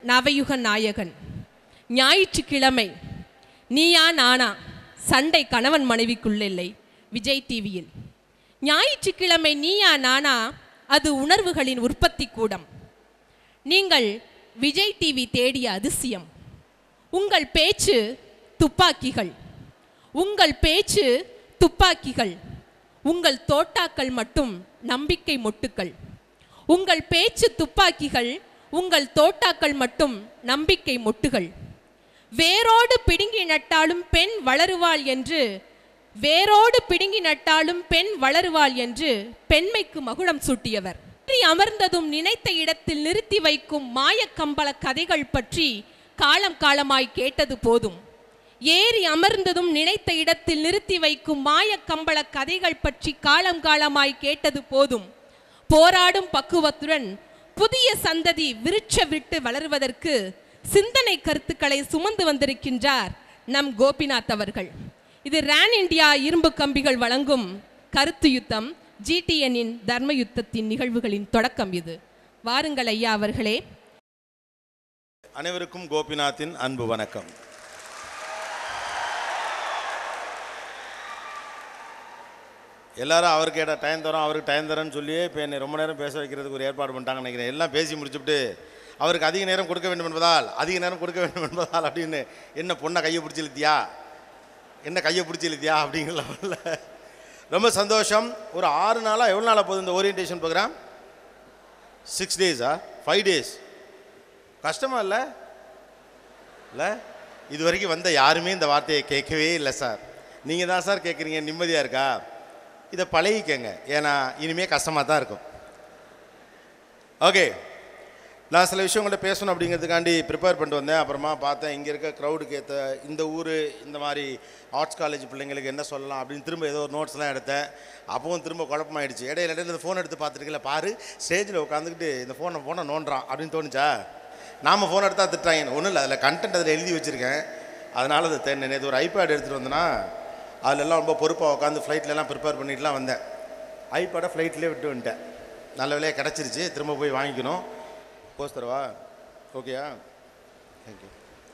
நவயுக நாயகன் ஞாயிற்றுக்கிழமை நீயா நானா சண்டை கணவன் மனைவிக்குள்ளில்லை விஜய் டிவியில் ஞாயிற்றுக்கிழமை நீயா நானா அது உணர்வுகளின் உற்பத்தி கூடம் நீங்கள் விஜய் டிவி தேடிய அதிசயம் உங்கள் பேச்சு துப்பாக்கிகள் உங்கள் பேச்சு துப்பாக்கிகள் உங்கள் தோட்டாக்கள் மட்டும் நம்பிக்கை மொட்டுக்கள் உங்கள் பேச்சு துப்பாக்கிகள் உங்கள் தோட்டாக்கள் மட்டும் நம்பிக்கை மொட்டுகள் வேரோடு பிடுங்கி நட்டாலும் பெண் வளருவாள் என்று வேரோடு பிடுங்கி நட்டாலும் பெண் வளருவாள் என்று பெண்மைக்கு மகுடம் சூட்டியவர் ஏறி அமர்ந்ததும் நினைத்த இடத்தில் நிறுத்தி வைக்கும் மாயக்கம்பள கதைகள் பற்றி காலம் காலமாய் கேட்டது போதும் ஏறி அமர்ந்ததும் நினைத்த இடத்தில் நிறுத்தி வைக்கும் மாயக்கம்பள கதைகள் பற்றி காலம் காலமாய் கேட்டது போதும் போராடும் பக்குவத்துடன் புதிய சந்ததி விருட்ச விட்டு வளருவதற்கு சிந்தனை கருத்துக்களை சுமந்து வந்திருக்கின்றார் நம் கோபிநாத் அவர்கள் இது ரேன் இந்தியா இரும்பு கம்பிகள் வழங்கும் கருத்து யுத்தம் ஜிடிஎன்னின் தர்ம யுத்தத்தின் நிகழ்வுகளின் தொடக்கம் இது வாருங்கள் ஐயா அவர்களே அனைவருக்கும் கோபிநாத்தின் அன்பு வணக்கம் எல்லாரும் அவருக்கு ஏடா டைம் தரோம் அவருக்கு டைம் தரேன்னு சொல்லியே இப்போ என்னை ரொம்ப நேரம் பேச வைக்கிறதுக்கு ஒரு ஏற்பாடு பண்ணிட்டாங்க நினைக்கிறேன் எல்லாம் பேசி முடிச்சுட்டு அவருக்கு அதிக நேரம் கொடுக்க வேண்டும் என்பதால் அதிக நேரம் கொடுக்க வேண்டும் என்பதால் அப்படின்னு என்ன பொண்ணை கையை பிடிச்சி இழுத்தியா என்ன கையை பிடிச்சி இழுத்தியா அப்படிங்கிற லெவலில் ரொம்ப சந்தோஷம் ஒரு ஆறு நாளாக எவ்வளோ நாளாக போகுது இந்த ஓரியன்டேஷன் ப்ரோக்ராம் சிக்ஸ் டேஸா ஃபைவ் டேஸ் கஷ்டமா இல்லை இல்லை இது வரைக்கும் வந்த யாருமே இந்த வார்த்தையை கேட்கவே இல்லை சார் நீங்கள் தான் சார் கேட்குறீங்க நிம்மதியாக இருக்கா இதை பழகிக்கங்க ஏன்னா இனிமேல் கஷ்டமாக தான் இருக்கும் ஓகே நான் சில விஷயங்கள்ட்ட பேசணும் அப்படிங்கிறதுக்காண்டி ப்ரிப்பேர் பண்ணிட்டு வந்தேன் அப்புறமா பார்த்தேன் இங்கே இருக்க க்ரௌடுக்கு ஏற்ற இந்த ஊர் இந்த மாதிரி ஆர்ட்ஸ் காலேஜ் பிள்ளைங்களுக்கு என்ன சொல்லலாம் அப்படின்னு திரும்ப ஏதோ நோட்ஸ்லாம் எடுத்தேன் அப்பவும் திரும்ப குழப்பமாயிடுச்சு இடையில இடையில இந்த ஃபோன் எடுத்து பார்த்துருக்கல பாரு ஸ்டேஜில் உட்காந்துக்கிட்டு இந்த ஃபோனை ஃபோனை நோண்டுறான் அப்படின்னு தோணுச்சா நாம் ஃபோன் எடுத்தால் திட்டாங்க ஒன்றும் இல்லை அதில் கண்டென்ட் அதில் எழுதி வச்சுருக்கேன் அதனால் அது தேன் நேற்று ஒரு ஐபேட் எடுத்துகிட்டு வந்தேன்னா அதிலெல்லாம் ரொம்ப பொறுப்பாக உட்காந்து ஃப்ளைட்லலாம் ப்ரிப்பேர் பண்ணிட்டுலாம் வந்தேன் ஐபேடை ஃப்ளைட்லேயே விட்டு வந்துட்டேன் நல்ல வேலையாக கிடச்சிருச்சு திரும்ப போய் வாங்கிக்கணும் போஸ்ட் தரவா ஓகேயா thank you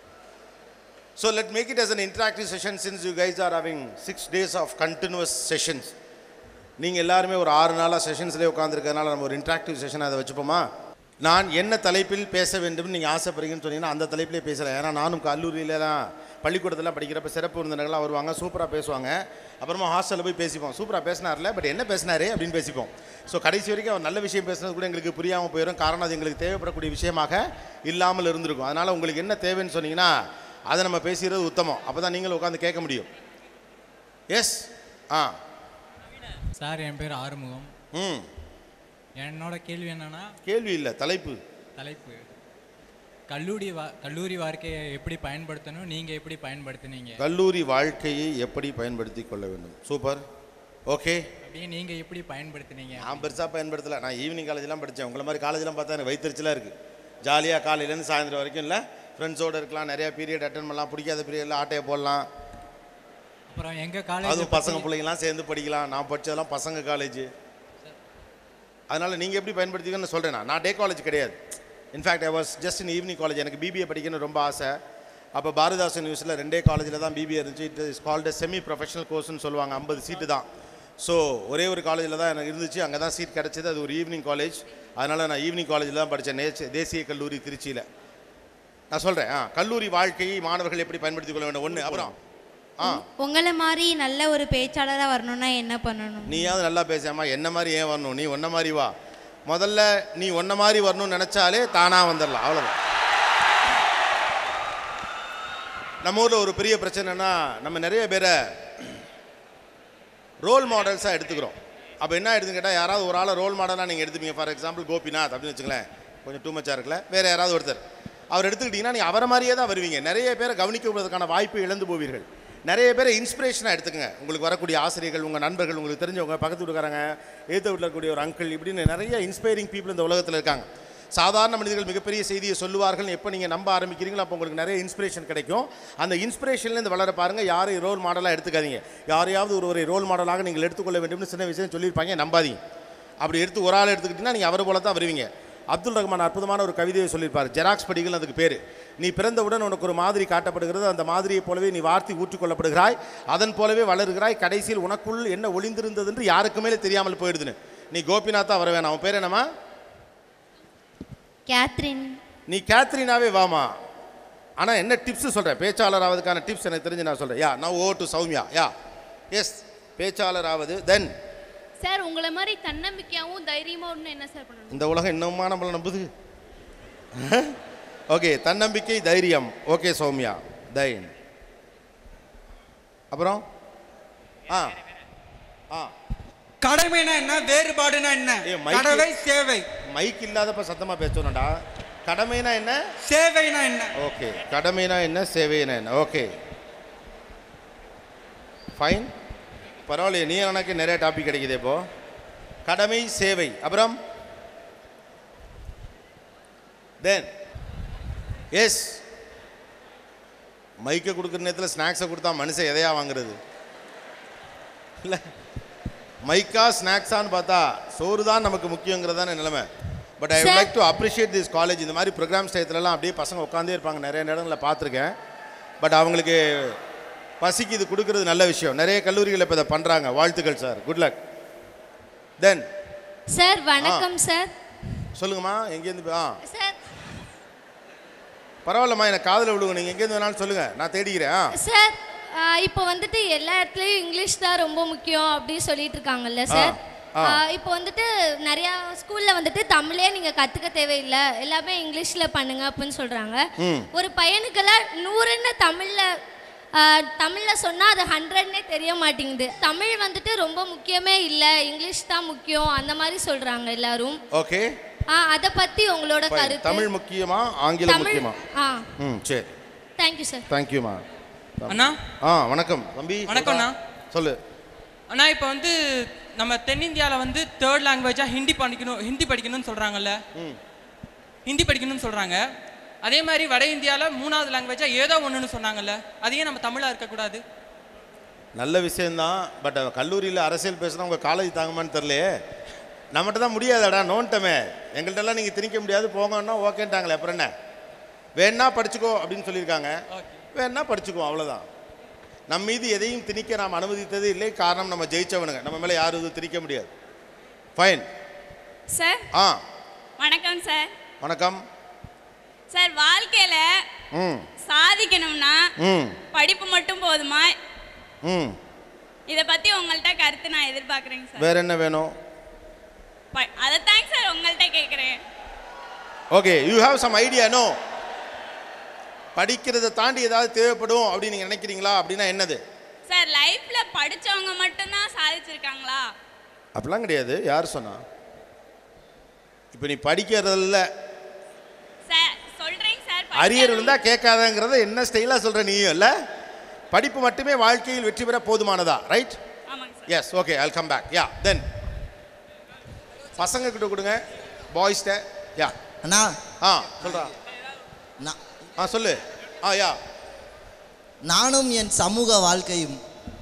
so let make it as an interactive session since you guys are having six days of continuous sessions நீங்கள் எல்லாருமே ஒரு ஆறு நாளாக செஷன்ஸ்லேயே உட்காந்துருக்கறனால நம்ம ஒரு இன்ட்ராக்டிவ் செஷன் அதை வச்சுப்போமா நான் என்ன தலைப்பில் பேச வேண்டும்னு நீங்கள் ஆசைப்படுறீங்கன்னு சொன்னீங்கன்னா அந்த தலைப்பிலே பேசலாம் ஏன்னா நானும் கல்லூரியிலலாம் பள்ளிக்கூடத்தில் படிக்கிறப்ப சிறப்பு விருந்தினர்கள்லாம் வருவாங்க சூப்பராக பேசுவாங்க அப்புறமா ஹாஸ்டலில் போய் பேசிப்போம் சூப்பராக பேசினார்ல பட் என்ன பேசினாரு அப்படின்னு பேசிப்போம் ஸோ கடைசி வரைக்கும் அவர் நல்ல விஷயம் பேசுனது கூட எங்களுக்கு புரியாமல் போயிடும் காரணம் அது எங்களுக்கு தேவைப்படக்கூடிய விஷயமாக இல்லாமல் இருந்திருக்கும் அதனால் உங்களுக்கு என்ன தேவைன்னு சொன்னீங்கன்னா அதை நம்ம பேசுகிறது உத்தமம் அப்போ தான் நீங்களும் உட்காந்து கேட்க முடியும் எஸ் ஆ சார் என் பேர் ஆறுமுகம் ம் என்னோட கேள்வி என்னன்னா கேள்வி இல்லை தலைப்பு தலைப்பு கல்லூரி வா கல்லூரி வாழ்க்கையை எப்படி பயன்படுத்தணும் நீங்கள் எப்படி பயன்படுத்துனீங்க கல்லூரி வாழ்க்கையை எப்படி பயன்படுத்தி கொள்ள வேண்டும் சூப்பர் ஓகே அப்படியே நீங்கள் எப்படி பயன்படுத்துனீங்க நான் பெருசாக பயன்படுத்தலை நான் ஈவினிங் காலேஜ்லாம் படித்தேன் உங்களை மாதிரி காலேஜ்லாம் பார்த்தா எனக்கு வயிற்றுச்சலாக இருக்குது ஜாலியாக காலையிலேருந்து சாயந்தரம் வரைக்கும் இல்லை ஃப்ரெண்ட்ஸோடு இருக்கலாம் நிறையா பீரியட் அட்டன் பண்ணலாம் பிடிக்காத பீரியடில் ஆட்டையை போடலாம் அப்புறம் எங்கள் காலேஜ் அதுவும் பசங்க பிள்ளைங்கலாம் சேர்ந்து படிக்கலாம் நான் படித்ததெல்லாம் பசங்க காலேஜ் அதனால் நீங்கள் எப்படி பயன்படுத்திக்கன்னு சொல்கிறேன் நான் நான் டே காலேஜ் கிடையாது in fact I was just in evening college எனக்கு பிபிஏ படிக்கணும்னு ரொம்ப ஆசை அப்போ பாரதிதாசன் யூனிவர்சிட்டியில் ரெண்டே காலேஜில் தான் பிபிஏ இருந்துச்சு it is called semi professional கோர்ஸ்னு சொல்லுவாங்க ஐம்பது சீட்டு தான் ஸோ ஒரே ஒரு காலேஜில் தான் எனக்கு இருந்துச்சு அங்கே தான் சீட் கிடச்சிது அது ஒரு ஈவினிங் காலேஜ் அதனால் நான் ஈவினிங் காலேஜில் தான் படித்தேன் நேச்ச தேசிய கல்லூரி திருச்சியில் நான் சொல்கிறேன் ஆ கல்லூரி வாழ்க்கையை மாணவர்கள் எப்படி பயன்படுத்திக் கொள்ள வேண்டும் ஒன்று அப்புறம் ஆ உங்களை மாதிரி நல்ல ஒரு பேச்சாளராக வரணும்னா என்ன பண்ணணும் நீயாவது நல்லா பேசாமா என்ன மாதிரி ஏன் வரணும் நீ ஒன்ன மாதிரி வா முதல்ல நீ ஒன்ன மாதிரி வரணும்னு நினச்சாலே தானாக வந்துடலாம் அவ்வளோதான் நம்ம ஊரில் ஒரு பெரிய பிரச்சனைனா நம்ம நிறைய பேரை ரோல் மாடல்ஸாக எடுத்துக்கிறோம் அப்போ என்ன எடுத்துன்னு கேட்டால் யாராவது ஒரு ஆளை ரோல் மாடலாக நீங்கள் எடுத்துப்பீங்க ஃபார் எக்ஸாம்பிள் கோபிநாத் அப்படின்னு வச்சுங்களேன் கொஞ்சம் டூ மச்சாக இருக்குல்ல வேறு யாராவது ஒருத்தர் அவர் எடுத்துக்கிட்டிங்கன்னா நீங்கள் அவரை மாதிரியே தான் வருவீங்க நிறைய பேரை கவனிக்கப்படுவதற்கான வாய்ப்பு இழந்து போவீர்கள் நிறைய பேரை இன்ஸ்பிரேஷனாக எடுத்துக்கங்க உங்களுக்கு வரக்கூடிய ஆசிரியர்கள் உங்கள் நண்பர்கள் உங்களுக்கு தெரிஞ்சவங்க பக்கத்து வீட்டுக்காரங்க ஏற்ற வீட்டில் இருக்கக்கூடிய ஒரு அங்கிள் இப்படின்னு நிறைய இன்ஸ்பைரிங் பீப்புள் இந்த உலகத்தில் இருக்காங்க சாதாரண மனிதர்கள் மிகப்பெரிய செய்தியை சொல்லுவார்கள் எப்போ நீங்கள் நம்ப ஆரம்பிக்கிறீங்களோ அப்போ உங்களுக்கு நிறைய இன்ஸ்பிரேஷன் கிடைக்கும் அந்த இன்ஸ்பிரேஷன்லேருந்து வளர பாருங்கள் யாரையும் ரோல் மாடலாக எடுத்துக்காதீங்க யாரையாவது ஒருவரை ரோல் மாடலாக நீங்கள் எடுத்துக்கொள்ள வேண்டும்னு சின்ன விஷயம் சொல்லியிருப்பாங்க நம்பாதீங்க அப்படி எடுத்து ஒரு ஆள் எடுத்துக்கிட்டிங்கன்னா நீங்கள் அவரை போல தான் வருவீங்க அப்துல் ரஹ்மான் அற்புதமான ஒரு கவிதையை சொல்லியிருப்பார் ஜெராக்ஸ் படிகள் அதுக்கு பேர் நீ பிறந்தவுடன் உனக்கு ஒரு மாதிரி காட்டப்படுகிறது அந்த மாதிரியைப் போலவே நீ வார்த்தை ஊற்றிக்கொள்ளப்படுகிறாய் அதன் போலவே வளருகிறாய் கடைசியில் உனக்குள் என்ன ஒளிந்திருந்தது என்று யாருக்குமே தெரியாமல் போயிடுதுன்னு நீ கோபிநாத்தா வர வேணாம் அவன் பேர் என்னம்மா கேத்ரின் நீ கேத்ரினாவே வாமா ஆனால் என்ன டிப்ஸ் சொல்கிறேன் பேச்சாளர் ஆவதுக்கான டிப்ஸ் எனக்கு தெரிஞ்சு நான் சொல்கிறேன் யா நான் ஓ டு சௌமியா யா எஸ் பேச்சாளர் ஆவது தென் சார் உங்களை மாதிரி தன்னம்பிக்கையாவும் தைரியமாவும் என்ன சார் பண்ணணும் இந்த உலகம் இன்னுமா நம்மளை நம்புது ஓகே தன்னம்பிக்கை தைரியம் ஓகே சௌமியா தைன் அப்புறம் ஆ ஆ கடமைனா என்ன வேறுபாடுனா என்ன ஏய், மைக்கு- கடவை சேவை மைக் இல்லாதப்ப சத்தமாக பேசணும்டா கடமைனா என்ன சேவைனா என்ன ஓகே கடமைனா என்ன சேவைனா என்ன ஓகே ஃபைன் பரவாயில்லையே நீ எனக்கு நிறைய டாபிக் கிடைக்குது இப்போ கடமை சேவை அப்புறம் தென் எஸ் மைக்கை கொடுக்குற நேரத்தில் ஸ்நாக்ஸை கொடுத்தா மனுஷன் எதையா வாங்குறது இல்லை மைக்கா ஸ்நாக்ஸான்னு பார்த்தா சோறு தான் நமக்கு முக்கியங்கிறதான நிலைமை but I Sir. Like to appreciate this college இந்த மாதிரி ப்ரோக்ராம்ஸ் டயத்துலலாம் அப்படியே பசங்க உட்காந்தே இருப்பாங்க நிறைய இடங்களில் பார்த்துருக்கேன் பட் அவங்களுக்கு பசிக்கு இது கொடுக்கறது நல்ல விஷயம் நிறைய கல்லூரிகள் இப்போ இதை பண்ணுறாங்க வாழ்த்துக்கள் sir good luck then sir வணக்கம் சார் சொல்லுங்கம்மா எங்கேருந்து ஆ சார் பரவாயில்லம்மா எனக்கு காதில் விழுங்க நீங்கள் எங்கேருந்து வேணாலும் சொல்லுங்கள் நான் தேடிக்கிறேன் ஆ சார் ஆ, இப்போ வந்துட்டு எல்லா இடத்துலையும் இங்கிலீஷ் தான் ரொம்ப முக்கியம் அப்படின்னு சொல்லிட்டு இருக்காங்கல்ல சார் ஆ. ஆ, இப்போ வந்துட்டு நிறையா ஸ்கூலில் வந்துட்டு தமிழே நீங்கள் கற்றுக்க தேவையில்லை எல்லாமே இங்கிலீஷில் பண்ணுங்க அப்படின்னு சொல்கிறாங்க ம். ஒரு பையனுக்கெல்லாம் நூறுன்னு தமிழில் தமிழில் சொன்னால் அது ஹண்ட்ரட்னே தெரிய மாட்டேங்குது தமிழ் வந்துட்டு ரொம்ப முக்கியமே இல்லை இங்கிலீஷ் தான் முக்கியம் அந்த மாதிரி சொல்கிறாங்க எல்லாரும் ஓகே ஆ அதை பற்றி உங்களோட கருத்து தமிழ் முக்கியமா ஆங்கிலம் தமிழ் முக்கியமா ஆ ம் சரி தேங்க்யூ சார் தேங்க்யூம்மா அண்ணா ஆ வணக்கம் தம்பி வணக்கம்ண்ணா. சொல்லு அண்ணா இப்போ வந்து நம்ம தென்னிந்தியாவில் வந்து தேர்ட் லாங்குவேஜாக ஹிந்தி படிக்கணும் ஹிந்தி படிக்கணும்னு சொல்கிறாங்கல்ல ம் ஹிந்தி படிக்கணும்னு சொல்கிறாங்க அதே மாதிரி வட இந்தியாவில் மூணாவது லாங்குவேஜாக ஏதோ ஒன்றுன்னு சொன்னாங்கல்ல அதையே நம்ம தமிழாக இருக்கக்கூடாது நல்ல விஷயம்தான் பட் கல்லூரியில் அரசியல் பேசுனா உங்கள் காலேஜ் தாங்குமான்னு தெரியலையே நம்மகிட்ட தான் முடியாதாடா நோன்ட்டமே எங்கள்கிட்டலாம் நீங்கள் திணிக்க முடியாது போங்கன்னா ஓகேன்ட்டாங்களே அப்புறம் என்ன வேணா படிச்சுக்கோ அப்படின்னு சொல்லியிருக்காங்க வேணா படிச்சுக்கோ அவ்வளோதான் நம்ம மீது எதையும் திணிக்க நாம் அனுமதித்தது இல்லை காரணம் நம்ம ஜெயிச்சவனுங்க நம்ம மேலே யாரும் இது திணிக்க முடியாது ஃபைன் சார் ஆ வணக்கம் சார் வணக்கம் சார் வாழ்க்கையில ம் சாதிக்கணும்னா ம் படிப்பு மட்டும் போதுமா ம் இதை பத்தி உங்கள்கிட்ட கருத்து நான் எதிர்பார்க்குறேங்க சார் வேற என்ன வேணும் ப- அதைத்தாங்க சார் உங்கள்கிட்ட கேட்குறேன் okay you have some idea no படிக்கிறதை தாண்டி ஏதாவது தேவைப்படும் அப்படின்னு நீங்கள் நினைக்கிறீங்களா அப்படின்னா என்னது சார் லைஃப்ல படிச்சவங்க மட்டும்தான் சாதிச்சிருக்காங்களா அப்படிலாம் கிடையாது யார் சொன்னா இப்போ நீ படிக்கிறதில்ல சார் சொல்றேங்க சார் அரியர் இருந்தா கேட்காதங்கிறத என்ன ஸ்டைலாக சொல்கிற நீயும் இல்லை படிப்பு மட்டுமே வாழ்க்கையில் வெற்றி பெற போதுமானதா ரைட் ஆமாங்க sir yes okay I'll come back yeah then பசங்க கிட்ட கொடுங்க பாய்ஸ்ட யா அண்ணா ஆ சொல்றா நான் ஆ சொல்லு ஆ யா நானும் என் சமூக வாழ்க்கையும்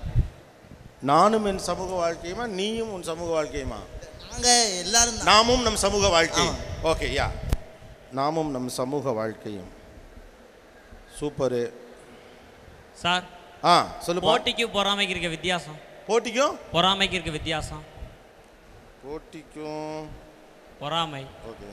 நானும் என் சமூக வாழ்க்கையுமா நீயும் உன் சமூக வாழ்க்கையுமா நாங்கள் எல்லாரும் தான். நாமும் நம் சமூக வாழ்க்கை ஆமா. ஓகே யா நாமும் நம் சமூக வாழ்க்கையும் சூப்பரு சார் ஆ சொல்லு போட்டிக்கு பொறாமைக்கு இருக்க வித்தியாசம் போட்டிக்கும் பொறாமைக்கு இருக்க வித்தியாசம் போட்டிக்கும் பொறாமை ஓகே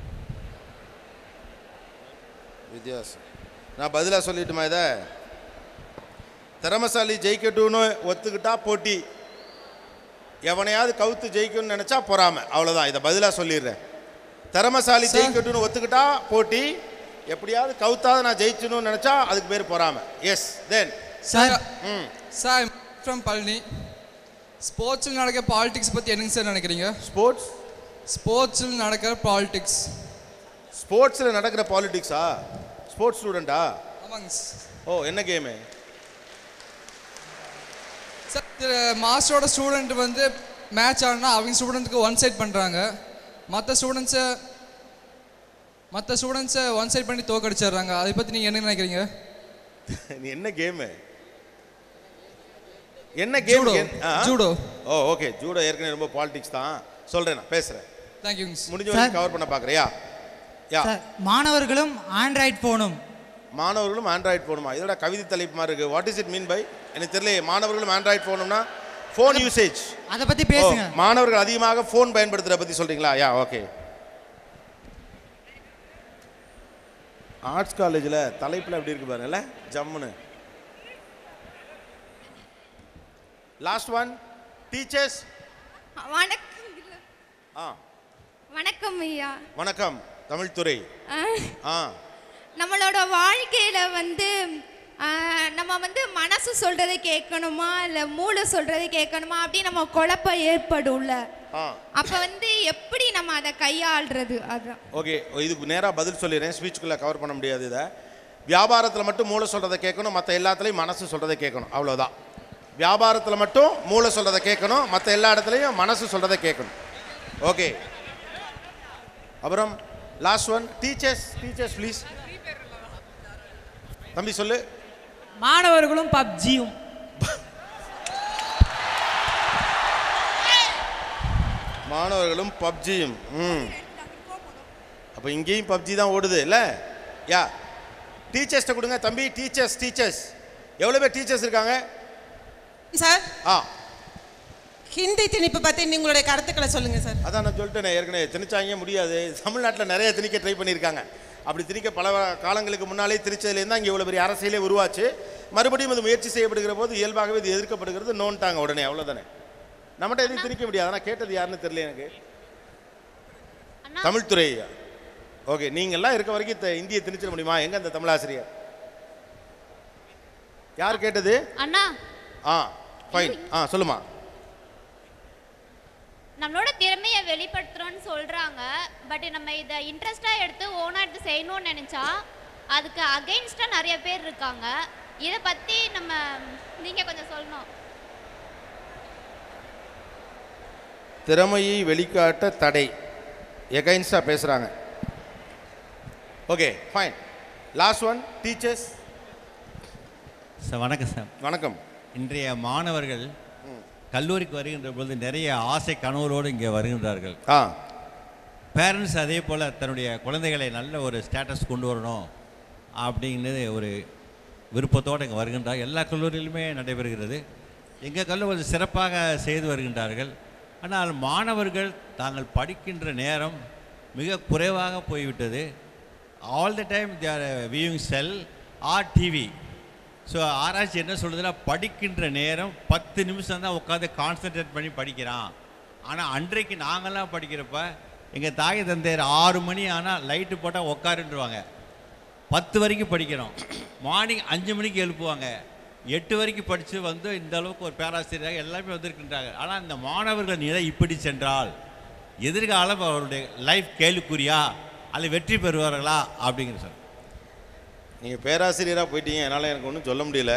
வித்தியாசம் நான் பதிலாக சொல்லட்டுமா இதை திறமசாலி ஜெயிக்கட்டும்னு ஒத்துக்கிட்டா போட்டி எவனையாவது கவுத்து ஜெயிக்கணும்னு நினச்சா பொறாமை அவ்வளோதான் இதை பதிலாக சொல்லிடுறேன் திறமசாலி ஜெயிக்கட்டும்னு ஒத்துக்கிட்டா போட்டி எப்படியாவது கவுத்தாவது நான் ஜெயிச்சணும்னு நினச்சா அதுக்கு பேர் பொறாமை yes then sir hmm sir from Palani ஸ்போர்ட்ஸில் நடக்கிற பாலிடிக்ஸ் பற்றி என்னங்க சார் நினைக்கிறீங்க ஸ்போர்ட்ஸ் ஸ்போர்ட்ஸில் நடக்கிற பாலிடிக்ஸ் ஸ்போர்ட்ஸில் நடக்கிற பாலிடிக்ஸா ஸ்போர்ட்ஸ் ஸ்டூடெண்ட்டா ஆமாங்க ஓ என்ன கேமு சார் மாஸ்டரோட ஸ்டூடெண்ட் வந்து மேட்ச் ஆடினா அவங்க ஸ்டூடெண்ட்டுக்கு ஒன் சைட் பண்ணுறாங்க மற்ற ஸ்டூடெண்ட்ஸை மற்ற ஸ்டூடெண்ட்ஸை ஒன் சைட் பண்ணி தோக்கடிச்சிடுறாங்க அதை பற்றி நீங்கள் என்ன நினைக்கிறீங்க நீ என்ன கேமு என்ன game judo. Judo. Oh okay judo ஏற்கனவே ரொம்ப பாலிடிக்ஸ் தான் சொல்கிறேன் நான் பேசுகிறேன் தேங்க்யூ முடிஞ்ச வரைக்கும் கவர் பண்ண பார்க்குறியா யா சார் மாணவர்களும் ஆண்ட்ராய்ட் ஃபோனும் மாணவர்களும் ஆண்ட்ராய்ட் ஃபோனுமா இதோட கவிதை தலைப்பு மாதிரி இருக்கு what is it mean by எனக்கு தெரியல மாணவர்களும் ஆண்ட்ராய்ட் ஃபோனும்னா ஃபோன் யூசேஜ் அதை பத்தி பேசுங்க மாணவர்கள் அதிகமாக ஃபோன் பயன்படுத்துறத பத்தி சொல்றீங்களா யா ஓகே ஆர்ட்ஸ் காலேஜில் தலைப்பில் எப்படி இருக்கு பாருங்கல்ல ஜம்முன்னு லாஸ்ட் ஒன் டீச்சர்ஸ் வணக்கம் ஆ வணக்கம் ஐயா வணக்கம் தமிழ்துறை அஹ், ஆ நம்மளோட வாழ்க்கையில வந்து அஹ், நம்ம வந்து மனசு சொல்றதை கேட்கணுமா இல்ல மூளை சொல்றதை கேட்கணுமா அப்படின்னு நம்ம குழப்பம் ஏற்படும்ல ஆ அப்ப வந்து எப்படி நம்ம அதை கையாள்றது அதான் ஓகே இதுக்கு நேராக பதில் சொல்லிடுறேன் ஸ்பீச்சுக்குள்ளே கவர் பண்ண முடியாது இதை வியாபாரத்தில் மட்டும் மூளை சொல்கிறத கேட்கணும் மற்ற எல்லாத்துலேயும் மனசு சொல்கிறத கேட்கணும் அவ்வளோதான் வியாபாரத்தில் மட்டும் மூளை சொல்கிறத கேட்கணும் மற்ற எல்லா இடத்துலையும் மனசு சொல்கிறத கேட்கணும் ஓகே அப்புறம் last one teachers teachers please தம்பி சொல்லு மாணவர்களும் பப்ஜியும் மாணவர்களும் பப்ஜியும் ம் அப்போ இங்கேயும் பப்ஜி தான் ஓடுது இல்லை யா டீச்சர்ஸ்ட்ட கொடுங்க தம்பி டீச்சர்ஸ் டீச்சர்ஸ் எவ்வளோ பேர் டீச்சர்ஸ் இருக்காங்க சார் ஆ ஹிந்தி திணிப்பு பத்தி உங்களுடைய கருத்துக்களை சொல்லுங்க சார் அதான் நான் சொல்லிட்டேனே ஏற்கனவே திணிச்சாங்க முடியாது தமிழ்நாட்டில் நிறைய திணிக்க ட்ரை பண்ணியிருக்காங்க அப்படி திணிக்க பல காலங்களுக்கு முன்னாலே திணிச்சதுலேருந்து தான் இங்கே இவ்வளோ பெரிய அரசியலே உருவாச்சு மறுபடியும் அது முயற்சி செய்யப்படுகிற போது இயல்பாகவே இது எதிர்க்கப்படுகிறது நோன்ட்டாங்க உடனே அவ்வளோதானே நம்மகிட்ட எதையும் திணிக்க முடியாது ஆனால் கேட்டது யாருன்னு தெரியல எனக்கு தமிழ்துறை ஓகே நீங்கள்லாம் இருக்க வரைக்கும் இந்த இந்தியை திணிச்சிட முடியுமா எங்க அந்த தமிழாசிரியர் யார் கேட்டது அண்ணா ஆ ஃபைன் ஆ சொல்லுமா நம்மளோட திறமையை வெளிப்படுத்துறோம்னு சொல்றாங்க பட் நம்ம இதை இன்ட்ரெஸ்டா எடுத்து ஓனா எடுத்து செய்யணும்னு நினைச்சா அதுக்கு அகைன்ஸ்டா நிறைய பேர் இருக்காங்க இதை பத்தி நம்ம நீங்க கொஞ்சம் சொல்லணும் திறமையை வெளிக்காட்ட தடை எகைன்ஸ்டாக பேசுகிறாங்க okay fine last one teachers sir வணக்கம் சார் வணக்கம் இன்றைய மாணவர்கள் கல்லூரிக்கு வருகின்ற பொழுது நிறைய ஆசை கனவுகளோடு இங்கே வருகின்றார்கள் ஆ பேரண்ட்ஸ் அதே போல் தன்னுடைய குழந்தைகளை நல்ல ஒரு ஸ்டேட்டஸ் கொண்டு வரணும் அப்படின்னு ஒரு விருப்பத்தோடு இங்கே வருகின்றார் எல்லா கல்லூரியிலுமே நடைபெறுகிறது எங்கள் கல்லூரி கொஞ்சம் சிறப்பாக செய்து வருகின்றார்கள் ஆனால் மாணவர்கள் தாங்கள் படிக்கின்ற நேரம் மிக குறைவாக போய்விட்டது all the time their viewing cell or TV so ஆராய்ச்சி என்ன சொல்லுதுன்னா படிக்கின்ற நேரம் பத்து நிமிஷம் தான் உட்காந்து கான்சென்ட்ரேட் பண்ணி படிக்கிறான் ஆனால் அன்றைக்கு நாங்கள்லாம் படிக்கிறப்ப எங்கள் தாய் தந்தையர் ஆறு மணி ஆனால் லைட்டு போட்டால் உட்காருன்றுவாங்க பத்து வரைக்கும் படிக்கிறோம் மார்னிங் அஞ்சு மணிக்கு எழுப்புவாங்க எட்டு வரைக்கும் படித்து வந்து இந்த அளவுக்கு ஒரு பேராசிரியராக எல்லாமே வந்திருக்கின்றாங்க ஆனால் இந்த மாணவர்கள் நிலை இப்படி சென்றால் எதிர்காலம் அவருடைய லைஃப் கேள்விக்குறியா அல்லது வெற்றி பெறுவார்களா அப்படிங்கிற சார் நீங்கள் பேராசிரியராக போயிட்டீங்க என்னால் எனக்கு ஒன்றும் சொல்ல முடியல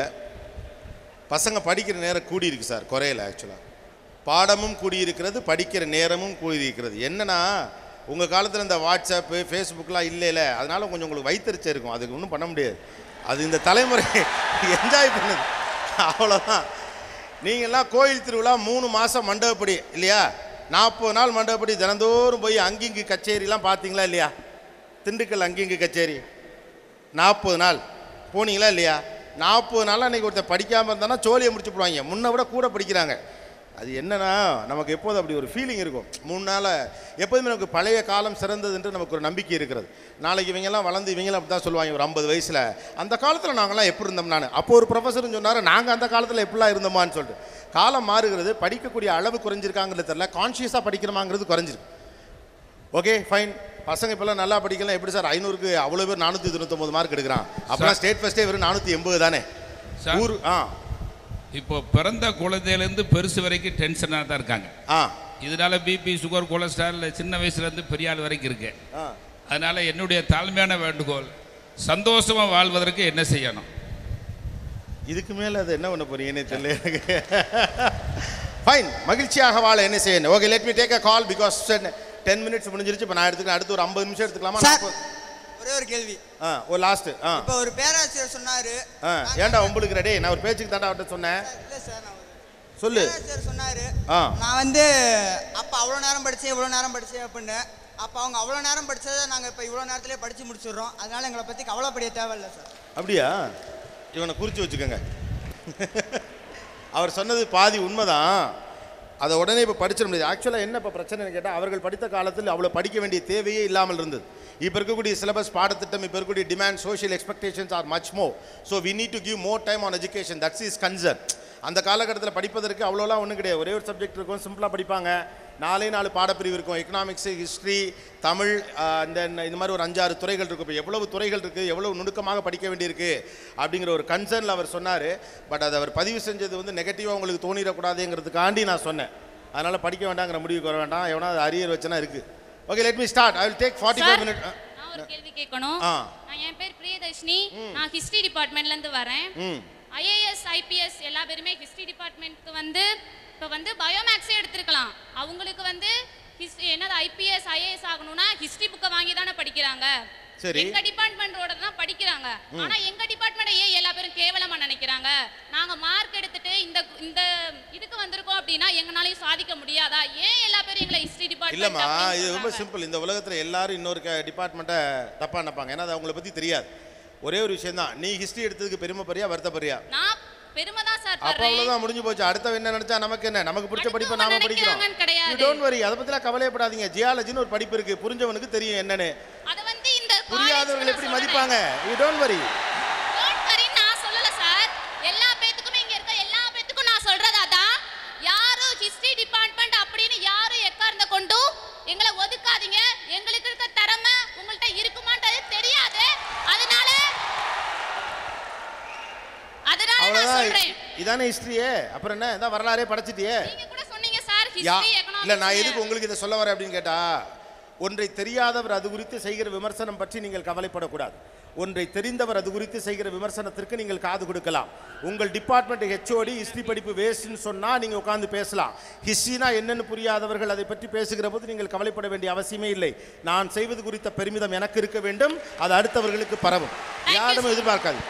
பசங்க படிக்கிற நேரம் கூடி இருக்கு சார் குறையல ஆக்சுவலாக பாடமும் கூடியிருக்கிறது படிக்கிற நேரமும் கூடியிருக்கிறது என்னன்னா உங்கள் காலத்தில் இந்த வாட்ஸ்அப்பு ஃபேஸ்புக்கெலாம் இல்லைல்ல அதனால கொஞ்சம் உங்களுக்கு வைத்தறிச்சல் இருக்கும் அதுக்கு ஒன்றும் பண்ண முடியாது அது இந்த தலைமுறை என்ஜாய் பண்ணுது அவ்வளோதான் நீங்கள்லாம் கோயில் திருவிழா மூணு மாதம் மண்டபப்படி இல்லையா நாற்பது நாள் மண்டபப்படி தினந்தோறும் போய் அங்கிங்கு கச்சேரிலாம் பார்த்தீங்களா இல்லையா திண்டுக்கல் அங்கிங்கு கச்சேரி நாற்பது நாள் போனீங்களா இல்லையா நாற்பது நாள் அன்றைக்கி ஒருத்தர் படிக்காமல் இருந்தானா சோழியை முடிச்சு போடுவாங்க முன்னை விட கூட படிக்கிறாங்க அது என்னன்னா நமக்கு எப்போதும் அப்படி ஒரு ஃபீலிங் இருக்கும் மூணு நாள் எப்போதுமே நமக்கு பழைய காலம் சிறந்ததுன்ட்டு நமக்கு ஒரு நம்பிக்கை இருக்கிறது நாளைக்கு இவங்கெல்லாம் வளர்ந்து இவங்களும் அப்படி தான் சொல்லுவாங்க ஒரு ஐம்பது வயசில் அந்த காலத்தில் நாங்களாம் எப்படி இருந்தோம் நான் அப்போ ஒரு ப்ரொஃபஸர்னு சொன்னார் நாங்கள் அந்த காலத்தில் எப்படிலாம் இருந்தோமான்னு சொல்லிட்டு காலம் மாறுகிறது படிக்கக்கூடிய அளவு குறைஞ்சிருக்காங்கிறது தெரியல கான்ஷியஸாக படிக்கிறோமாங்கிறது குறைஞ்சிருக்கு ஓகே ஃபைன் பசங்க இப்போல்லாம் நல்லா படிக்கலாம் எப்படி சார் ஐநூறுக்கு அவ்வளோ பேர் நானூற்றி தொண்ணூத்தொம்பது மார்க் எடுக்கிறான் அப்போலாம் ஸ்டேட் ஃபஸ்ட்டே வெறும் நானூற்றி எண்பது தானே சார். ஊர் ஆ இப்போ பிறந்த குழந்தையிலேருந்து பெருசு வரைக்கும் டென்ஷனாக தான் இருக்காங்க ஆ இதனால பிபி சுகர் கொலஸ்ட்ரால் சின்ன வயசுலேருந்து பெரிய ஆள் வரைக்கும் இருக்கு ஆ அதனால என்னுடைய தாழ்மையான வேண்டுகோள் சந்தோஷமா வாழ்வதற்கு என்ன செய்யணும் இதுக்கு மேலே அது என்ன பண்ண போறீங்கன்னு தெரியல எனக்கு ஃபைன் மகிழ்ச்சியாக வாழ என்ன செய்யணும் okay let me take a call because ten minutes முடிஞ்சிருச்சு இப்போ நான் எடுத்துக்கிறேன் அடுத்து ஒரு ஐம்பது நிமிஷம் எடுத்துக்கலாமா சார். நாற்பது- ஒரே ஒரு கேள்வி ஆ ஒரு லாஸ்ட்டு ஆ இப்போ ஒரு பேராசிரியர் சொன்னாரு ஆ ஏன்டா உங்களுக்கு ரெடி நான் ஒரு பேச்சுக்கு தாண்டா அவர்கிட்ட சொன்னேன் இல்ல சார் நான் சொல்லு சார் சொன்னாரு ஆ நான் வந்து அப்போ அவ்வளோ நேரம் படித்தேன் இவ்வளோ நேரம் படித்தேன் அப்படின்னு அப்போ அவங்க அவ்வளோ நேரம் படித்ததை நாங்கள் இப்போ இவ்வளோ நேரத்திலே படித்து முடிச்சிடுறோம் அதனால எங்களை பற்றி கவலைப்படைய தேவையில்லை சார் அப்படியா இவனை குறித்து வச்சுக்கோங்க அவர் சொன்னது பாதி உண்மைதான் அதை உடனே இப்போ படிச்சிட முடியாது ஆக்சுவலாக என்ன இப்போ பிரச்சனைன்னு கேட்டால் அவர்கள் படித்த காலத்தில் அவ்வளோ படிக்க வேண்டிய தேவையே இல்லாமல் இருந்தது இப்போ இருக்கக்கூடிய சிலபஸ் பாடத்திட்டம் இப்போ இருக்கக்கூடிய demand social expectations are much more so we need to give more time on education that's is concern அந்த காலகட்டத்தில் படிப்பதற்கு அவ்வளோலாம் ஒன்றும் கிடையாது ஒரே ஒரு சப்ஜெக்ட் இருக்கும் சிம்பிளாக படிப்பாங்க நாலே நாலு பாடப்பிரிவு இருக்கும் எக்கனாமிக்ஸு ஹிஸ்ட்ரி தமிழ் ஆஹ், இந்த இந்த மாதிரி ஒரு அஞ்சாறு துறைகள் இருக்கும் இப்போ எவ்வளவு துறைகள் இருக்குது எவ்வளவு நுணுக்கமாக படிக்க வேண்டியிருக்கு அப்படிங்கிற ஒரு கன்சர்னில் அவர் சொன்னார் பட் அதை அவர் பதிவு செஞ்சது வந்து நெகட்டிவாக உங்களுக்கு தோணிடக்கூடாதுங்கிறதுக்காண்டி நான் சொன்னேன் அதனால் படிக்க வேண்டாங்கிற முடிவுக்கு வர வேண்டாம் எவனா அது அரியர் வச்சுனா இருக்குது okay let me start I will take forty five minute நான் ஒரு கேள்வி கேட்கணும் ஆ. நான் என் பேர் பிரியதர்ஷினி நான் ஹிஸ்டரி டிபார்ட்மெண்ட்ல இருந்து வரேன் ம் ஐஏஎஸ் ஐபிஎஸ் எல்லா பேருமே ஹிஸ்டரி டிபார்ட்மெண்ட்க்கு வந்து இப்போ வந்து பயோமேக்ஸே எடுத்திருக்கலாம் அவங்களுக்கு வந்து ஹிஸ்ட்ரி என்னது ஐபிஎஸ் ஐஏஎஸ் ஆகணும்னா ஹிஸ்டரி புக்கை வாங்கி தானே படிக்கிறாங்க சரி. எங்க டிபார்ட்மெண்டோட தான் படிக்கிறாங்க ம். ஆனா எங்க டிபார்ட்மெண்ட் ஏன் எல்லா பேரும் கேவலமா நினைக்கிறாங்க நாங்க மார்க் எடுத்துட்டு இந்த இந்த இதுக்கு வந்திருக்கோம் அப்படின்னா எங்கனாலையும் சாதிக்க முடியாதா ஏன் எல்லா பேரும் எங்களை ஹிஸ்டரி இல்லைம்மா டிபார்ட்மெண்ட் இது ரொம்ப சிம்பிள் இந்த உலகத்தில் எல்லாரும் இன்னொரு டிபார்ட்மெண்ட்டை தப்பாக நினைப்பாங்க ஏன்னா அது அவங்கள பற்றி தெரியாது ஒரே ஒரு விஷயம் தான் நீ ஹிஸ்ட்ரி எடுத்ததுக்கு பெருமைப்பறியா வருத்தப்பறியா நான் பெருமை தான் சார் அப்போ அவ்வளோதான் முடிஞ்சு போச்சு அடுத்த என்ன நினைச்சா நமக்கு என்ன நமக்கு பிடிச்ச படிப்பை நாம படிக்கிறோம் நினைக்கிறாங்கன்னு கிடையாது. யூ டோன்ட் வரி அதை பற்றிலாம் கவலையப்படாதீங்க ஜியாலஜின்னு ஒரு படிப்பு இருக்கு புரிஞ்சவனுக்கு தெரியும் என்னன்னு அது வந்து இந்த புரியாதவர்கள் எப்படி மதிப்பாங்க யூ டோன்ட் வரி சரின்னு நான் சொல்லல சார் எல்லா பேத்துக்குமே இங்க இருக்க எல்லா பேத்துக்கும் நான் சொல்றது அதான் யாரும் ஹிஸ்டரி டிபார்ட்மெண்ட் அப்படின்னு யாரும் எக்கார்ந்த கொண்டும் எங்களை ஒதுக்காதீங்க எங்களுக்கு இருக்க திறமை உங்கள்ட்ட இருக்குமான்றது தெரியாது அதனால அதனால நான் அவ்வளோதான் சொல்றேன் இதானே ஹிஸ்ட்ரியே அப்புறம் என்ன இதான் வரலாறே படைச்சிட்டியே நீங்க கூட சொன்னீங்க சார் யா ஹிஸ்டரி இல்லை நான் எதுக்கு உங்களுக்கு இதை சொல்ல வரேன் அப்படின்னு கேட்டா ஒன்றை தெரியாதவர் அது குறித்து செய்கிற விமர்சனம் பற்றி நீங்கள் கவலைப்படக்கூடாது ஒன்றை தெரிந்தவர் அது குறித்து செய்கிற விமர்சனத்திற்கு நீங்கள் காது கொடுக்கலாம் உங்கள் டிபார்ட்மெண்ட் ஹெச்ஓடி ஹிஸ்ட்ரி படிப்பு வேஸ்ட்னு சொன்னால் நீங்கள் உட்காந்து பேசலாம் ஹிஸ்ட்ரினா என்னன்னு புரியாதவர்கள் அதை பற்றி பேசுகிற போது நீங்கள் கவலைப்பட வேண்டிய அவசியமே இல்லை நான் செய்வது குறித்த பெருமிதம் எனக்கு இருக்க வேண்டும் அது அடுத்தவர்களுக்கு பரவும் யாரும் எதிர்பார்க்காது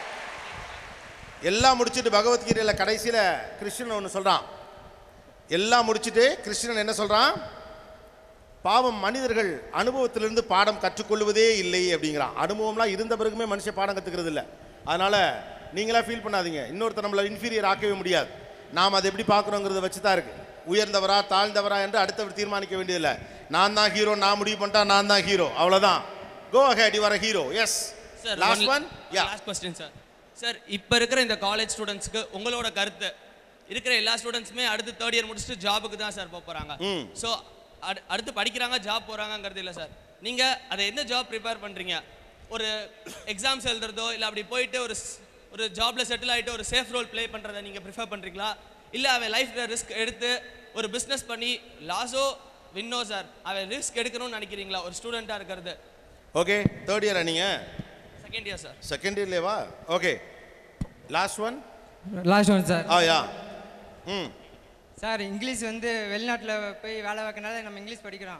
எல்லாம் முடிச்சுட்டு பகவத்கீதையில் கடைசியில் கிருஷ்ணன் ஒன்று சொல்கிறான் எல்லாம் முடிச்சுட்டு கிருஷ்ணன் என்ன சொல்றான் பாவம் மனிதர்கள் அனுபவத்திலிருந்து பாடம் கற்றுக்கொள்வதே இல்லை அப்படிங்கிறான் அனுபவம்லாம் இருந்த பிறகுமே மனுஷன் பாடம் கற்றுக்கிறது இல்லை அதனால நீங்களா ஃபீல் பண்ணாதீங்க இன்னொருத்தர் நம்மளை இன்ஃபீரியர் ஆக்கவே முடியாது நாம் அதை எப்படி பார்க்குறோங்கிறத வச்சு தான் இருக்கு உயர்ந்தவரா தாழ்ந்தவரா என்று அடுத்தவர் தீர்மானிக்க வேண்டியதில்லை நான் தான் ஹீரோ நான் முடிவு பண்ணிட்டா நான் தான் ஹீரோ அவ்வளோதான் go ahead you are hero yes sir last one yeah last question sir sir இப்போ இருக்கிற இந்த காலேஜ் ஸ்டூடெண்ட்ஸ்க்கு உங்களோட கருத்து இருக்கிற எல்லா ஸ்டூடெண்ட்ஸுமே அடுத்து தேர்ட் இயர் முடிச்சுட்டு ஜாபுக்கு தான் சார் போக போகிறாங்க ம். ஸோ அடுத்து படிக்கிறாங்க ஜாப் போகிறாங்கங்கிறது இல்லை சார் நீங்கள் அதை எந்த ஜாப் ப்ரிப்பேர் பண்ணுறீங்க ஒரு எக்ஸாம்ஸ் எழுதுறதோ இல்லை அப்படி போயிட்டு ஒரு ஸ்- ஒரு ஜாப்ல செட்டில் ஆகிட்டு ஒரு சேஃப் ரோல் ப்ளே பண்ணுறதை நீங்கள் ப்ரிஃபர் பண்ணுறீங்களா இல்லை அவன் லைஃப்பில் ரிஸ்க் எடுத்து ஒரு பிஸ்னஸ் பண்ணி லாஸோ வின்னோ சார் அவன் ரிஸ்க் எடுக்கணும்னு நினைக்கிறீங்களா ஒரு ஸ்டூடெண்ட்டாக இருக்கிறது ஓகே தேர்ட் இயரா நீங்கள் செகண்ட் இயர் சார் செகண்ட் இயர்லேவா okay last one last one sir ah yeah hmm sir English வந்து வெளிநாட்டில் போய் வேலை பார்க்கறனால நம்ம இங்கிலீஷ் படிக்கிறோம்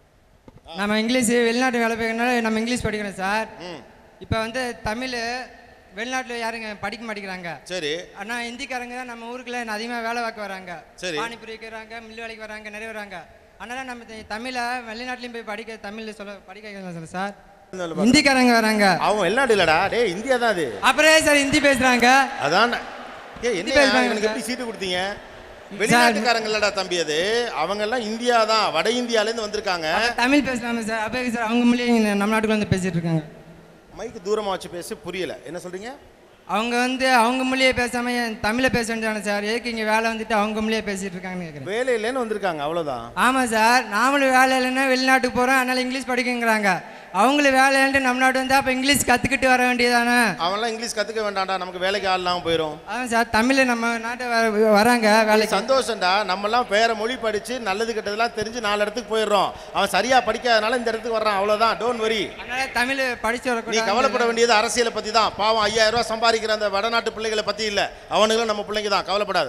நம்ம இங்கிலீஷ் வெளிநாட்டு வேலை பார்க்கறனால நம்ம இங்கிலீஷ் படிக்கிறோம் சார் இப்போ வந்து தமிழ் வெளிநாட்டில் யாருங்க படிக்க மாட்டேங்கிறாங்க சரி ஆனால் ஹிந்திக்காரங்க தான் நம்ம ஊருக்குள்ள அதிகமாக வேலை பார்க்க வராங்க சரி. பானிபுரி வைக்கிறாங்க மில் வேலைக்கு வராங்க நிறைய வராங்க அதனால நம்ம த- தமிழை வெளிநாட்டிலையும் போய் படிக்க தமிழில் சொல்ல படிக்க வைக்கலாம் சார் ஹிந்திக்காரங்க வராங்க அவன் வெளிநாடு இல்லடா டேய் இந்தியா தான் அது அப்புறம் ஏன் சார் ஹிந்தி பேசுகிறாங்க அதான் ஏ ஹிந்தி என்ன பேசுறாங்க எனக்கு எப்படி சீட்டு கொடுத்தீங்க வெளிநாட்டுக்காரங்க இல்லடா தம்பி அது அவங்க எல்லாம் இந்தியா தான் வட இந்தியால இருந்து வந்திருக்காங்க தமிழ் பேசலாமா சார் அப்போ சார் அவங்க மொழியும் நம்ம நாட்டுக்குள்ள வந்து பேசிட்டு இருக்காங்க மைக்கு தூரமா வச்சு பேச புரியல என்ன சொல்றீங்க அவங்க வந்து அவங்க மொழியை பேசாம ஏன் தமிழை பேச வேண்டியதானே சார் எதுக்கு இங்கே வேலை வந்துட்டு அவங்க மொழியை பேசிட்டு இருக்காங்கன்னு கேட்குறேன் வேலை இல்லைன்னு வந்திருக்காங்க அவ்வளவுதான் ஆமாம் சார் நாமளும் வேலை இல்லைன்னா வெளிநாட்டுக்கு போகிறோம் அதனால இங்கிலீஷ் படிக்குங்கிறாங்க அவங்களும் வேலை இல்லைன்ட்டு நம்ம நாட்டு வந்து அப்போ இங்கிலீஷ் கற்றுக்கிட்டு வர வேண்டியதானே அவன்லாம் இங்கிலீஷ் கத்துக்க வேண்டாம்டா நமக்கு வேலைக்கு ஆள் இல்லாம போயிடும் அதான் சார் தமிழ் நம்ம நாட்டை வர- வராங்க வேலைக்கு சந்தோஷம்டா நம்மலாம் வேற மொழி படிச்சு நல்லது கெட்டதெல்லாம் தெரிஞ்சு நாலு இடத்துக்கு போயிடுறோம் அவன் சரியா படிக்காதனால இந்த இடத்துக்கு வர்றான் அவ்வளவுதான் டோன்ட் வரி அதனால தமிழ் படிச்சு நீ வரக்கூடாது கவலைப்பட வேண்டியது அரசியலை பத்தி தான் பாவம் ஐயாயிரம் ரூபாய் சம்பாதிக்கிற அந்த வடநாட்டு பிள்ளைகளை பத்தி இல்ல அவனுங்களும் நம்ம பிள்ளைங்க தான் கவலைப்படாத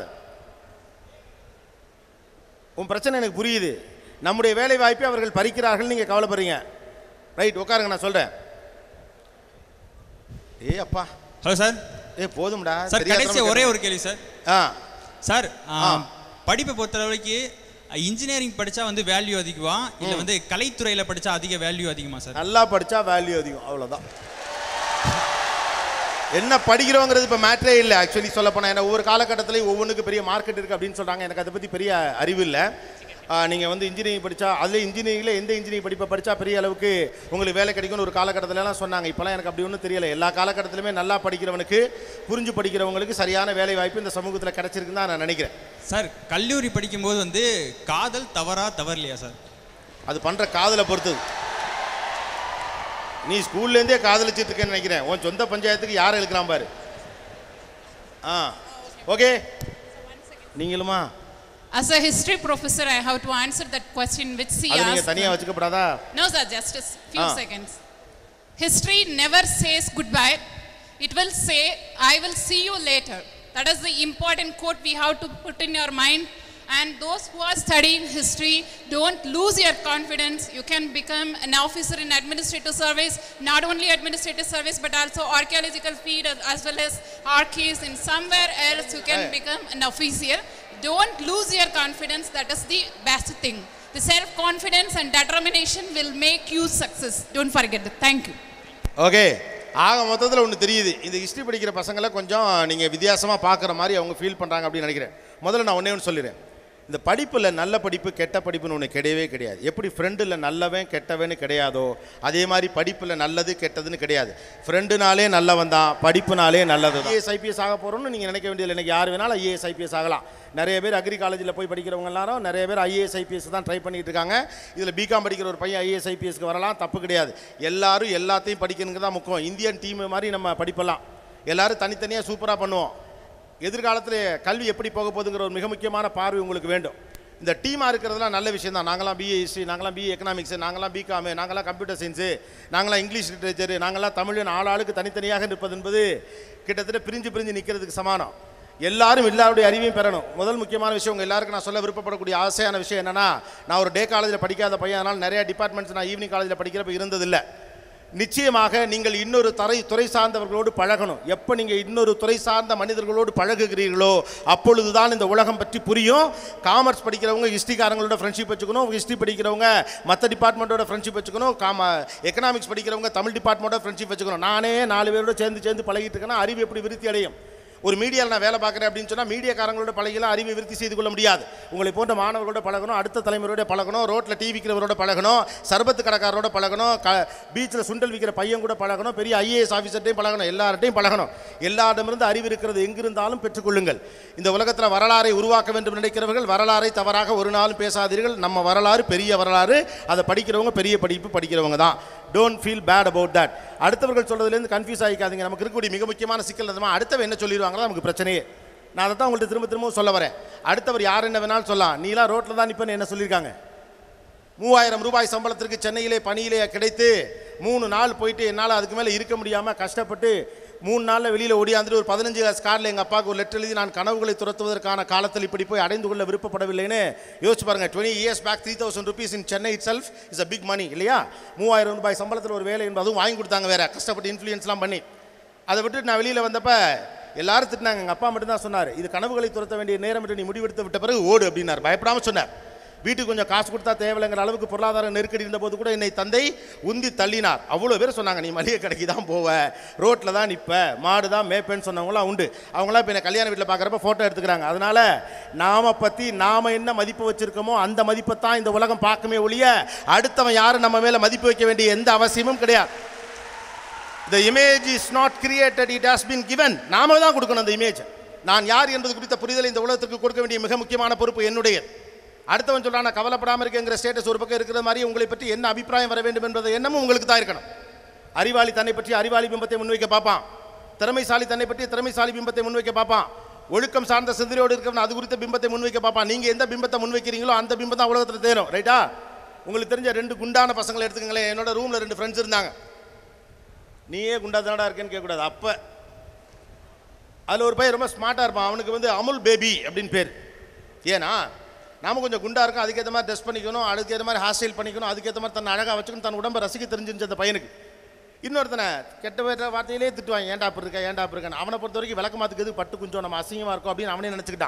உன் பிரச்சனை எனக்கு புரியுது நம்முடைய வேலை வாய்ப்பை அவர்கள் பறிக்கிறார்கள் நீங்க கவலைப்படுறீங்க ரைட் உட்காருங்க நான் சொல்றேன் ஏ அப்பா ஹலோ சார் ஏ போதும்டா சார் தெரியாத கடைசி நம்ம ஒரே கேட்டோம். ஒரு கேள்வி சார் ஆ சார் படிப்பை பொறுத்த வரைக்கும் இன்ஜினியரிங் படிச்சா வந்து வேல்யூ அதிகமா இல்ல ம். வந்து கலைத்துறையில படிச்சா அதிக வேல்யூ அதிகமா சார் நல்லா படித்தா வேல்யூ அதிகம் அவ்வளோதான் என்ன படிக்கிறோங்கிறது இப்போ மேட்ரே இல்லை ஆக்சுவலி சொல்ல போனால் ஏன்னா ஒவ்வொரு காலகட்டத்திலையும் ஒவ்வொன்றுக்கு பெரிய மார்க்கெட் இருக்குது அப்படின்னு சொல்கிறாங்க எனக்கு அதை பற்றி பெரிய அறிவு இல்லை நீங்கள் வந்து இன்ஜினியரிங் படித்தா அதில் இன்ஜினியரிங்கில் எந்த இன்ஜினியரிங் படிப்பை படித்தா பெரிய அளவுக்கு உங்களுக்கு வேலை கிடைக்கும்னு ஒரு காலகட்டத்திலலாம் சொன்னாங்க இப்போலாம் எனக்கு அப்படி ஒன்றும் தெரியல எல்லா காலகட்டத்திலுமே நல்லா படிக்கிறவனுக்கு புரிஞ்சு படிக்கிறவங்களுக்கு சரியான வேலை வாய்ப்பு இந்த சமூகத்தில் கிடைச்சிருக்குன்னு தான் நான் நினைக்கிறேன் சார் கல்லூரி படிக்கும்போது வந்து காதல் தவறா தவறலையா சார் அது பண்ணுற காதலை பொறுத்தது நீ ஸ்கூல்லேருந்தே காதலிச்சிட்டு இருக்கேன்னு நினைக்கிறேன் உன் சொந்த பஞ்சாயத்துக்கு யாரை இழுக்கிறான் பாரு ஆ ஓகே நீங்களுமா As a history professor, I have to answer that question which she அது நீங்கள் asked. தனியாக வச்சுக்கப்படாதா No, sir, just a s- few Ah. seconds. History never says goodbye. It will say, I will see you later. That is the important quote we have to put in your mind. And those who are studying history, don't lose your confidence. You can become an officer in administrative service, not only administrative service, but also archaeological field as- as well as archives. In somewhere else, you can Hey. become an officer. Don't lose your confidence. That is the best thing. The self-confidence and determination will make you success. Don't forget that. Thank you. Okay ஆக மொத்தத்தில் ஒன்று தெரியுது இந்த history படிக்கிற பசங்களை கொஞ்சம் நீங்கள் வித்தியாசமாக பார்க்குற மாதிரி அவங்க ஃபீல் பண்ணுறாங்க அப்படின்னு நினைக்கிறேன் முதல்ல நான் ஒன்றே ஒன்று சொல்லிடுறேன் இந்த படிப்பில் நல்ல படிப்பு கெட்ட படிப்புன்னு ஒன்று கிடையவே கிடையாது எப்படி ஃப்ரெண்டில் நல்லவன் கெட்டவன்னு கிடையாதோ அதே மாதிரி படிப்பில் நல்லது கெட்டதுன்னு கிடையாது ஃப்ரெண்டுனாலே நல்லவன் தான் படிப்புனாலே நல்லது தான் ஐஏஎஸ் ஐபிஎஸ் ஆக போகிறோம்னு நீங்கள் நினைக்க வேண்டியதில்லை எனக்கு யார் வேணாலும் ஐஏஎஸ் ஐபிஎஸ் ஆகலாம் நிறைய பேர் அக்ரி காலேஜில் போய் படிக்கிறவங்க எல்லாரும் நிறைய பேர் ஐஏஎஸ் ஐபிஎஸ் தான் ட்ரை பண்ணிட்டு இருக்காங்க இதில் பிகாம் படிக்கிற ஒரு பையன் ஐஏஎஸ் ஐபிஎஸ்க்கு வரலாம் தப்பு கிடையாது எல்லாரும் எல்லாத்தையும் படிக்கணுங்க தான் முக்கியம் இந்தியன் டீம் மாதிரி நம்ம படிப்பெல்லாம் எல்லாரும் தனித்தனியாக சூப்பராக பண்ணுவோம் எதிர்காலத்தில் கல்வி எப்படி போக போகுதுங்கிற ஒரு மிக முக்கியமான பார்வை உங்களுக்கு வேண்டும் இந்த டீமாக இருக்கிறதுலாம் நல்ல விஷயம் தான் நாங்களாம் பிஏ ஹிஸ்ட்ரி நாங்களாம் பிஏ எக்கனாமிக்ஸ் நாங்களாம் பிகாமு நாங்களாம் கம்ப்யூட்டர் சயின்ஸு நாங்களாம் இங்கிலீஷ் லிட்ரேச்சர் நாங்களாம் தமிழ் ஆள் ஆளுக்கு தனித்தனியாக நிற்பது என்பது கிட்டத்தட்ட பிரிஞ்சு பிரிஞ்சு நிற்கிறதுக்கு சமானம் எல்லாரும் எல்லாருடைய அறிவையும் பெறணும் முதல் முக்கியமான விஷயம் உங்கள் எல்லாருக்கும் நான் சொல்ல விருப்பப்படக்கூடிய ஆசையான விஷயம் என்னன்னா நான் ஒரு டே காலேஜில் படிக்காத பையன் அதனால் நிறைய டிபார்ட்மெண்ட்ஸ் நான் ஈவினிங் காலேஜில் படிக்கிறப்ப இருந்ததில்லை நிச்சயமாக நீங்கள் இன்னொரு துறை துறை சார்ந்தவர்களோடு பழகணும் எப்போ நீங்கள் இன்னொரு துறை சார்ந்த மனிதர்களோடு பழகுகிறீர்களோ அப்பொழுது தான் இந்த உலகம் பற்றி புரியும் காமர்ஸ் படிக்கிறவங்க ஹிஸ்ட்ரிக்காரங்களோட ஃப்ரெண்ட்ஷிப் வச்சுக்கணும் ஹிஸ்ட்ரி படிக்கிறவங்க மற்ற டிபார்ட்மெண்ட்டோட ஃப்ரெண்ட்ஷிப் வச்சுக்கணும் காம எக்கனாமிக்ஸ் படிக்கிறவங்க தமிழ் டிபார்ட்மெண்ட்டோட ஃப்ரெண்ட்ஷிப் வச்சுக்கணும் நானே நாலு பேரோட சேர்ந்து சேர்ந்து பழகிட்டு இருக்கேன்னா அறிவு எப்படி விருத்தி அடையும் ஒரு மீடியாவில் நான் வேலை பார்க்குறேன் அப்படின்னு சொன்னால் மீடியாக்காரங்களோட பழகிலாம் அறிவை விருத்தி செய்து கொள்ள முடியாது உங்களை போன்ற மாணவர்களோட பழகணும் அடுத்த தலைமுறையோட பழகணும் ரோட்டில் டீ விற்கிறவரோட பழகணும் சர்பத்து கடைக்காரரோட பழகணும் க பீச்சில் சுண்டல் விற்கிற பையன் கூட பழகணும் பெரிய ஐஏஎஸ் ஆஃபீஸர்ட்டையும் பழகணும் எல்லார்ட்டையும் பழகணும் எல்லாரிடமிருந்து அறிவு இருக்கிறது எங்கிருந்தாலும் பெற்றுக்கொள்ளுங்கள் இந்த உலகத்தில் வரலாறை உருவாக்க வேண்டும் நினைக்கிறவர்கள் வரலாறை தவறாக ஒரு நாளும் பேசாதீர்கள் நம்ம வரலாறு பெரிய வரலாறு அதை படிக்கிறவங்க பெரிய படிப்பு படிக்கிறவங்க தான் don't feel bad about that அடுத்தவர்கள் சொல்றதுலேருந்து கன்ஃபியூஸ் ஆகிக்காதீங்க நமக்கு இருக்கக்கூடிய மிக முக்கியமான சிக்கல் என்னமா அடுத்தவன் என்ன சொல்லிடுவாங்களோ நமக்கு பிரச்சனையே நான் அதை தான் உங்கள்கிட்ட திரும்ப திரும்ப சொல்ல வரேன் அடுத்தவர் யார் என்ன வேணாலும் சொல்லலாம் நீலாம் ரோட்டில் தான் நிற்பேன்னு என்ன சொல்லியிருக்காங்க மூவாயிரம் ரூபாய் சம்பளத்திற்கு சென்னையிலே பணியிலே கிடைத்து மூணு நாள் போயிட்டு என்னால் அதுக்கு மேலே இருக்க முடியாமல் கஷ்டப்பட்டு மூணு நாளில் வெளியில் ஓடியாந்துட்டு ஒரு பதினஞ்சு கிளாஸ் காரில் எங்கள் அப்பாவுக்கு ஒரு லெட்டர் எழுதி நான் கனவுகளை துரத்துவதற்கான காலத்தில் இப்படி போய் அடைந்து கொள்ள விருப்பப்படவில்லைன்னு யோசிச்சு பாருங்க twenty years back three thousand rupees in Chennai itself is a big money இல்லையா மூவாயிரம் ரூபாய் சம்பளத்தில் ஒரு வேலை என்பது அதுவும் வாங்கி கொடுத்தாங்க வேற கஷ்டப்பட்டு இன்ஃப்ளூயன்ஸ்லாம் பண்ணி அதை விட்டு நான் வெளியில் வந்தப்ப எல்லாரும் திட்டினாங்க எங்கள் அப்பா மட்டும் தான் சொன்னார் இது கனவுகளை துரத்த வேண்டிய நேரம் என்று நீ முடிவெடுத்து விட்ட பிறகு ஓடு அப்படின்னார் பயப்படாமல் சொன்னார் வீட்டுக்கு கொஞ்சம் காசு கொடுத்தா தேவையில்லைங்கிற அளவுக்கு பொருளாதார நெருக்கடி இருந்தபோது கூட என்னை தந்தை உந்தி தள்ளினார் அவ்வளோ பேர் சொன்னாங்க நீ மளிகை கடைக்கு தான் போவ ரோட்டில் தான் நிற்ப மாடு தான் மேய்ப்பேன்னு சொன்னவங்களாம் உண்டு அவங்களாம் இப்போ என்னை கல்யாண வீட்டில் பார்க்குறப்ப ஃபோட்டோ எடுத்துக்கிறாங்க அதனால் நாம பற்றி நாம் என்ன மதிப்பு வச்சுருக்கோமோ அந்த மதிப்பை தான் இந்த உலகம் பார்க்குமே ஒழிய அடுத்தவன் யாரும் நம்ம மேலே மதிப்பு வைக்க வேண்டிய எந்த அவசியமும் கிடையாது the image is not created it has been given நாம தான் கொடுக்கணும் அந்த இமேஜ் நான் யார் என்பது குறித்த புரிதலை இந்த உலகத்துக்கு கொடுக்க வேண்டிய மிக முக்கியமான பொறுப்பு என்னுடைய அடுத்தவன் சொல்றான் நான் கவலைப்படாமல் இருக்கேங்கிற ஸ்டேட்டஸ் ஒரு பக்கம் இருக்கிற மாதிரி உங்களை பற்றி என்ன அபிப்பிராயம் வர வேண்டும் என்பது எண்ணமும் உங்களுக்கு தான் இருக்கணும் அறிவாளி தன்னை பற்றி அறிவாளி பிம்பத்தை முன்வைக்க பார்ப்பான் திறமைசாலி தன்னை பற்றி திறமைசாலி பிம்பத்தை முன்வைக்க பார்ப்பான் ஒழுக்கம் சார்ந்த சிந்தனையோடு இருக்கவன் அது குறித்த பிம்பத்தை முன்வைக்க பார்ப்பான் நீங்கள் எந்த பிம்பத்தை முன்வைக்கிறீங்களோ அந்த பிம்பம் தான் உலகத்தில் தேரும் ரைட்டா உங்களுக்கு தெரிஞ்ச ரெண்டு குண்டான பசங்களை எடுத்துக்கங்களேன் என்னோட ரூமில் ரெண்டு ஃப்ரெண்ட்ஸ் இருந்தாங்க நீயே குண்டா தானடா இருக்கேன்னு கேட்கக்கூடாது அப்போ அதில் ஒரு பையன் ரொம்ப ஸ்மார்ட்டாக இருப்பான் அவனுக்கு வந்து அமுல் பேபி அப்படின்னு பேர் ஏன்னா நாம கொஞ்சம் குண்டா இருக்கும் அதுக்கேற்ற மாதிரி ட்ரெஸ் பண்ணிக்கணும் அதுக்கேற்ற மாதிரி ஹேர் ஸ்டைல் பண்ணிக்கணும் அதுக்கேற்ற மாதிரி தன்னை அழகாக வச்சுக்கணும் தன் உடம்பை ரசிக்க தெரிஞ்சிருந்துச்சு அந்த பையனுக்கு இன்னொருத்தனை கெட்ட வேற வார்த்தையிலே திட்டுவான் ஏன்டா அப்படி இருக்க ஏன்டா அப்படி இருக்கான்னு அவனை பொறுத்த வரைக்கும் விளக்க மாத்துக்கு பட்டு கொஞ்சம் நம்ம அசிங்கமாக இருக்கும் அப்படின்னு அவனே நினச்சிக்கிட்டான்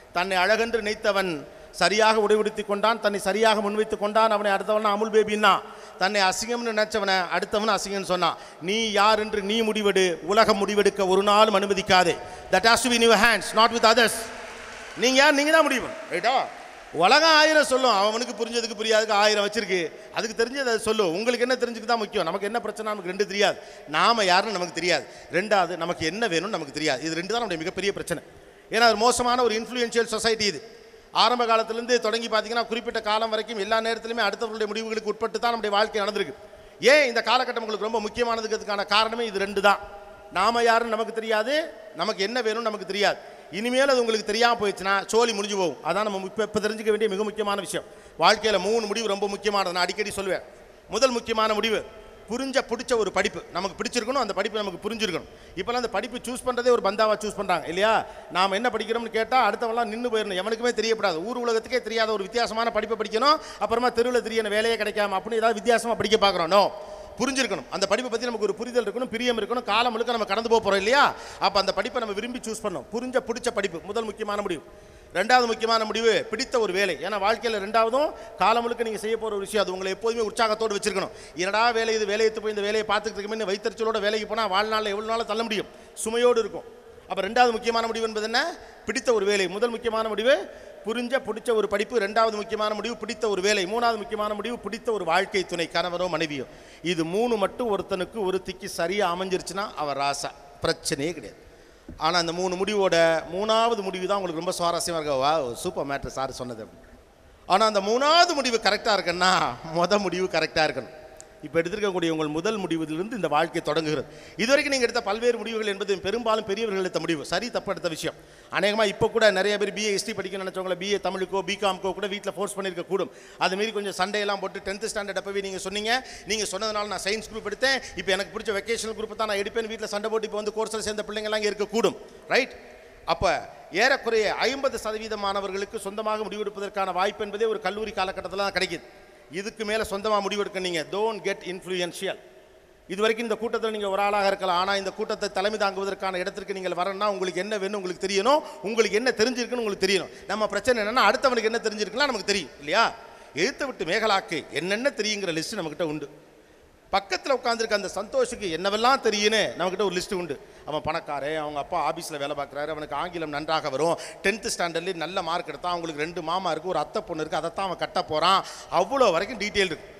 தன்னை அழகென்று நினைத்தவன் சரியாக உடைவிடுத்தி கொண்டான் தன்னை சரியாக முன்வைத்து கொண்டான் அவனை அடுத்தவன் அமுல் பேபின்னா தன்னை அசிங்கம்னு நினைச்சவனை அடுத்தவன் அசிங்கம்னு சொன்னான் நீ யார் என்று நீ முடிவெடு உலகம் முடிவெடுக்க ஒரு நாளும் அனுமதிக்காதே that has to be in your hands not with others நீங்கள் யார் நீங்கள் தான் முடிவு ரைட்டா உலகம் ஆயிரம் சொல்லும் அவனுக்கு புரிஞ்சதுக்கு புரியாதுக்கு ஆயிரம் வச்சிருக்கு அதுக்கு தெரிஞ்சது அது சொல்லும் உங்களுக்கு என்ன தெரிஞ்சுக்கு தான் முக்கியம் நமக்கு என்ன பிரச்சனை நமக்கு ரெண்டு தெரியாது நாம யாருன்னு நமக்கு தெரியாது ரெண்டாவது நமக்கு என்ன வேணும்னு நமக்கு தெரியாது இது ரெண்டு தான் நம்முடைய மிகப்பெரிய பிரச்சனை ஏன்னா அது மோசமான ஒரு இன்ஃப்ளூயன்ஷியல் சொசைட்டி இது ஆரம்ப காலத்திலேருந்து தொடங்கி பார்த்தீங்கன்னா குறிப்பிட்ட காலம் வரைக்கும் எல்லா நேரத்திலுமே அடுத்தவர்களுடைய முடிவுகளுக்கு உட்பட்டு தான் நம்முடைய வாழ்க்கை நடந்திருக்கு ஏன் இந்த காலகட்டம் உங்களுக்கு ரொம்ப முக்கியமானதுக்கிறதுக்கான காரணமே இது ரெண்டு தான் நாம யாருன்னு நமக்கு தெரியாது நமக்கு என்ன வேணும்னு நமக்கு தெரியாது இனிமேல் அது உங்களுக்கு தெரியாமல் போயிடுச்சுன்னா சோலி முடிஞ்சு போகும் அதான் நம்ம இப்போ இப்போ தெரிஞ்சுக்க வேண்டிய மிக முக்கியமான விஷயம் வாழ்க்கையில் மூணு முடிவு ரொம்ப முக்கியமானது நான் அடிக்கடி சொல்லுவேன் முதல் முக்கியமான முடிவு புரிஞ்ச பிடிச்ச ஒரு படிப்பு நமக்கு பிடிச்சிருக்கணும் அந்த படிப்பு நமக்கு புரிஞ்சிருக்கணும் இப்போலாம் அந்த படிப்பு சூஸ் பண்ணுறதே ஒரு பந்தாவா சூஸ் பண்ணுறாங்க இல்லையா நாம் என்ன படிக்கிறோம்னு கேட்டால் அடுத்தவெல்லாம் நின்று போயிடணும் எவனுக்குமே தெரியப்படாது ஊர் உலகத்துக்கே தெரியாத ஒரு வித்தியாசமான படிப்பை படிக்கணும் அப்புறமா தெருவில் தெரியன வேலையே கிடைக்காம அப்படின்னு ஏதாவது வித்தியாசமாக படிக்க பார்க்குறோம் நோ புரிஞ்சிருக்கணும் அந்த படிப்பை பற்றி நமக்கு ஒரு புரிதல் இருக்கணும் பிரியம் இருக்கணும் காலம் முழுக்க நம்ம கடந்து போக போகிறோம் இல்லையா அப்போ அந்த படிப்பை நம்ம விரும்பி சூஸ் பண்ணணும் புரிஞ்ச பிடிச்ச படிப்பு முதல் முக்கியமான முடிவு ரெண்டாவது முக்கியமான முடிவு பிடித்த ஒரு வேலை ஏன்னா வாழ்க்கையில் ரெண்டாவதும் காலம் முழுக்க நீங்கள் செய்ய போகிற ஒரு விஷயம் அது உங்களை எப்போதுமே உற்சாகத்தோடு வச்சிருக்கணும் என்னடா வேலை இது வேலையை போய் இந்த வேலையை பார்த்துக்கிட்டு இருக்கமே வைத்தறிச்சலோட வேலைக்கு போனால் வாழ்நாளில் எவ்வளோ நாள் தள்ள முடியும் சுமையோடு இருக்கும் அப்போ ரெண்டாவது முக்கியமான முடிவு என்பது என்ன பிடித்த ஒரு வேலை முதல் முக்கியமான முடிவு புரிஞ்ச பிடிச்ச ஒரு படிப்பு ரெண்டாவது முக்கியமான முடிவு பிடித்த ஒரு வேலை மூணாவது முக்கியமான முடிவு பிடித்த ஒரு வாழ்க்கை துணை கணவரோ மனைவியோ இது மூணு மட்டும் ஒருத்தனுக்கு ஒருத்திக்கு சரியாக அமைஞ்சிருச்சுன்னா அவர் ராசா பிரச்சனையே கிடையாது ஆனால் அந்த மூணு முடிவோட மூணாவது முடிவு தான் உங்களுக்கு ரொம்ப சுவாரஸ்யமாக இருக்க வா சூப்பர் மேட்ரு சார் சொன்னது ஆனால் அந்த மூணாவது முடிவு கரெக்டாக இருக்குன்னா மொத முடிவு கரெக்டாக இருக்கணும் இப்போ எடுத்திருக்கக்கூடிய உங்கள் முதல் முடிவிலிருந்து இந்த வாழ்க்கை தொடங்குகிறது இதுவரைக்கும் நீங்கள் எடுத்த பல்வேறு முடிவுகள் என்பது பெரும்பாலும் பெரியவர்கள் எடுத்த முடிவு சரி தப்பு எடுத்த விஷயம் அநேகமாக இப்போ கூட நிறைய பேர் பிஏ ஹிஸ்ட்ரி படிக்க நினச்சவங்கள பிஏ தமிழுக்கோ பிகாம்க்கோ கூட வீட்டில் ஃபோர்ஸ் பண்ணியிருக்க கூடும் அது மாரி கொஞ்சம் சண்டையெல்லாம் போட்டு டென்த்து ஸ்டாண்டர்ட் அப்பவே நீங்கள் சொன்னீங்க நீங்கள் சொன்னதுனால நான் சயின்ஸ் குரூப் எடுத்தேன் இப்போ எனக்கு பிடிச்ச வெக்கேஷனல் குரூப் தான் நான் எடுப்பேன் வீட்டில் சண்டை போட்டு இப்போ வந்து கோர்ஸில் சேர்ந்த பிள்ளைங்கள்லாம் இங்கே இருக்கக்கூடும் ரைட் அப்போ ஏறக்குறைய ஐம்பது சதவீத மாணவர்களுக்கு சொந்தமாக முடிவெடுப்பதற்கான வாய்ப்பு என்பதே ஒரு கல்லூரி காலகட்டத்தில் தான் கிடைக்குது இதுக்கு மேலே சொந்தமாக முடிவெடுக்க நீங்கள் டோன்ட் கெட் இன்ஃப்ளூயன்ஷியல் இது வரைக்கும் இந்த கூட்டத்தில் நீங்கள் ஒரு ஆளாக இருக்கலாம் ஆனால் இந்த கூட்டத்தை தலைமை தாங்குவதற்கான இடத்திற்கு நீங்கள் வரணும்னா உங்களுக்கு என்ன வேணும் உங்களுக்கு தெரியணும் உங்களுக்கு என்ன தெரிஞ்சிருக்குன்னு உங்களுக்கு தெரியணும் நம்ம பிரச்சனை என்னன்னா அடுத்தவனுக்கு என்ன தெரிஞ்சிருக்குலாம் நமக்கு தெரியும் இல்லையா எழுத்து விட்டு மேகலாக்கு என்னென்ன தெரியுங்கிற லிஸ்ட் நம்மக்கிட்ட உண்டு பக்கத்தில் உட்காந்துருக்க அந்த சந்தோஷுக்கு என்னவெல்லாம் தெரியுன்னு நம்மக்கிட்ட ஒரு லிஸ்ட்டு உண்டு அவன் பணக்காரன் அவங்க அப்பா ஆஃபீஸில் வேலை பார்க்குறாரு அவனுக்கு ஆங்கிலம் நன்றாக வரும் டென்த்து ஸ்டாண்டர்ட்லேயே நல்ல மார்க் எடுத்தான் அவங்களுக்கு ரெண்டு மாமா இருக்குது ஒரு அத்தை பொண்ணு இருக்குது அதைத்தான் அவன் கட்ட போகிறான் அவ்வளோ வரைக்கும் டீட்டெயில் இருக்கு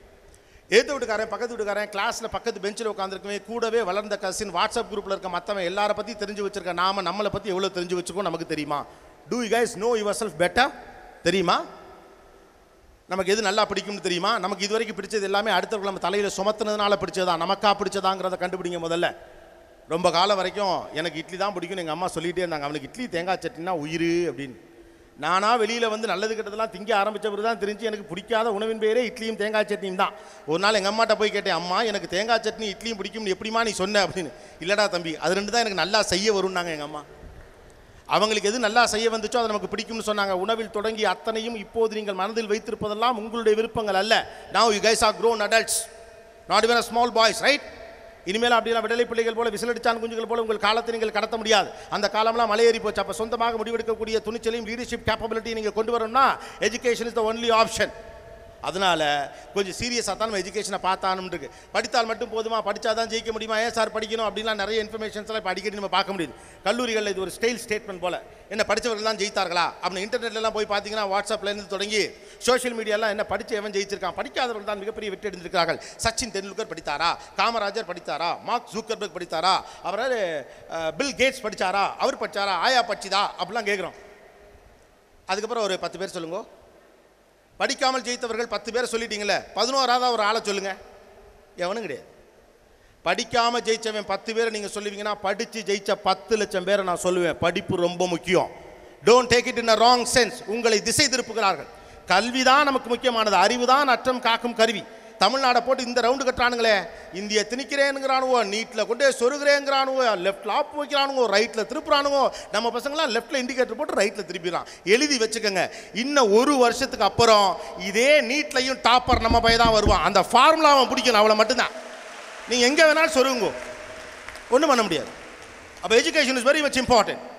ஏத்து வீட்டுக்காரன் பக்கத்து வீட்டுக்காரன் கிளாஸில் பக்கத்து பெஞ்சில் உட்காந்துருக்கவே கூடவே வளர்ந்த கசின் வாட்ஸ்அப் குரூப்பில் இருக்க மற்றவன் எல்லாரை பற்றி தெரிஞ்சு வச்சிருக்க நாம நம்மளை பற்றி எவ்வளோ தெரிஞ்சு வச்சுக்கோ நமக்கு தெரியுமா do you guys know yourself better தெரியுமா நமக்கு எது நல்லா பிடிக்கும்னு தெரியுமா நமக்கு இது வரைக்கும் பிடிச்சது எல்லாமே அடுத்தவர்கள் நம்ம தலையில் சுமத்துனதுனால பிடிச்சதா நமக்கா பிடிச்சதாங்கிறத கண்டுபிடிங்க முதல்ல ரொம்ப காலம் வரைக்கும் எனக்கு இட்லி தான் பிடிக்கும்னு எங்கள் அம்மா சொல்லிகிட்டே இருந்தாங்க அவனுக்கு இட்லி தேங்காய் சட்னினா உயிர் அப்படின்னு நானாக வெளியில் வந்து நல்லது கெட்டதெல்லாம் திங்க ஆரம்பித்த பிறகு தான் தெரிஞ்சு எனக்கு பிடிக்காத உணவின் பேரே இட்லியும் தேங்காய் சட்னியும் தான் ஒரு நாள் எங்கள் அம்மாட்ட போய் கேட்டேன் அம்மா எனக்கு தேங்காய் சட்னி இட்லியும் பிடிக்கும்னு எப்படிமா நீ சொன்ன அப்படின்னு இல்லடா தம்பி அது ரெண்டு தான் எனக்கு நல்லா செய்ய வரும்னாங்க எங்கள் அம்மா அவங்களுக்கு எது நல்லா செய்ய வந்துச்சோ அது நமக்கு பிடிக்கும்னு சொன்னாங்க உணவில் தொடங்கி அத்தனையும் இப்போது நீங்கள் மனதில் வைத்திருப்பதெல்லாம் உங்களுடைய விருப்பங்கள் அல்ல now you guys are grown adults not even a small boys right இனிமேல் அப்படிலாம் விடலை பிள்ளைகள் போல விசிலடிச்சான் குஞ்சுகள் போல உங்கள் காலத்தை நீங்கள் கடத்த முடியாது அந்த காலம்லாம் மலையேறி போச்சு அப்போ சொந்தமாக முடிவெடுக்கக்கூடிய துணிச்சலையும் லீடர்ஷிப் கேப்பபிலிட்டி நீங்கள் கொண்டு வரணும்னா education is the only option அதனால கொஞ்சம் சீரியஸாக தான் நம்ம எஜுகேஷனை பார்த்தானும் இருக்கு படித்தால் மட்டும் போதுமா படித்தா தான் ஜெயிக்க முடியுமா ஏன் சார் படிக்கணும் அப்படின்லாம் நிறைய இன்ஃபர்மேஷன்ஸ்லாம் இப்போ அடிக்கடி நம்ம பார்க்க முடியுது கல்லூரிகளில் இது ஒரு ஸ்டைல் ஸ்டேட்மெண்ட் போல என்ன படித்தவர்கள் தான் ஜெயித்தார்களா அப்படின்னு இன்டர்நெட்லாம் போய் பார்த்தீங்கன்னா வாட்ஸ்அப்லேருந்து தொடங்கி சோஷியல் மீடியாலாம் என்ன படித்து எவன் ஜெயிச்சிருக்கான் படிக்காதவர்கள் தான் மிகப்பெரிய வெற்றி அடைந்திருக்கிறார்கள் சச்சின் தெண்டுல்கர் படித்தாரா காமராஜர் படித்தாரா மார்க் ஜூக்கர்பர்க் படித்தாரா அவர் பில் கேட்ஸ் படித்தாரா அவர் படித்தாரா ஆயா படிச்சுதா அப்படிலாம் கேட்குறோம் அதுக்கப்புறம் ஒரு பத்து பேர் சொல்லுங்க படிக்காமல் ஜெயித்தவர்கள் பத்து பேரை சொல்லிட்டீங்களே பதினோராவது ஒரு ஆளை சொல்லுங்க எவனும் கிடையாது படிக்காமல் ஜெயிச்சவன் பத்து பேரை நீங்கள் சொல்லுவீங்கன்னா படித்து ஜெயிச்ச பத்து லட்சம் பேரை நான் சொல்லுவேன் படிப்பு ரொம்ப முக்கியம் don't take it in a wrong sense உங்களை திசை திருப்புகிறார்கள் கல்வி தான் நமக்கு முக்கியமானது அறிவு தான் அற்றம் காக்கும் கருவி தமிழ்நாடை போட்டு இந்த ரவுண்டு கட்டுறானுங்களே இந்திய திணிக்கிறேனுங்கிறானுவோ நீட்டில் கொண்டு போய் சொருகிறேங்கிறானுவோ லெஃப்டில் ஆப் வைக்கிறானுவோ ரைட்டில் திருப்புறானுவோ நம்ம பசங்களாம் லெஃப்ட்டில் இண்டிகேட்டர் போட்டு ரைட்டில் திருப்பிடுறான் எழுதி வச்சுக்கோங்க இன்னும் ஒரு வருஷத்துக்கு அப்புறம் இதே நீட்லையும் டாப்பர் நம்ம பையன் தான் வருவான் அந்த ஃபார்முலா அவன் பிடிக்கணும் அவளை மட்டும்தான் நீங்கள் எங்கே வேணாலும் சொருங்கோ ஒன்றும் பண்ண முடியாது அப்போ education is very much important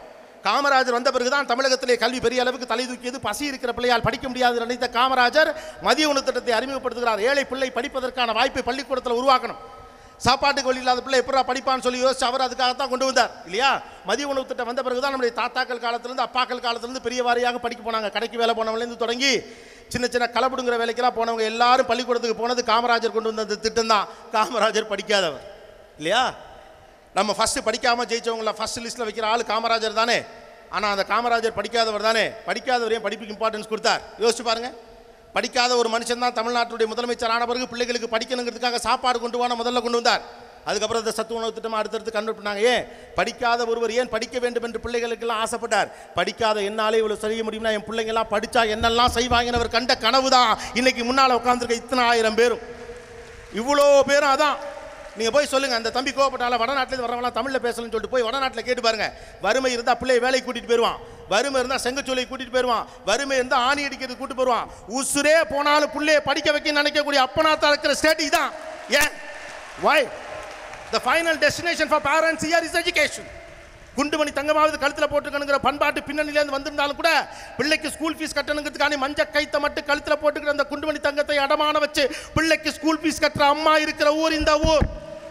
Kamarajar வந்த பிறகுதான் தமிழகத்திலே கல்வி பெரிய அளவுக்கு தலை தூக்கியது பசி இருக்கிற பிள்ளையால் படிக்க முடியாது என்று நினைத்த காமராஜர் மதிய உணவு திட்டத்தை அறிமுகப்படுத்துகிறார் ஏழை பிள்ளை படிப்பதற்கான வாய்ப்பை பள்ளிக்கூடத்தில் உருவாக்கணும் சாப்பாட்டுக்கு வழி இல்லாத பிள்ளை எப்படா படிப்பான்னு சொல்லி யோசிச்சு அவர் அதுக்காகத்தான் கொண்டு வந்தார் இல்லையா மதிய உணவு திட்டம் வந்த பிறகுதான் நம்முடைய தாத்தாக்கள் காலத்திலிருந்து அப்பாக்கள் காலத்திலிருந்து பெரிய வாரியாக படிக்க போனாங்க கடைக்கு வேலை போனவங்களேருந்து தொடங்கி சின்ன சின்ன களப்பிடுங்கிற வேலைக்கெல்லாம் போனவங்க எல்லாரும் பள்ளிக்கூடத்துக்கு போனது காமராஜர் கொண்டு வந்த அந்த திட்டம் தான் காமராஜர் படிக்காதவர் இல்லையா நம்ம ஃபஸ்ட்டு படிக்காமல் ஜெயிச்சவங்கள ஃபஸ்ட் லிஸ்ட்டில் வைக்கிற ஆள் காமராஜர் தானே ஆனால் அந்த காமராஜர் படிக்காதவர் தானே படிக்காதவர் ஏன் படிப்புக்கு இம்பார்ட்டன்ஸ் கொடுத்தார் யோசிச்சு பாருங்க படிக்காத ஒரு மனுஷன் தான் தமிழ்நாட்டுடைய முதலமைச்சர் ஆன பிறகு பிள்ளைகளுக்கு படிக்கணுங்கிறதுக்காக சாப்பாடு கொண்டு வான முதல்ல கொண்டு வந்தார் அதுக்கப்புறம் இந்த சத்து உணவு திட்டமாக அடுத்தடுத்து கண்டு பண்ணாங்க ஏன் படிக்காத ஒருவர் ஏன் படிக்க வேண்டும் என்று பிள்ளைகளுக்கெல்லாம் ஆசைப்பட்டார் படிக்காத என்னாலே இவ்வளோ செய்ய முடியும்னா என் பிள்ளைங்கெல்லாம் படித்தா என்னெல்லாம் செய்வாங்கன்னு அவர் கண்ட கனவு தான் இன்னைக்கு முன்னால் உட்காந்துருக்க இத்தனை ஆயிரம் பேரும் இவ்வளோ பேரும் அதான் நீங்கள் போய் சொல்லுங்கள் அந்த தம்பி கோவப்பட்டால வடநாட்டிலேருந்து வரவங்களாம் தமிழில் பேசலன்னு சொல்லிட்டு போய் வடநாட்டில் கேட்டு பாருங்க வறுமை இருந்தால் பிள்ளையை வேலைக்கு கூட்டிகிட்டு போயிடுவான் வறுமை இருந்தால் செங்கச்சோலை கூட்டிகிட்டு போயிடுவான் வறுமை இருந்தால் ஆணி அடிக்கிறது கூட்டு போயிடுவான் உசுரே போனாலும் பிள்ளையை படிக்க வைக்க நினைக்கக்கூடிய அப்பனாத்தா இருக்கிற ஸ்டேட் இதான் ஏன் why the final destination for parents here is education குண்டுமணி தங்கமாவது கழுத்தில் போட்டுக்கணுங்கிற பண்பாட்டு பின்னணியிலேருந்து வந்திருந்தாலும் கூட பிள்ளைக்கு ஸ்கூல் ஃபீஸ் கட்டணுங்கிறதுக்கான மஞ்ச கைத்தை மட்டும் கழுத்தில் போட்டுக்கிற அந்த குண்டுமணி தங்கத்தை அடமான வச்சு பிள்ளைக்கு ஸ்கூல் ஃபீஸ் கட்டுற அம்மா இருக்கிற ஊர் இந்த ஊர்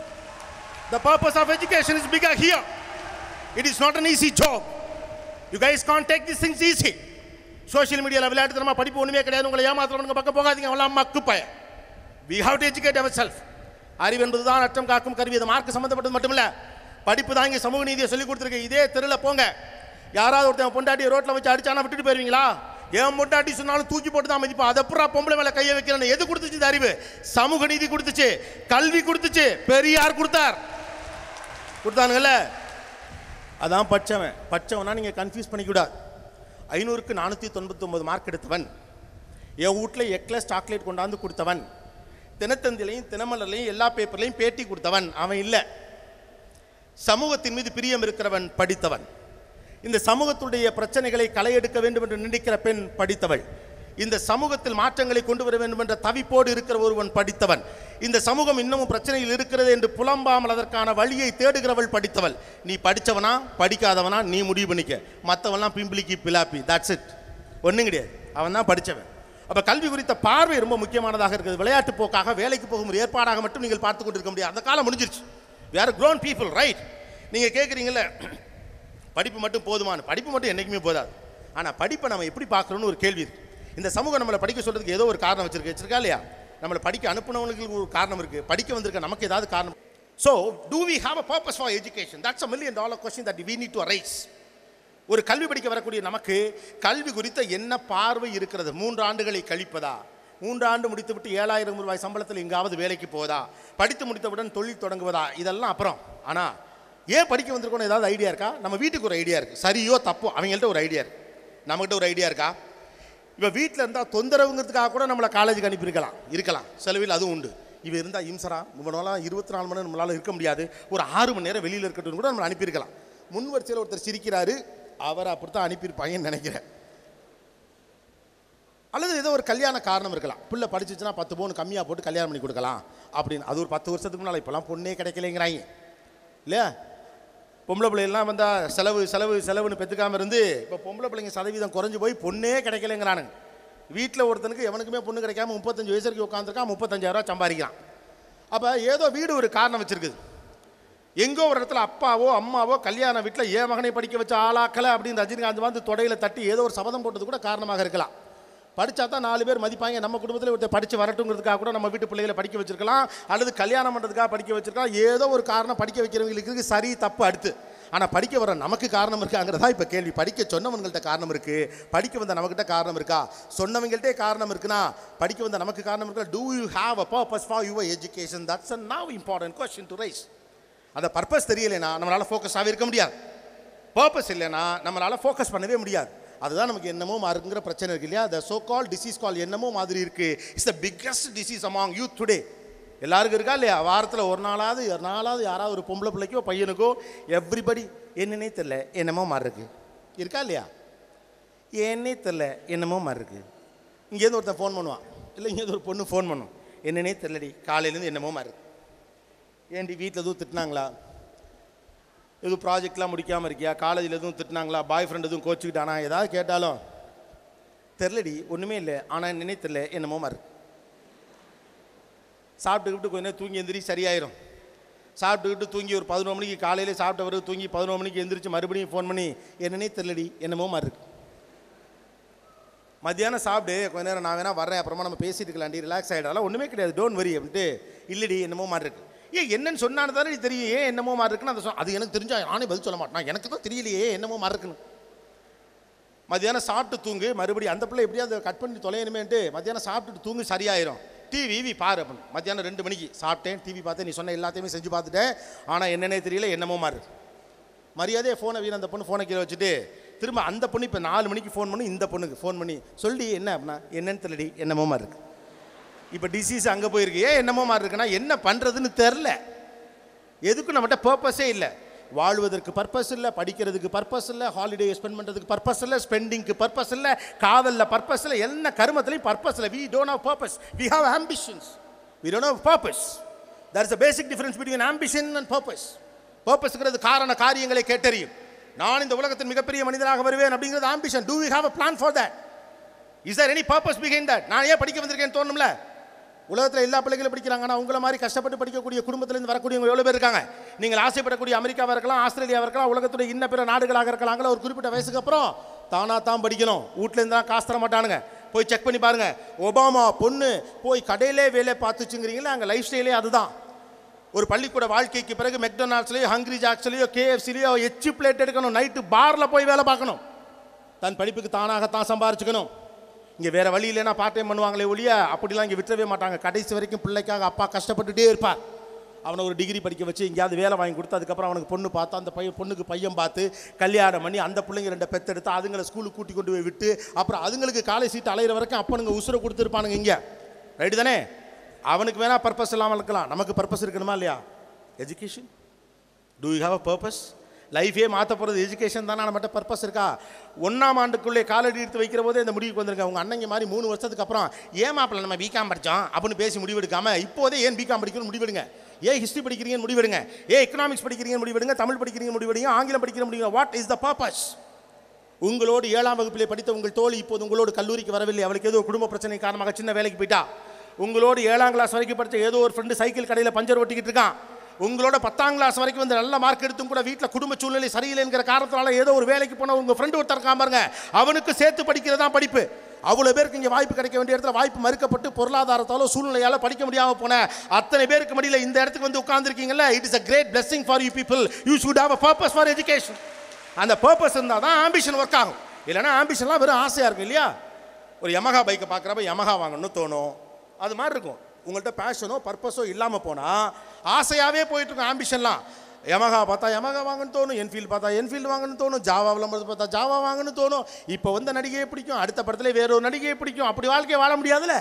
The purpose of education is bigger here. It is not an easy job. You guys can't take these things easy. Social மீடியாவில் விளையாட்டுத்தனமா படிப்பு ஒன்றுமே கிடையாது உங்களை ஏமாத்துறவனுங்க பக்கம் போகாதீங்க அவெல்லாம் அம்மா குப்பைய we have to educate ourself அறிவு என்பது தான் அற்றம் காக்கும் கருவி அது மார்க் சம்மந்தப்பட்டது மட்டுமில்ல படிப்பு தான் இங்கே சமூக நீதியை சொல்லி கொடுத்துருக்கு இதே தெருவில் போங்க யாராவது ஒருத்தன் பொண்டாட்டி ரோட்டில் வச்சு அடிச்சானா விட்டுட்டு போயிருவீங்களா ஏன் பொண்டாட்டி சொன்னாலும் தூக்கி போட்டு தான் மதிப்பா அதை அப்புறம் பொம்பளை மேலே கையை வைக்கிறேன்னு எது கொடுத்துச்சு இந்த அறிவு சமூக நீதி கொடுத்துச்சு கல்வி கொடுத்துச்சு பெரியார் கொடுத்தார் கொடுத்தானுங்கல்ல அதான் பச்சவன் பச்சவனா நீங்கள் கன்ஃபியூஸ் பண்ணிக்கூடாது ஐநூறுக்கு நானூற்றி தொண்ணூத்தொம்பது மார்க் எடுத்தவன் என் வீட்டில் எக்லஸ் சாக்லேட் கொண்டாந்து கொடுத்தவன் தினத்தந்திலையும் தினமலர்லையும் எல்லா பேப்பர்லையும் பேட்டி கொடுத்தவன் அவன் இல்லை சமூகத்தின் மீது பிரியம் இருக்கிறவன் படித்தவன் இந்த சமூகத்துடைய பிரச்சனைகளை களையெடுக்க வேண்டும் என்று நினைக்கிற பெண் படித்தவள் இந்த சமூகத்தில் மாற்றங்களை கொண்டு வர வேண்டும் என்ற தவிப்போடு இருக்கிற ஒருவன் படித்தவன் இந்த சமூகம் இன்னமும் பிரச்சனையில் இருக்கிறது என்று புலம்பாமல் அதற்கான வழியை தேடுகிறவள் படித்தவள் நீ படித்தவனா படிக்காதவனா நீ முடிவு பண்ணிக்க மற்றவன்லாம் பிம்பிளிக்கி பிலாப்பி தட்ஸ் இட் ஒன்றும் கிடையாது அவன் தான் படித்தவன் அப்போ கல்வி குறித்த பார்வை ரொம்ப முக்கியமானதாக இருக்குது விளையாட்டு போக்காக வேலைக்கு போகும் ஒரு ஏற்பாடாக மட்டும் நீங்கள் பார்த்து கொண்டிருக்க முடியாது அந்த காலம் முடிஞ்சிருச்சு வேறு க்ரோன் பீப்புள் ரைட் நீங்கள் கேட்குறீங்களே படிப்பு மட்டும் போதுமானு படிப்பு மட்டும் என்றைக்குமே போதாது ஆனால் படிப்பை நம்ம எப்படி பார்க்குறோன்னு ஒரு கேள்வி இருக்குது இந்த சமூகம் நம்மளை படிக்க சொல்கிறதுக்கு ஏதோ ஒரு காரணம் வச்சிருக்கு வச்சிருக்கா இல்லையா நம்மளை படிக்க அனுப்புனவங்களுக்கு ஒரு காரணம் இருக்குது படிக்க வந்திருக்க நமக்கு ஏதாவது காரணம் so do we have a purpose for education that's a million dollar question that we need to raise ஒரு கல்வி படிக்க வரக்கூடிய நமக்கு கல்வி குறித்த என்ன பார்வை இருக்கிறது மூன்று ஆண்டுகளை கழிப்பதா மூன்று ஆண்டு முடித்துவிட்டு ஏழாயிரம் ரூபாய் சம்பளத்தில் எங்காவது வேலைக்கு போவதா படித்து முடித்தவுடன் தொழில் தொடங்குவதா இதெல்லாம் அப்புறம் ஆனால் ஏன் படிக்க வந்திருக்கோன்னு ஏதாவது ஐடியா இருக்கா நம்ம வீட்டுக்கு ஒரு ஐடியா இருக்குது சரியோ தப்போ அவங்கள்ட்ட ஒரு ஐடியா இருக்குது நம்மகிட்ட ஒரு ஐடியா இருக்கா இப்போ வீட்டில் இருந்தால் தொந்தரவுங்கிறதுக்காக கூட நம்மளை காலேஜுக்கு அனுப்பியிருக்கலாம் இருக்கலாம் செலவில் அதுவும் உண்டு இவன் இருந்தால் இம்சரா இவனாலாம் இருபத்தி நாலு மணி நேரம் நம்மளால் இருக்க முடியாது ஒரு ஆறு மணி நேரம் வெளியில் இருக்கட்டும் கூட நம்மளை அனுப்பியிருக்கலாம் முன் வரிசையில் ஒருத்தர் சிரிக்கிறாரு அவரை அப்படித்தான் அனுப்பியிருப்பாங்கன்னு நினைக்கிறேன் அல்லது ஏதோ ஒரு கல்யாண காரணம் இருக்கலாம் பிள்ளை படிச்சிச்சுன்னா பத்து பவுன் கம்மியாக போட்டு கல்யாணம் பண்ணி கொடுக்கலாம் அப்படின்னு அது ஒரு பத்து வருஷத்துக்கு முன்னால் இப்போலாம் பொண்ணே கிடைக்கலைங்கிறாங்க இல்லையா பொம்பளை பிள்ளைகள்லாம் வந்தால் செலவு செலவு செலவுன்னு பெற்றுக்காமல் இருந்து இப்போ பொம்பளை பிள்ளைங்க சதவீதம் குறைஞ்சு போய் பொண்ணே கிடைக்கலைங்கிறானுங்க வீட்டில் ஒருத்தனுக்கு எவனுக்குமே பொண்ணு கிடைக்காம முப்பத்தஞ்சு வயசு வரைக்கும் உட்காந்துருக்கான் முப்பத்தஞ்சாயிரரூவா சம்பாதிக்கிறான் அப்போ ஏதோ வீடு ஒரு காரணம் வச்சிருக்குது எங்கோ ஒரு இடத்துல அப்பாவோ அம்மாவோ கல்யாண வீட்டில் ஏன் மகனை படிக்க வச்ச ஆளாக்கலை அப்படின்னு ரஜினிகாந்த் வந்து தொடையில் தட்டி ஏதோ ஒரு சபதம் போட்டது கூட காரணமாக இருக்கலாம் படித்தா தான் நாலு பேர் மதிப்பாங்க நம்ம குடும்பத்தில் ஒருத்தர் படித்து வரட்டுங்கிறதுக்காக கூட நம்ம வீட்டு பிள்ளைகளை படிக்க வச்சிருக்கலாம் அல்லது கல்யாணம் பண்ணுறதுக்காக படிக்க வச்சிருக்கலாம் ஏதோ ஒரு காரணம் படிக்க வைக்கிறவங்களுக்கு இருக்கு சரி தப்பு அடுத்து ஆனால் படிக்க வர நமக்கு காரணம் இருக்காங்கிறதா இப்போ கேள்வி படிக்க சொன்னவங்கள்ட்ட காரணம் இருக்குது படிக்க வந்த நமக்கிட்ட காரணம் இருக்கா சொன்னவங்கள்ட்டே காரணம் இருக்குன்னா படிக்க வந்த நமக்கு காரணம் இருக்கா do you have a purpose for your education that's a now important question to raise அந்த பர்பஸ் தெரியலைன்னா நம்மளால் ஃபோக்கஸாகவே இருக்க முடியாது பர்பஸ் இல்லைன்னா நம்மளால் ஃபோக்கஸ் பண்ணவே முடியாது அதுதான் நமக்கு என்னமோ மாறுங்கிற பிரச்சனை இருக்கு இல்லையா த சோ கால் டிசீஸ் கால் என்னமோ மாதிரி இருக்கு it's the biggest disease among youth today எல்லாருக்கும் இருக்கா இல்லையா வாரத்தில் ஒரு நாளாவது ஒரு நாளாவது யாராவது ஒரு பொம்பளை பிள்ளைக்கோ பையனுக்கோ எவ்ரிபடி என்னன்னே தெரில என்னமோ மாதிரி இருக்கு இருக்கா இல்லையா ஏன்னே தெரில என்னமோ மாதிரி இருக்கு இங்கேருந்து ஒருத்தன் ஃபோன் பண்ணுவான் இல்லை இங்கேருந்து ஒரு பொண்ணு ஃபோன் பண்ணும் என்னன்னே தெரிலடி காலையிலேருந்து என்னமோ மாதிரி இருக்கு ஏன்டி வீட்டில் எதுவும் திட்டினாங்களா எதுவும் ப்ராஜெக்ட்லாம் முடிக்காமல் இருக்கியா காலேஜில் எதுவும் திட்டினாங்களா பாய் ஃப்ரெண்ட் எதுவும் கோச்சிக்கிட்டானா ஏதாவது கேட்டாலும் தெரிலடி ஒன்றுமே இல்லை ஆனால் நினைத்தில்ல என்னமோ மாதிரி சாப்பிட்டுக்கிட்டு கொஞ்ச நேரம் தூங்கி எந்திரி சரியாயிரும் சாப்பிட்டுக்கிட்டு தூங்கி ஒரு பதினொரு மணிக்கு காலையில் சாப்பிட்ட பிறகு தூங்கி பதினொரு மணிக்கு எந்திரிச்சு மறுபடியும் ஃபோன் பண்ணி என்னன்னே தெரிலடி என்னமோ மாதிரி இருக்கு மத்தியானம் சாப்பிட்டு கொஞ்ச நேரம் நான் வேணா வரேன் அப்புறமா நம்ம பேசிட்டு இருக்கலாம்டி ரிலாக்ஸ் ஆகிடாலாம் ஒன்றுமே கிடையாது டோன்ட் வரி அப்படின்ட்டு இல்லடி என்னமோ மாதிரி இருக்கு ஏன் என்னன்னு சொன்னான்னு தானே தெரியும் ஏன் என்னமோ மாதிரி இருக்குன்னு அதை சொ- அது எனக்கு தெரிஞ்சா நானே பதில் சொல்ல மாட்டேன் எனக்கு தான் தெரியலையே என்னமோ மாதிரி இருக்குன்னு மத்தியானம் சாப்பிட்டு தூங்கு மறுபடியும் அந்த பிள்ளை எப்படியாவது கட் பண்ணி தொலையணுமேன்ட்டு மத்தியானம் சாப்பிட்டுட்டு தூங்கு சரியாயிரும் டிவி வி பாரு அப்படின்னு மத்தியானம் ரெண்டு மணிக்கு சாப்பிட்டேன் டிவி பார்த்தேன் நீ சொன்ன எல்லாத்தையுமே செஞ்சு பார்த்துட்டேன் ஆனால் என்னன்னே தெரியல என்னமோ மாறு மரியாதையே ஃபோனை வீண் அந்த பொண்ணு ஃபோனை கீழே வச்சுட்டு திரும்ப அந்த பொண்ணு இப்போ நாலு மணிக்கு ஃபோன் பண்ணி இந்த பொண்ணுக்கு ஃபோன் பண்ணி சொல்லி என்ன அப்படின்னா என்னன்னு தெரியலடி என்னமோ மாதிரி இருக்கு இப்போ டிசீஸ் அங்கே போயிருக்கு ஏன் என்னமோ மாதிரி இருக்குன்னா என்ன பண்ணுறதுன்னு தெரில எதுக்கும் நம்மகிட்ட பர்பஸே இல்லை வாழ்வதற்கு பர்பஸ் இல்லை படிக்கிறதுக்கு பர்பஸ் இல்லை ஹாலிடே ஸ்பெண்ட் பண்ணுறதுக்கு பர்பஸ் இல்லை ஸ்பெண்டிங்க்கு பர்பஸ் இல்லை காதலில் பர்பஸ் இல்லை என்ன கருமத்துலையும் பர்பஸ் இல்லை we don't have purpose we have ambitions we don't have purpose there is a basic difference between ambition and purpose பர்பஸ்ங்கிறது காரண காரியங்களை கேட்டறியும் நான் இந்த உலகத்தின் மிகப்பெரிய மனிதனாக வருவேன் அப்படிங்கிறது ambition do we have a plan for that is there any purpose behind that நான் ஏன் படிக்க வந்திருக்கேன்னு தோணும்ல உலகத்தில் எல்லா பிள்ளைகளும் படிக்கிறாங்க ஆனால் உங்களை மாதிரி கஷ்டப்பட்டு படிக்கக்கூடிய குடும்பத்திலேருந்து வரக்கூடியவங்க எவ்வளோ பேர் இருக்காங்க நீங்கள் ஆசைப்படக்கூடிய அமெரிக்காவாக இருக்கலாம் ஆஸ்திரேலியாவாக இருக்கலாம் உலகத்துடைய இன்ன பிற நாடுகளாக இருக்கலாங்களா ஒரு குறிப்பிட்ட வயசுக்கு அப்புறம் தானாக தான் படிக்கணும் வீட்டிலேருந்து தான் காசு தர மாட்டானுங்க போய் செக் பண்ணி பாருங்க ஒபாமா பொண்ணு போய் கடையிலே வேலை பார்த்துச்சுங்கிறீங்களா அங்கே லைஃப் ஸ்டைலே அதுதான் ஒரு பள்ளிக்கூட வாழ்க்கைக்கு பிறகு மெக்டொனால்ட்ஸ்லையோ ஹங்கிரி ஜாக்ஸ்லையோ கேஎஃப்சிலையோ எச்சு பிளேட் எடுக்கணும் நைட்டு பாரில் போய் வேலை பார்க்கணும் தன் படிப்புக்கு தானாகத்தான் சம்பாரிச்சுக்கணும் இங்கே வேற வழி இல்லைன்னா பார்ட் டைம் பண்ணுவாங்களே ஒழிய அப்படிலாம் இங்கே விட்டுறவே மாட்டாங்க கடைசி வரைக்கும் பிள்ளைக்காக அப்பா கஷ்டப்பட்டுட்டே இருப்பார் அவனை ஒரு டிகிரி படிக்க வச்சு எங்கேயாவது வேலை வாங்கி கொடுத்து அதுக்கப்புறம் அவனுக்கு பொண்ணு பார்த்து அந்த பையன் பொண்ணுக்கு பையன் பார்த்து கல்யாணம் பண்ணி அந்த பிள்ளைங்க ரெண்டு பெத்தெடுத்து அதுங்களை ஸ்கூலுக்கு கூட்டி கொண்டு போய் விட்டு அப்புறம் அதுங்களுக்கு காலை சீட்டு அலையிற வரைக்கும் அப்பனுங்க உசுரை கொடுத்துருப்பானுங்க இங்கே ரைட்டு தானே அவனுக்கு வேணா பர்பஸ் இல்லாமல் இருக்கலாம் நமக்கு பர்பஸ் இருக்கணுமா இல்லையா education do you have a purpose லைஃபே மாற்ற போகிறது எஜுகேஷன் தானே நம்மகிட்ட பர்பஸ் இருக்கா ஒன்றாம் ஆண்டுக்குள்ளே காலடி எடுத்து வைக்கிற போதே இந்த முடிவுக்கு வந்திருக்கேன் உங்கள் அண்ணங்க மாதிரி மூணு வருஷத்துக்கு அப்புறம் ஏன் மாப்பிள்ள நம்ம பிகாம் படித்தோம் அப்படின்னு பேசி முடிவெடுக்காம இப்போதே ஏன் பிகாம் படிக்கணும்னு முடிவெடுங்க ஏன் ஹிஸ்ட்ரி படிக்கிறீங்கன்னு முடிவெடுங்க ஏன் எக்கனாமிக்ஸ் படிக்கிறீங்கன்னு முடிவெடுங்க தமிழ் படிக்கிறீங்க முடிவெடுங்க ஆங்கிலம் படிக்கிற முடியுங்க வாட் இஸ் த பர்பஸ் உங்களோடு ஏழாம் வகுப்பிலே படித்த உங்கள் தோழி இப்போது உங்களோடு கல்லூரிக்கு வரவில்லை அவளுக்கு ஏதோ குடும்ப பிரச்சனை காரணமாக சின்ன வேலைக்கு போயிட்டா உங்களோடு ஏழாம் கிளாஸ் வரைக்கும் படித்த ஏதோ ஒரு ஃப்ரெண்டு சைக்கிள் கடையில் பஞ்சர் ஓட்டிக்கிட்டு இருக்கான் உங்களோட பத்தாம் கிளாஸ் வரைக்கும் வந்து நல்ல மார்க் எடுத்தும் கூட வீட்டில் குடும்ப சூழ்நிலை சரியில்லைங்கிற காரணத்தினால ஏதோ ஒரு வேலைக்கு போன உங்கள் ஃப்ரெண்டு ஒருத்தர் இருக்கான் பாருங்க அவனுக்கு சேர்த்து படிக்கிறது தான் படிப்பு அவ்வளோ பேருக்கு இங்கே வாய்ப்பு கிடைக்க வேண்டிய இடத்துல வாய்ப்பு மறுக்கப்பட்டு பொருளாதாரத்தாலோ சூழ்நிலையால படிக்க முடியாமல் போன அத்தனை பேருக்கு மடியில் இந்த இடத்துக்கு வந்து உட்கார்ந்துருக்கீங்கல்ல it is a great blessing for you people you should have a purpose for education அந்த பர்பஸ் இருந்தால் தான் ஆம்பிஷன் ஒர்க் ஆகும் இல்லைன்னா ஆம்பிஷன்லாம் வெறும் ஆசையாக இருக்கும் இல்லையா ஒரு யமகா பைக்கை பார்க்குறப்ப யமகா வாங்கணும்னு தோணும் அது மாதிரி இருக்கும் உங்கள்கிட்ட பேஷனோ பர்பஸோ இல்லாமல் போனால் ஆசையாகவே போயிட்டுருக்கும் ஆம்பிஷன்லாம் யமகா பார்த்தா யமகா வாங்கன்னு தோணும் என்ஃபீல்டு பார்த்தா என்ஃபீல்டு வாங்கன்னு தோணும் ஜாவா விளம்பரத்தை பார்த்தா ஜாவா வாங்கன்னு தோணும் இப்போ வந்த நடிகையை பிடிக்கும் அடுத்த படத்துல வேற ஒரு நடிகையை பிடிக்கும் அப்படி வாழ்க்கையை வாழ முடியாதுல்ல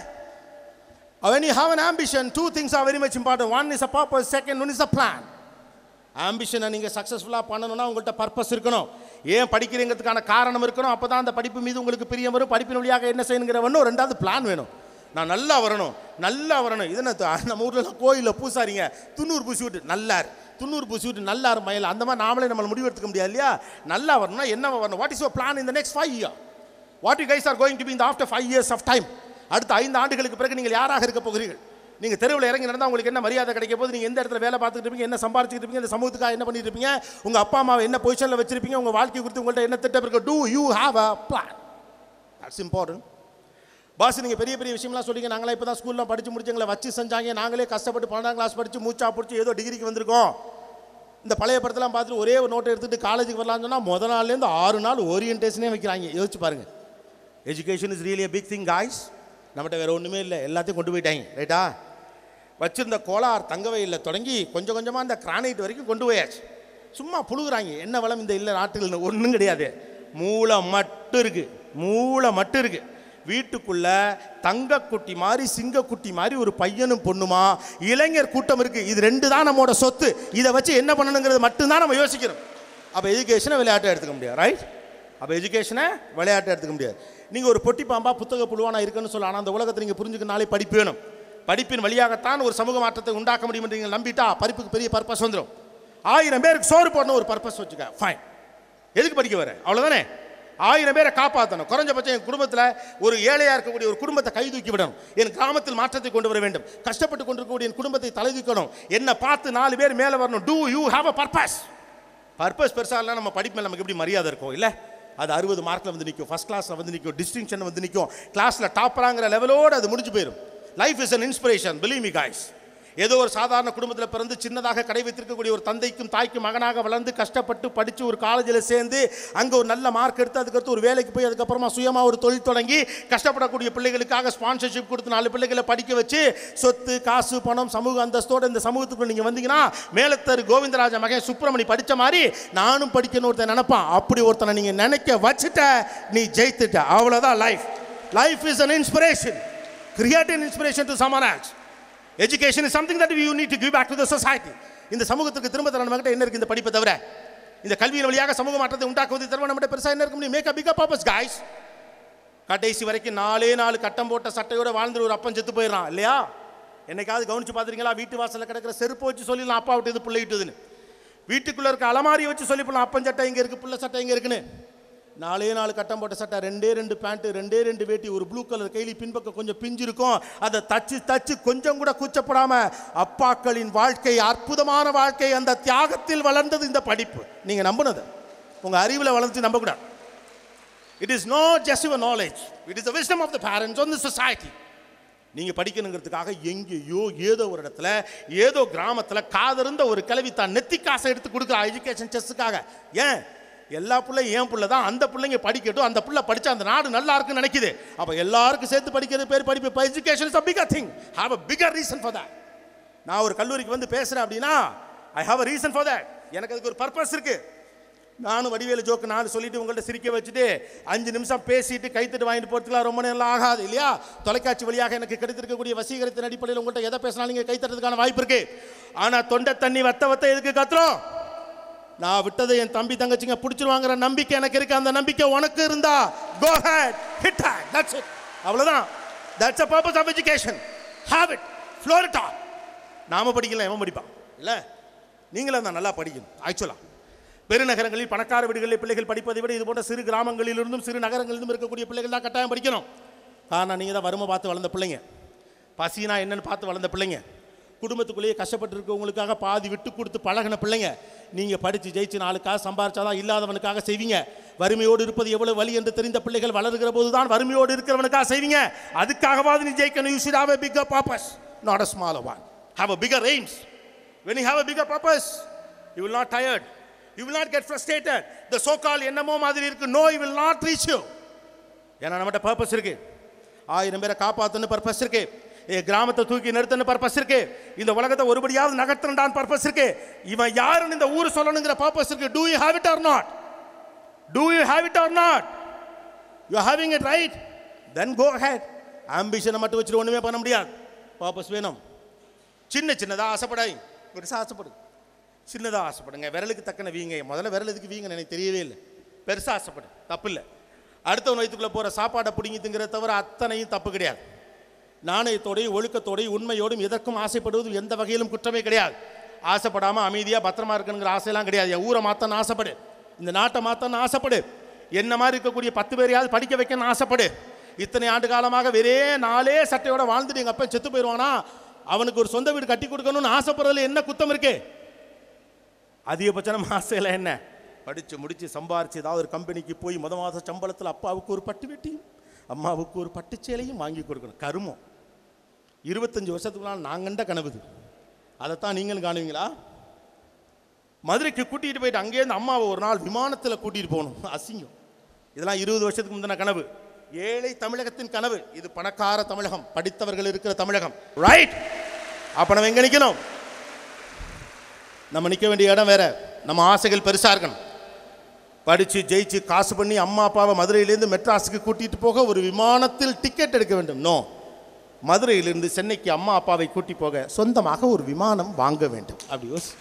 when you have an ambition two things are very much important one is a purpose second one is a plan ஆம்பிஷனை நீங்கள் சக்ஸஸ்ஃபுல்லாக பண்ணணும்னா உங்கள்கிட்ட பர்பஸ் இருக்கணும் ஏன் படிக்கிறீங்கிறதுக்கான காரணம் இருக்கணும் அப்போ தான் அந்த படிப்பு மீது உங்களுக்கு பிரியம் வரும் படிப்பின் வழியாக என்ன செய்யணுங்கிறவனும் ரெண்டாவது பிளான் வேணும் நான் நல்லா வரணும் நல்லா வரணும் இது என்ன த- நம்ம ஊரில் கோயிலில் பூசாரிங்க துண்ணூறு பூசி விட்டு நல்லார் துண்ணூறு பூசி விட்டு நல்லார் மயில் அந்த மாதிரி நாமளே நம்மளை முடிவு எடுத்துக்க முடியாது இல்லையா நல்லா வரணும்னா என்ன வரணும் வாட் இஸ் யோர் பிளான் இந்த next five year what you guys are going to be இந்த after five years of time அடுத்த ஐந்து ஆண்டுகளுக்கு பிறகு நீங்கள் யாராக இருக்க போகிறீர்கள் நீங்கள் தெருவில் இறங்கி நடந்தால் உங்களுக்கு என்ன மரியாதை கிடைக்க போது நீங்கள் எந்த இடத்துல வேலை பார்த்துட்டு இருப்பீங்க என்ன சம்பாரிச்சுட்டு இருப்பீங்க இந்த சமூகத்துக்காக என்ன பண்ணிட்டு இருப்பீங்க உங்கள் அப்பா அம்மாவை என்ன பொசிஷனில் வச்சிருப்பீங்க உங்கள் வாழ்க்கை குறித்து உங்கள்கிட்ட என்ன திட்டம் இருக்கு do you have a plan that's important boss நீங்கள் பெரிய பெரிய விஷயம்லாம் சொல்லிங்க நாங்களே இப்போ தான் ஸ்கூல்லாம் படித்து முடிச்சவங்களை வச்சு செஞ்சாங்க நாங்களே கஷ்டப்பட்டு பன்னெண்டாம் கிளாஸ் படித்து மூச்சா பிடிச்சி ஏதோ டிகிரிக்கு வந்திருக்கோம் இந்த பழைய படத்தெல்லாம் பார்த்துட்டு ஒரே ஒரு நோட்டை எடுத்துகிட்டு காலேஜுக்கு வரலாம்னு சொன்னால் முத நாள்லேருந்து ஆறு நாள் ஓரியன்டேஷனே வைக்கிறாங்க யோசிச்சு பாருங்க education is really a big thing guys நம்மகிட்ட வேறு ஒன்றுமே இல்லை எல்லாத்தையும் கொண்டு போயிட்டாங்க ரைட்டா வச்சிருந்த கோலார் தங்கவயலில் தொடங்கி கொஞ்சம் கொஞ்சமாக இந்த கிரானைட் வரைக்கும் கொண்டு போயாச்சு சும்மா புழுகுறாங்க என்ன வளம் இந்த இல்லை நாட்டில் ஒன்றும் கிடையாது மூளை மட்டும் இருக்குது மூளை மட்டும் இருக்குது வீட்டுக்குள்ள தங்கக்குட்டி மாதிரி சிங்கக்குட்டி மாதிரி ஒரு பையனும் பொண்ணுமா இளைஞர் கூட்டம் இருக்குது இது ரெண்டு தான் நம்மளோட சொத்து இதை வச்சு என்ன பண்ணணுங்கிறது மட்டும்தான் நம்ம யோசிக்கிறோம் அப்போ எஜுகேஷனை விளையாட்டை எடுத்துக்க முடியாது ரைட் அப்போ எஜுகேஷனை விளையாட்டை எடுத்துக்க முடியாது நீங்கள் ஒரு பொட்டி பாம்பா புத்தக புழுவானா இருக்குன்னு சொல்லலாம் ஆனால் அந்த உலகத்தை நீங்கள் புரிஞ்சுக்கனாலே படிப்பு வேணும் படிப்பின் வழியாகத்தான் ஒரு சமூக மாற்றத்தை உண்டாக்க முடியும் என்று நீங்கள் நம்பிட்டா படிப்புக்கு பெரிய பர்பஸ் வந்துடும் ஆயிரம் பேருக்கு சோறு போடணும் ஒரு பர்பஸ் வச்சுக்க ஃபைன் எதுக்கு படிக்க வர அவ்வளோதானே ஆயிரம் பேரை காப்பாற்றணும் குறைஞ்சபட்சம் என் குடும்பத்தில் ஒரு ஏழையாக இருக்கக்கூடிய ஒரு குடும்பத்தை கை தூக்கி விடணும் என் கிராமத்தில் மாற்றத்தை கொண்டு வர வேண்டும் கஷ்டப்பட்டு கொண்டிருக்கக்கூடிய என் குடும்பத்தை தலை தூக்கணும் என்னை பார்த்து நாலு பேர் மேலே வரணும் do you have a purpose purpose பெருசாக இல்லை நம்ம படிப்பு மேல நமக்கு எப்படி மரியாதை இருக்கும் இல்லை அது அறுபது மார்க்கில் வந்து நிற்கும் ஃபஸ்ட் கிளாஸில் வந்து நிற்கும் டிஸ்டிங்ஷன் வந்து நிற்கும் கிளாஸில் டாப்பராங்கிற லெவலோடு அது முடிஞ்சு போயிடும் life is an inspiration believe me guys ஏதோ ஒரு சாதாரண குடும்பத்தில் பிறந்து சின்னதாக கடை வைத்திருக்கக்கூடிய ஒரு தந்தைக்கும் தாய்க்கும் மகனாக வளர்ந்து கஷ்டப்பட்டு படித்து ஒரு காலேஜில் சேர்ந்து அங்கே ஒரு நல்ல மார்க் எடுத்து அதுக்கடுத்து ஒரு வேலைக்கு போய் அதுக்கப்புறமா சுயமாக ஒரு தொழில் தொடங்கி கஷ்டப்படக்கூடிய பிள்ளைகளுக்காக ஸ்பான்சர்ஷிப் கொடுத்து நாலு பிள்ளைகளை படிக்க வச்சு சொத்து காசு பணம் சமூக அந்தஸ்தோட இந்த சமூகத்துக்குள்ள நீங்கள் வந்தீங்கன்னா மேலத்தர் கோவிந்தராஜ மகன் சுப்பிரமணி படித்த மாதிரி நானும் படிக்கணும் ஒருத்தன் நினைப்பான் அப்படி ஒருத்தனை நீங்கள் நினைக்க வச்சுட்ட நீ ஜெயித்துட்ட அவ்வளோதான் life life is an inspiration create an inspiration to someone else education is something that you need to give back to the society இந்த சமூகத்துக்கு திரும்ப தர நம்மகிட்ட என்ன இருக்கு இந்த படிப்பை தவிர இந்த கல்வியின் வழியாக சமூக மாற்றத்தை உண்டாக்குவது தவிர நம்மகிட்ட பெருசாக என்ன இருக்க முடியும் make a big purpose guys கடைசி வரைக்கும் நாலே நாலு கட்டம் போட்ட சட்டையோட வாழ்ந்துட்டு ஒரு அப்பன் செத்து போயிடறான் இல்லையா என்னைக்காவது கவனிச்சு பார்த்துருக்கீங்களா வீட்டு வாசலில் கிடக்கிற செருப்பு வச்சு சொல்லிடலாம் அப்பா விட்டு இது பிள்ளை விட்டுதுன்னு வீட்டுக்குள்ளே இருக்க அலமாரி வச்சு சொல்லி போடலாம் அப்பன் சட்டை இங்கே இருக்குது பிள்ளை சட்டை இங்கே இருக்குன்னு நாலே நாலு கட்டம் போட்ட சட்டை ரெண்டே ரெண்டு பேண்ட்டு ரெண்டே ரெண்டு வேட்டி ஒரு ப்ளூ கலர் கைலி பின்பக்கம் கொஞ்சம் பிஞ்சு இருக்கும் அதை தச்சு தச்சு கொஞ்சம் கூட கூச்சப்படாம அப்பாக்களின் வாழ்க்கை அற்புதமான வாழ்க்கை அந்த தியாகத்தில் வளர்ந்தது இந்த படிப்பு நீங்கள் நம்பினது உங்கள் அறிவில் வளர்ந்து நம்பக்கூடாது it is no just your knowledge it is the wisdom of the parents on the society நீங்கள் படிக்கணுங்கிறதுக்காக எங்கேயோ ஏதோ ஒரு இடத்துல ஏதோ கிராமத்தில் காதிருந்த ஒரு கிளவி தான் நெத்தி காசை எடுத்து கொடுக்குறா எஜுகேஷன் செஸ்ஸுக்காக ஏன் எல்லா பிள்ளையும் ஏன் பிள்ளை தான் அந்த பிள்ளைங்க படிக்கட்டும் அந்த பிள்ளை படிச்சா அந்த நாடு நல்லா இருக்குன்னு நினைக்குது அப்போ எல்லாருக்கும் சேர்த்து படிக்கிறது பேர் படிப்பு இப்போ education is a bigger thing have a bigger reason for that நான் ஒரு கல்லூரிக்கு வந்து பேசுகிறேன் அப்படின்னா I have a reason for that எனக்கு அதுக்கு ஒரு பர்பஸ் இருக்கு நானும் வடிவேலு ஜோக்கு நாலு சொல்லிட்டு உங்கள்ட்ட சிரிக்க வச்சுட்டு அஞ்சு நிமிஷம் பேசிட்டு கைத்தட்டு வாங்கிட்டு போகிறதுக்குலாம் ரொம்ப நேரம் ஆகாது இல்லையா தொலைக்காட்சி வழியாக எனக்கு கிடைத்திருக்கக்கூடிய வசீகரத்தின் அடிப்படையில் உங்கள்கிட்ட எதை பேசினாலும் நீங்கள் கைத்தறதுக்கான வாய்ப்பு இருக்கு ஆனால் தொண்டை தண்ணி வத்த வத்த எதுக்கு கத்துறோம் நான் விட்டதை என் தம்பி தங்கச்சிங்க பிடிச்சிருவாங்கிற நம்பிக்கை எனக்கு இருக்கு அந்த நம்பிக்கை உனக்கு இருந்தா go ahead hit ahead that's it அவ்வளவுதான் that's a purpose of education have it floor it on நாம படிக்கல எவன் படிப்பான் இல்லை நீங்களும் தான் நல்லா படிக்கணும் ஆக்சுவலா பெருநகரங்களில் பணக்கார வீடுகளில் பிள்ளைகள் படிப்பதை விட இது போன்ற சிறு கிராமங்களிலிருந்தும் சிறு நகரங்களிலிருந்தும் இருக்கக்கூடிய பிள்ளைகள் தான் கட்டாயம் படிக்கணும் காரணம் நீங்கள் தான் வறுமை பார்த்து வளர்ந்த பிள்ளைங்க பசினா என்னன்னு பார்த்து வளர்ந்த பிள்ளைங்க குடும்பத்துக்குள்ளேயே கஷ்டப்பட்டு இருக்கவங்களுக்காக பாதி விட்டு கொடுத்து பழகின பிள்ளைங்க நீங்கள் படித்து ஜெயிச்சு நாலு காசு சம்பாரிச்சாதான் இல்லாதவனுக்காக செய்வீங்க வறுமையோடு இருப்பது எவ்வளவு வலி என்று தெரிந்த பிள்ளைகள் வளருகிற போது தான் வறுமையோடு இருக்கிறவனுக்காக செய்வீங்க அதுக்காகவாது நீ ஜெயிக்கணும் you should have a bigger purpose not a smaller one have a bigger aims when you have a bigger purpose you will not tired you will not get frustrated the so called என்னமோ மாதிரி இருக்கு no it will not reach you ஏன்னா நம்மகிட்ட purpose இருக்கு ஆயிரம் பேரை காப்பாற்றணும் purpose இருக்கு என் கிராமத்தை தூக்கி நிறுத்தணும் பர்பஸ் இருக்கு இந்த உலகத்தை ஒருபடியாவது நகர்த்தண்டான் பர்பஸ் இருக்கு இவன் யாருன்னு இந்த ஊர் சொல்லணுங்கிற பர்பஸ் இருக்கு do you have it or not do you have it or not you having it right then go ahead ஆம்பிஷனை மட்டும் வச்சுட்டு ஒன்றுமே பண்ண முடியாது பர்பஸ் வேணும் சின்ன சின்னதாக ஆசைப்படாய் பெருசாக ஆசைப்படு சின்னதாக ஆசைப்படுங்க விரலுக்கு தக்கன வீங்க முதல்ல விரல் எதுக்கு வீங்கன்னு எனக்கு தெரியவே இல்லை பெருசாக ஆசைப்படு தப்பு இல்லை அடுத்தவன் வயிற்றுக்குள்ளே போகிற சாப்பாடை பிடிங்கி திங்கிறத தவிர அத்தனையும் தப்பு கிடையாது நாணயத்தோடையும் ஒழுக்கத்தோடையும் உண்மையோடும் எதற்கும் ஆசைப்படுவது எந்த வகையிலும் குற்றமே கிடையாது ஆசைப்படாமல் அமைதியாக பத்திரமா இருக்கணுங்கிற ஆசையெல்லாம் கிடையாது என் ஊரை மாற்றன்னு ஆசைப்படு இந்த நாட்டை மாற்றன்னு ஆசைப்படு என்ன மாதிரி இருக்கக்கூடிய பத்து பேரையாவது படிக்க வைக்கணும்னு ஆசைப்படு இத்தனை ஆண்டு காலமாக வெறே நாளே சட்டையோட வாழ்ந்துட்டு எங்கள் அப்பா செத்து போயிடுவானா அவனுக்கு ஒரு சொந்த வீடு கட்டி கொடுக்கணும்னு ஆசைப்படுறதுல என்ன குத்தம் இருக்கு அதிகபட்ச நம்ம ஆசையில் என்ன படித்து முடித்து சம்பாரித்து ஏதாவது ஒரு கம்பெனிக்கு போய் முத மாத சம்பளத்தில் அப்பாவுக்கு ஒரு பட்டு வெட்டியும் அம்மாவுக்கு ஒரு பட்டுச் சேலையும் வாங்கி கொடுக்கணும் கருமம் இருபத்தஞ்சு வருஷத்துக்கு முன்னால் நான் கண்ட கனவுது அதைத்தான் நீங்களும் காணுவீங்களா மதுரைக்கு கூட்டிகிட்டு போயிட்டு அங்கேருந்து அம்மாவை ஒரு நாள் விமானத்தில் கூட்டிகிட்டு போகணும் அசிங்கம் இதெல்லாம் இருபது வருஷத்துக்கு முந்தின கனவு ஏழை தமிழகத்தின் கனவு இது பணக்கார தமிழகம் படித்தவர்கள் இருக்கிற தமிழகம் ரைட் அப்போ நம்ம எங்கே நிற்கணும் நம்ம நிற்க வேண்டிய இடம் வேற நம்ம ஆசைகள் பெருசாக இருக்கணும் படித்து ஜெயிச்சு காசு பண்ணி அம்மா அப்பாவை மதுரையிலேருந்து மெட்ராஸுக்கு கூட்டிகிட்டு போக ஒரு விமானத்தில் டிக்கெட் எடுக்க வேண்டும் நோ மதுரையிலிருந்து சென்னைக்கு அம்மா அப்பாவை கூட்டி போக சொந்தமாக ஒரு விமானம் வாங்க வேண்டும் அப்படி யோசி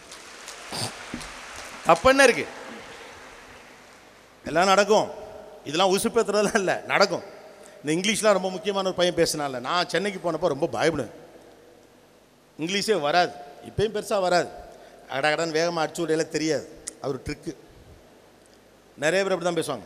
தப்பு என்ன இருக்கு எல்லாம் நடக்கும் இதெல்லாம் உசுப்பேத்துறதுலாம் இல்லை நடக்கும் இந்த இங்கிலீஷ்லாம் ரொம்ப முக்கியமான ஒரு பையன் பேசினால நான் சென்னைக்கு போனப்போ ரொம்ப பயப்படுவேன் இங்கிலீஷே வராது இப்பயும் பெருசாக வராது அடகடன் வேகமாக அடிச்சு விடையில தெரியாது அது ஒரு ட்ரிக்கு நிறைய பேர் அப்படி தான் பேசுவாங்க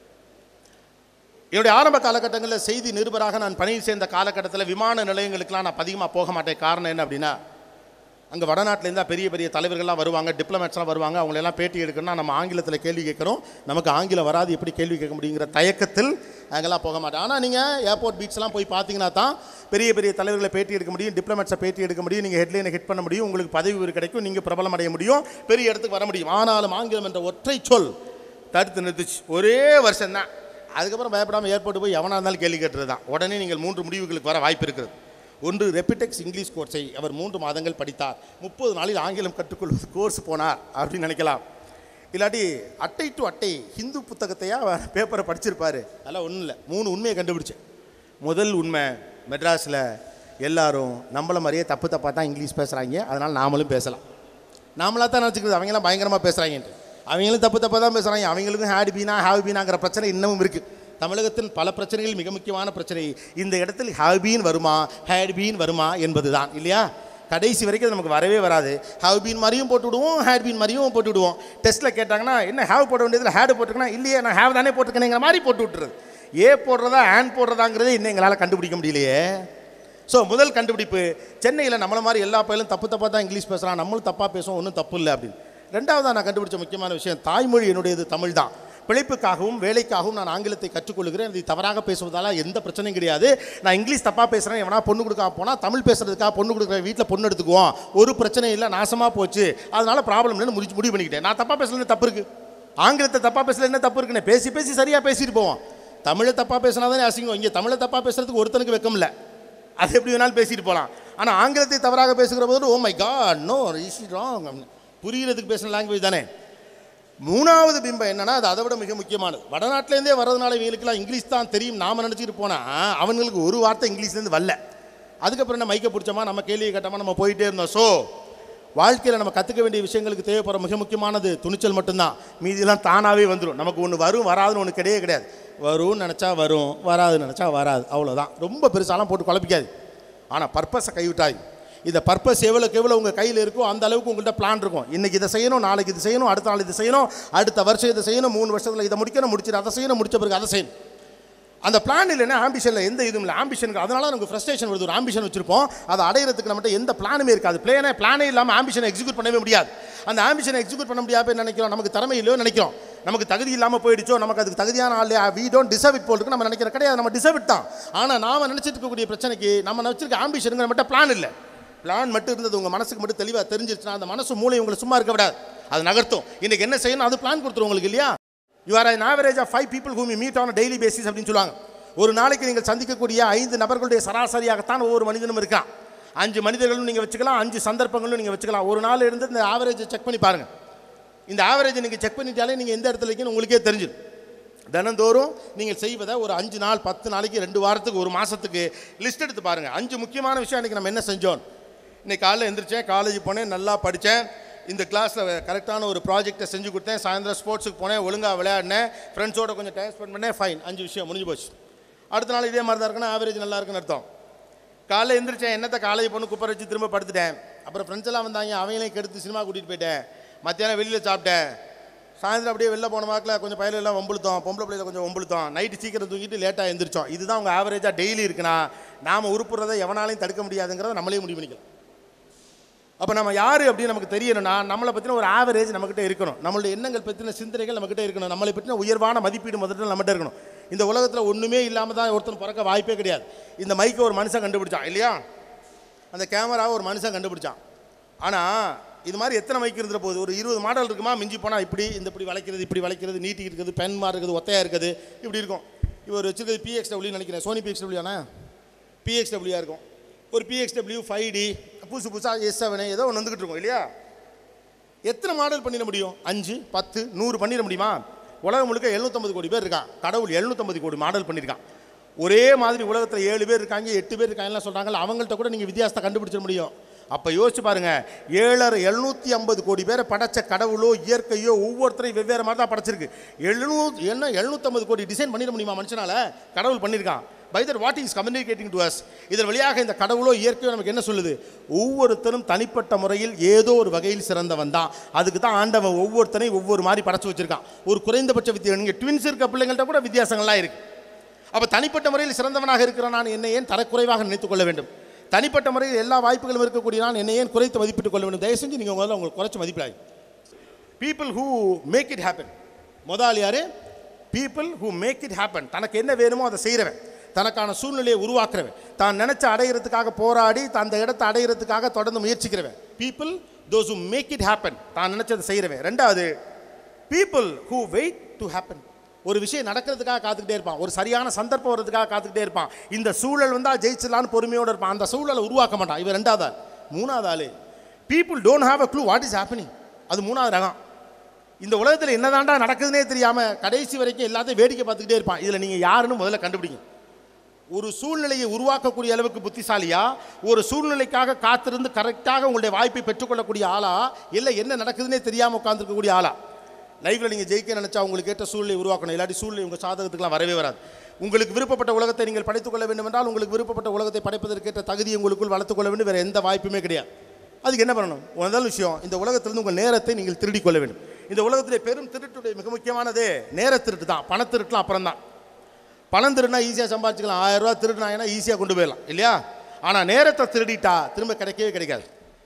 என்னுடைய ஆரம்ப காலகட்டங்களில் செய்தி நிருபராக நான் பணியில் சேர்ந்த காலகட்டத்தில் விமான நிலையங்களுக்கெல்லாம் நான் அதிகமாக போக மாட்டேன் காரணம் என்ன அப்படின்னா அங்கே வடநாட்டிலேருந்து பெரிய பெரிய தலைவர்கள்லாம் வருவாங்க டிப்ளமேட்ஸ்லாம் வருவாங்க அவங்களெல்லாம் பேட்டி எடுக்கணும்னா நம்ம ஆங்கிலத்தில் கேள்வி கேட்குறோம் நமக்கு ஆங்கிலம் வராது எப்படி கேள்வி கேட்க முடியுங்கிற தயக்கத்தில் அங்கெல்லாம் போக மாட்டேன் ஆனால் நீங்கள் ஏர்போர்ட் பீச்லாம் போய் பார்த்தீங்கன்னா தான் பெரிய பெரிய தலைவர்களை பேட்டி எடுக்க முடியும் டிப்ளமேட்ஸை பேட்டி எடுக்க முடியும் நீங்கள் ஹெட்லைனை ஹிட் பண்ண முடியும் உங்களுக்கு பதவி உயர்வு கிடைக்கும் நீங்கள் பிரபலம் அடைய முடியும் பெரிய இடத்துக்கு வர முடியும் ஆனாலும் ஆங்கிலம் என்ற ஒற்றை சொல் தடுத்து நிறுத்துச்சு ஒரே வருஷம் தான் அதுக்கப்புறம் பயப்படாமல் ஏர்போர்ட் போய் எவனாக இருந்தாலும் கேள்வி கேட்டுறது தான் உடனே நீங்கள் மூன்று முடிவுகளுக்கு வர வாய்ப்பு இருக்கிறது ஒன்று ரெப்பிடெக்ஸ் இங்கிலீஷ் கோர்ஸை அவர் மூன்று மாதங்கள் படித்தார் முப்பது நாளில் ஆங்கிலம் கற்றுக்கொள்வது கோர்ஸ் போனார் அப்படின்னு நினைக்கலாம் இல்லாட்டி அட்டை டு அட்டை ஹிந்து புத்தகத்தையா அவர் பேப்பரை படிச்சிருப்பாரு அதெல்லாம் ஒன்றும் இல்லை மூணு உண்மையை கண்டுபிடிச்சேன் முதல் உண்மை மெட்ராஸில் எல்லாரும் நம்மள மாதிரியே தப்பு தப்பாக தான் இங்கிலீஷ் பேசுகிறாங்க அதனால் நாமளும் பேசலாம் நாமளாக தான் நினச்சிக்கிறது அவங்களாம் பயங்கரமாக பேசுகிறாங்கன்ட்டு அவங்களும் தப்பு தப்பாக தான் பேசுகிறாங்க அவங்களுக்கும் ஹேட் பீனா ஹாவ் பீனாங்கிற பிரச்சனை இன்னமும் இருக்குது தமிழகத்தின் பல பிரச்சனைகள் மிக முக்கியமான பிரச்சனை இந்த இடத்தில் ஹாவ் பீன் வருமா ஹேட் பீன் வருமா என்பது தான் இல்லையா கடைசி வரைக்கும் அது நமக்கு வரவே வராது ஹாவ் பீன் மாதிரியும் போட்டு விடுவோம் ஹேட் பீன் மாதிரியும் போட்டு விடுவோம் டெஸ்ட்டில் கேட்டாங்கன்னா என்ன ஹேவ் போட வேண்டியதில் ஹேடு போட்டிருக்கனா இல்லையே நான் ஹேவ் தானே போட்டிருக்கேங்கிற மாதிரி போட்டு விட்டுறது ஏ போடுறதா ஹேண்ட் போடுறதாங்கிறதே இன்னும் எங்களால் கண்டுபிடிக்க முடியலையே ஸோ முதல் கண்டுபிடிப்பு சென்னையில் நம்மள மாதிரி எல்லா பயிலும் தப்பு தப்பாக தான் இங்கிலீஷ் பேசுகிறான் நம்மளும் தப்பாக பேசுவோம் ஒன்றும் தப்பு இல்லை அப்படின்னு ரெண்டாவதாக நான் கண்டுபிடிச்ச முக்கியமான விஷயம் தாய்மொழி என்னுடையது தமிழ் தான் பிழைப்புக்காகவும் வேலைக்காகவும் நான் ஆங்கிலத்தை கற்றுக்கொள்கிறேன் இது தவறாக பேசுவதால் எந்த பிரச்சனையும் கிடையாது நான் இங்கிலீஷ் தப்பாக பேசுகிறேன் எவனா பொண்ணு கொடுக்க போனால் தமிழ் பேசுறதுக்காக பொண்ணு கொடுக்குற வீட்டில் பொண்ணு எடுத்துக்குவோம் ஒரு பிரச்சனை இல்லை நாசமாக போச்சு அதனால ப்ராப்ளம் இல்லைன்னு முடிச்சு முடிவு பண்ணிக்கிட்டேன் நான் தப்பாக பேசல தப்பு இருக்குது ஆங்கிலத்தை தப்பாக பேசல என்ன தப்பு இருக்குன்னு பேசி பேசி சரியாக பேசிட்டு போவோம் தமிழை தப்பாக பேசினா தானே அசிங்கம் இங்கே தமிழை தப்பாக பேசுறதுக்கு ஒருத்தனுக்கு வெக்கம் இல்லை அது எப்படி வேணாலும் பேசிட்டு போகலாம் ஆனால் ஆங்கிலத்தை தவறாக பேசுகிற போது oh my god no is wrong புரிகிறதுக்கு பேசுகிற லாங்குவேஜ் தானே மூணாவது பிம்பம் என்னன்னா அது அதை விட மிக முக்கியமானது வடநாட்டிலேருந்தே வர்றதுனால இவங்களுக்குலாம் இங்கிலீஷ் தான் தெரியும் நாம நினச்சிட்டு போனால் அவங்களுக்கு ஒரு வார்த்தை இங்கிலீஷ்லேருந்து வரல அதுக்கப்புறம் என்ன மைக்கை பிடிச்சோமா நம்ம கேள்வியை கேட்டோமா நம்ம போயிட்டே இருந்தோம் ஸோ வாழ்க்கையில் நம்ம கற்றுக்க வேண்டிய விஷயங்களுக்கு தேவைப்படுற மிக முக்கியமானது துணிச்சல் மட்டும்தான் மீதியெல்லாம் தானாகவே வந்துடும் நமக்கு ஒன்று வரும் வராதுன்னு ஒன்று கிடையவே கிடையாது வரும்னு நினச்சா வரும் வராதுன்னு நினச்சா வராது அவ்வளோதான் ரொம்ப பெருசாலாம் போட்டு குழப்பிக்காது ஆனால் பர்பஸை கைவிட்டாய் இந்த பர்பஸ் எவ்வளோக்கு எவ்வளோ உங்கள் கையில் இருக்கோ அந்த அளவுக்கு உங்கள்கிட்ட பிளான் இருக்கும் இன்றைக்கி இதை செய்யணும் நாளைக்கு இது செய்யணும் அடுத்த நாள் இது செய்யணும் அடுத்த வருஷம் இதை செய்யணும் மூணு வருஷத்தில் இதை முடிக்கணும் முடிச்சிட்டு அதை செய்யணும் முடிச்ச பிறகு அதை செய்யணும் அந்த பிளான் இல்லைன்னா ஆம்பிஷனில் எந்த இதுவும் இல்லை ஆம்பிஷனுக்கு அதனால நமக்கு ஃப்ரஸ்ட்ரேஷன் வருது ஒரு ஆம்பிஷன் வச்சிருப்போம் அதை அடையிறதுக்கு நம்மகிட்ட எந்த பிளானுமே இருக்காது பிளேனே பிளானே இல்லாமல் ஆம்பிஷனை எக்ஸிக்யூட் பண்ணவே முடியாது அந்த ஆம்பிஷனை எக்ஸிக்யூட் பண்ண முடியாது நினைக்கிறோம் நமக்கு திறமை இல்லையோ நினைக்கிறோம் நமக்கு தகுதி இல்லாமல் போயிடுச்சோ நமக்கு அதுக்கு தகுதியான ஆள் வி டோன்ட் டிசர்வ் இட் போல் நம்ம நினைக்கிற கிடையாது நம்ம டிசர்வ் இட் தான் ஆனால் நாம நினச்சிட்டு இருக்கக்கூடிய பிரச்சனைக்கு நம்ம நினச்சிருக்க ஆம்பிஷனுங்கிற மட்டும் பிளான் இல்லை பிளான் மட்டும் இருந்தது உங்கள் மனசுக்கு மட்டும் தெளிவாக தெரிஞ்சிருச்சுன்னா அந்த மனசு மூளை உங்களை சும்மா இருக்க விடாது அது நகர்த்தும் இன்னைக்கு என்ன செய்யணும் அது பிளான் கொடுத்துரும் உங்களுக்கு இல்லையா you are an average of five people whom you meet on a daily basis அப்படின்னு சொல்லுவாங்க ஒரு நாளைக்கு நீங்கள் சந்திக்கக்கூடிய ஐந்து நபர்களுடைய சராசரியாகத்தான் ஒவ்வொரு மனிதனும் இருக்கான் அஞ்சு மனிதர்களும் நீங்கள் வச்சுக்கலாம் அஞ்சு சந்தர்ப்பங்களும் நீங்கள் வச்சுக்கலாம் ஒரு நாள் இருந்து இந்த ஆவரேஜை செக் பண்ணி பாருங்கள் இந்த ஆவரேஜை நீங்கள் செக் பண்ணிட்டாலே நீங்கள் எந்த இடத்துல இருக்கீங்கன்னு உங்களுக்கே தெரிஞ்சிடும் தினந்தோறும் நீங்கள் செய்வதை ஒரு அஞ்சு நாள் பத்து நாளைக்கு ரெண்டு வாரத்துக்கு ஒரு மாதத்துக்கு லிஸ்ட் எடுத்து பாருங்கள் அஞ்சு முக்கியமான விஷயம் இன்றைக்கி நம்ம என்ன செஞ்சோம் இன்னைக்கு காலைல எந்திரிச்சேன் காலேஜ் போனேன் நல்லா படித்தேன் இந்த கிளாஸில் கரெக்டான ஒரு ப்ராஜெக்டை செஞ்சு கொடுத்தேன் சாயந்தரம் ஸ்போர்ட்ஸுக்கு போனேன் ஒழுங்காக விளையாடினேன் ஃப்ரெண்ட்ஸோட கொஞ்சம் டைம் ஸ்பெண்ட் பண்ணேன் ஃபைன் அஞ்சு விஷயம் முடிஞ்சு போச்சு அடுத்த நாள் இதே மாதிரி தான் இருக்குன்னா ஆவரேஜ் நல்லா இருக்குன்னு அர்த்தம் காலைல எந்திரிச்சேன் என்னத்தை காலேஜ் பொண்ணு குப்பை வச்சு திரும்ப படுத்துட்டேன் அப்புறம் ஃப்ரெண்ட்ஸ் எல்லாம் வந்தாங்க அவங்களையும் கெடுத்து சினிமா கூட்டிகிட்டு போயிட்டேன் மத்தியானம் வெளியில் சாப்பிட்டேன் சாயந்தரம் அப்படியே வெளில போன வாக்கில் கொஞ்சம் பயில எல்லாம் ஒம்புழுத்தோம் பொம்பளை பிள்ளைல கொஞ்சம் ஒம்புழுத்தோம் நைட்டு சீக்கிரம் தூங்கிட்டு லேட்டாக எந்திரிச்சோம் இதுதான் உங்கள் ஆவரேஜாக டெய்லி இருக்குன்னா நாம் உருப்புறதை எவனாலையும் தடுக்க முடியாதுங்கிறத நம்மளே முடிவு பண்ணிக்கலாம் அப்போ நம்ம யார் அப்படின்னு நமக்கு தெரியணும்னா நம்மளை பற்றின ஒரு ஆவரேஜ் நம்மக்கிட்ட இருக்கணும் நம்மளுடைய எண்ணங்கள் பற்றின சிந்தனைகள் நம்மக்கிட்ட இருக்கணும் நம்மளை பற்றின உயர்வான மதிப்பீடு முதல்ல நம்மகிட்ட இருக்கணும் இந்த உலகத்தில் ஒன்றுமே இல்லாமல் தான் ஒருத்தன் பிறக்க வாய்ப்பே கிடையாது இந்த மைக்கை ஒரு மனுஷன் கண்டுபிடிச்சான் இல்லையா அந்த கேமராவை ஒரு மனுஷன் கண்டுபிடிச்சான் ஆனால் இது மாதிரி எத்தனை மைக் இருந்துற போகுது ஒரு இருபது மாடல் இருக்குமா மிஞ்சி போனால் இப்படி இந்த இப்படி வளைக்கிறது இப்படி வளைக்கிறது நீட்டி இருக்குது பென் மாதிரி இருக்குது ஒத்தையாக இருக்குது இப்படி இருக்கும் இவர் வச்சுருக்கிறது பிஎக்ஸ்டபிள்யூ நினைக்கிறேன் சோனி பிஎக்ஸ்டபிள்யூனா பிஎக்ஸ்டபிள்யூ இருக்கும் ஒரு பிஎக்ஸ்டபிள்யூ ஃபைவ் டி புதுசு புதுசாக எஸ் செவனு ஏதோ ஒன்று வந்துக்கிட்டு இருக்கும் இல்லையா எத்தனை மாடல் பண்ணிட முடியும் அஞ்சு பத்து நூறு பண்ணிட முடியுமா உலகம் முழுக்க எழுநூத்தம்பது கோடி பேர் இருக்கான் கடவுள் எழுநூத்தம்பது கோடி மாடல் பண்ணியிருக்கான் ஒரே மாதிரி உலகத்தில் ஏழு பேர் இருக்காங்க எட்டு பேர் இருக்காங்கலாம் சொல்கிறாங்கல்ல அவங்கள்ட்ட கூட நீங்கள் வித்தியாசத்தை கண்டுபிடிச்சிட முடியும் அப்போ யோசிச்சு பாருங்க ஏழரை எழுநூற்றி ஐம்பது கோடி பேரை படைச்ச கடவுளோ இயற்கையோ ஒவ்வொருத்தரையும் வெவ்வேறு மாதிரி தான் படைச்சிருக்கு எழுநூ என்ன எழுநூற்றம்பது கோடி டிசைன் பண்ணிட முடியுமா மனுஷனால கடவுள் பண்ணியிருக்கான் by that what is communicating to us இதன் வழியாக இந்த கடவுளோ இயற்கையோ நமக்கு என்ன சொல்லுது ஒவ்வொருத்தரும் தனிப்பட்ட முறையில் ஏதோ ஒரு வகையில் சிறந்தவன் தான் அதுக்கு தான் ஆண்டவன் ஒவ்வொருத்தனையும் ஒவ்வொரு மாதிரி படைச்சு வச்சிருக்கான் ஒரு குறைந்தபட்ச வித்தியா நீங்கள் ட்வின்ஸ் இருக்க பிள்ளைங்கள்ட்ட கூட வித்தியாசங்கள்லாம் இருக்கு அப்போ தனிப்பட்ட முறையில் சிறந்தவனாக இருக்கிற நான் என்னை ஏன் தரக்குறைவாக நினைத்துக் கொள்ள வேண்டும் தனிப்பட்ட முறையில் எல்லா வாய்ப்புகளும் இருக்கக்கூடிய நான் என்னை ஏன் குறைத்து மதிப்பிட்டுக் கொள்ள வேண்டும் தயவு செஞ்சு நீங்கள் முதல்ல உங்களுக்கு குறைச்சி மதிப்பிடாது people who make it happen முதல் யாரு people who make it happen தனக்கு என்ன வேணுமோ அதை செய்கிறவன் தனக்கான சூழ்நிலையை உருவாக்குறவன் தான் நினைச்ச அடையிறதுக்காக போராடி தான் அந்த இடத்தை அடையிறதுக்காக தொடர்ந்து முயற்சிக்கிறவன் people those who make it happen தான் நினைச்சதை செய்கிறவன் ரெண்டாவது people who wait to happen ஒரு விஷயம் நடக்கிறதுக்காக காத்துக்கிட்டே இருப்பான் ஒரு சரியான சந்தர்ப்பம் வர்றதுக்காக காத்துக்கிட்டே இருப்பான் இந்த சூழல் வந்தால் ஜெயிச்சிடலான்னு பொறுமையோடு இருப்பான் அந்த சூழலை உருவாக்க மாட்டான் இவன் ரெண்டாவது ஆள் மூணாவது ஆள் people don't have a clue what is happening அது மூணாவது ரகம் இந்த உலகத்தில் என்னதாண்டா நடக்குதுன்னே தெரியாமல் கடைசி வரைக்கும் எல்லாத்தையும் வேடிக்கை பார்த்துக்கிட்டே இருப்பான் இதில் நீங்கள் யாருன்னு முதல்ல கண்டுபிடிங்க ஒரு சூழ்நிலையை உருவாக்கக்கூடிய அளவுக்கு புத்திசாலியா ஒரு சூழ்நிலைக்காக காத்திருந்து கரெக்டாக உங்களுடைய வாய்ப்பை பெற்றுக்கொள்ளக்கூடிய ஆளா இல்லை என்ன நடக்குதுன்னே தெரியாமல் உட்காந்துருக்கக்கூடிய ஆளா லைஃப்பில் நீங்கள் ஜெயிக்க நினச்சா உங்களுக்கு ஏற்ற சூழ்நிலை உருவாக்கணும் இல்லாட்டி சூழ்நிலை உங்கள் சாதகத்துக்குலாம் வரவே வராது உங்களுக்கு விருப்பப்பட்ட உலகத்தை நீங்கள் படைத்துக் கொள்ள வேண்டும் என்றால் உங்களுக்கு விருப்பப்பட்ட உலகத்தை படைப்பதற்கேற்ற தகுதி உங்களுக்குள் வளர்த்துக் கொள்ள வேண்டும் வேறு எந்த வாய்ப்புமே கிடையாது அதுக்கு என்ன பண்ணணும் முதல் விஷயம் இந்த உலகத்திலிருந்து உங்கள் நேரத்தை நீங்கள் திருடிக் கொள்ள வேண்டும் இந்த உலகத்திலே பெரும் திருட்டுடைய மிக முக்கியமானதே நேர திருட்டு தான் பண திருட்டுலாம் அப்புறம் தான் பணம் திருடினா ஈஸியாக சம்பாதிச்சுக்கலாம் ஆயிரம் ரூபா திருடினாங்கன்னா ஈஸியாக கொண்டு போயிடலாம் இல்லையா ஆனால் நேரத்தை திருடிட்டா திரும்ப கிடைக்கவே கிடைக்காது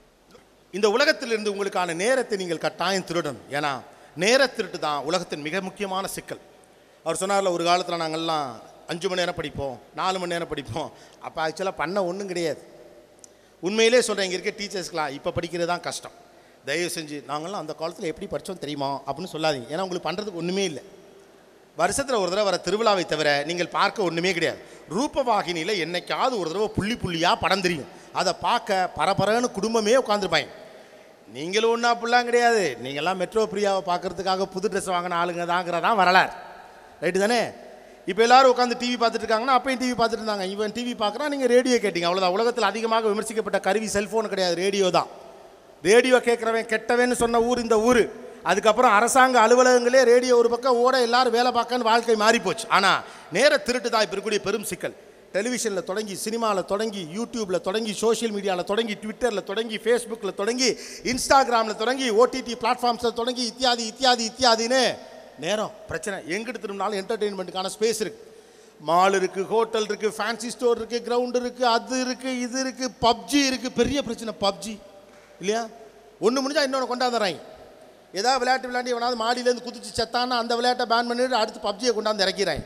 இந்த உலகத்திலிருந்து உங்களுக்கான நேரத்தை நீங்கள் கட்டாயம் திருடணும் ஏன்னா நேர திருட்டு தான் உலகத்தின் மிக முக்கியமான சிக்கல் அவர் சொன்னார்ல ஒரு காலத்தில் நாங்கள்லாம் அஞ்சு மணி நேரம் படிப்போம் நாலு மணி நேரம் படிப்போம் அப்போ ஆக்சுவலாக பண்ண ஒன்றும் கிடையாது உண்மையிலே சொல்கிறேன் இங்கே இருக்க டீச்சர்ஸ்க்கெலாம் இப்போ படிக்கிறது தான் கஷ்டம் தயவு செஞ்சு நாங்கள்லாம் அந்த காலத்தில் எப்படி படித்தோம் தெரியுமா அப்படின்னு சொல்லாதீங்க ஏன்னா உங்களுக்கு பண்ணுறதுக்கு ஒன்றுமே இல்லை வருஷத்தில் ஒரு தடவை வர திருவிழாவை தவிர நீங்கள் பார்க்க ஒன்றுமே கிடையாது ரூபவாகினியில் என்னைக்காவது ஒரு தடவை புள்ளி புள்ளியாக படம் தெரியும் அதை பார்க்க பரபரன்னு குடும்பமே உட்காந்துருப்பாங்க நீங்களும் ஒன்றும் அப்படிலாம் கிடையாது நீங்கள்லாம் மெட்ரோ பிரியாவை பார்க்கறதுக்காக புது ட்ரெஸ் வாங்கின ஆளுங்க தாங்கிறதான் வரலாறு ரைட்டு தானே இப்போ எல்லாரும் உட்காந்து டிவி பார்த்துட்டு இருக்காங்கன்னா அப்பயும் டிவி பார்த்துட்டு இருந்தாங்க இவன் டிவி பார்க்குறான் நீங்கள் ரேடியோ கேட்டீங்க அவ்வளோதான் உலகத்தில் அதிகமாக விமர்சிக்கப்பட்ட கருவி செல்ஃபோன் கிடையாது ரேடியோ தான் ரேடியோ கேட்குறவன் கெட்டவன்னு சொன்ன ஊர் இந்த ஊர் அதுக்கப்புறம் அரசாங்க அலுவலகங்களே ரேடியோ ஒரு பக்கம் ஓட எல்லாரும் வேலை பார்க்கன்னு வாழ்க்கை மாறி போச்சு ஆனால் நேர திருட்டு தான் இப்போ இருக்கக்கூடிய பெரும் சிக்கல் டெலிவிஷனில் தொடங்கி சினிமாவில் தொடங்கி யூடியூப்பில் தொடங்கி சோஷியல் மீடியாவில் தொடங்கி ட்விட்டரில் தொடங்கி ஃபேஸ்புக்கில் தொடங்கி இன்ஸ்டாகிராமில் தொடங்கி ஓடிடி பிளாட்ஃபார்ம்ஸில் தொடங்கி இத்தியாதி இத்தியாதி இத்தியாதின்னு நேரம் பிரச்சனை எங்கிட்டு திரும்பினாலும் என்டர்டெயின்மெண்ட்டுக்கான ஸ்பேஸ் இருக்குது மால் இருக்குது ஹோட்டல் இருக்குது ஃபேன்சி ஸ்டோர் இருக்குது கிரவுண்ட் இருக்குது அது இருக்குது இது இருக்குது பப்ஜி இருக்குது பெரிய பிரச்சனை பப்ஜி இல்லையா ஒன்று முடிஞ்சா இன்னொன்று கொண்டாந்துறாங்க ஏதாவது விளையாட்டு விளையாண்டு எவனாவது மாடியிலேருந்து குதிச்சு செத்தான்னா அந்த விளையாட்டை பேன் பண்ணிட்டு அடுத்து பப்ஜியை கொண்டாந்து இறக்கிறாங்க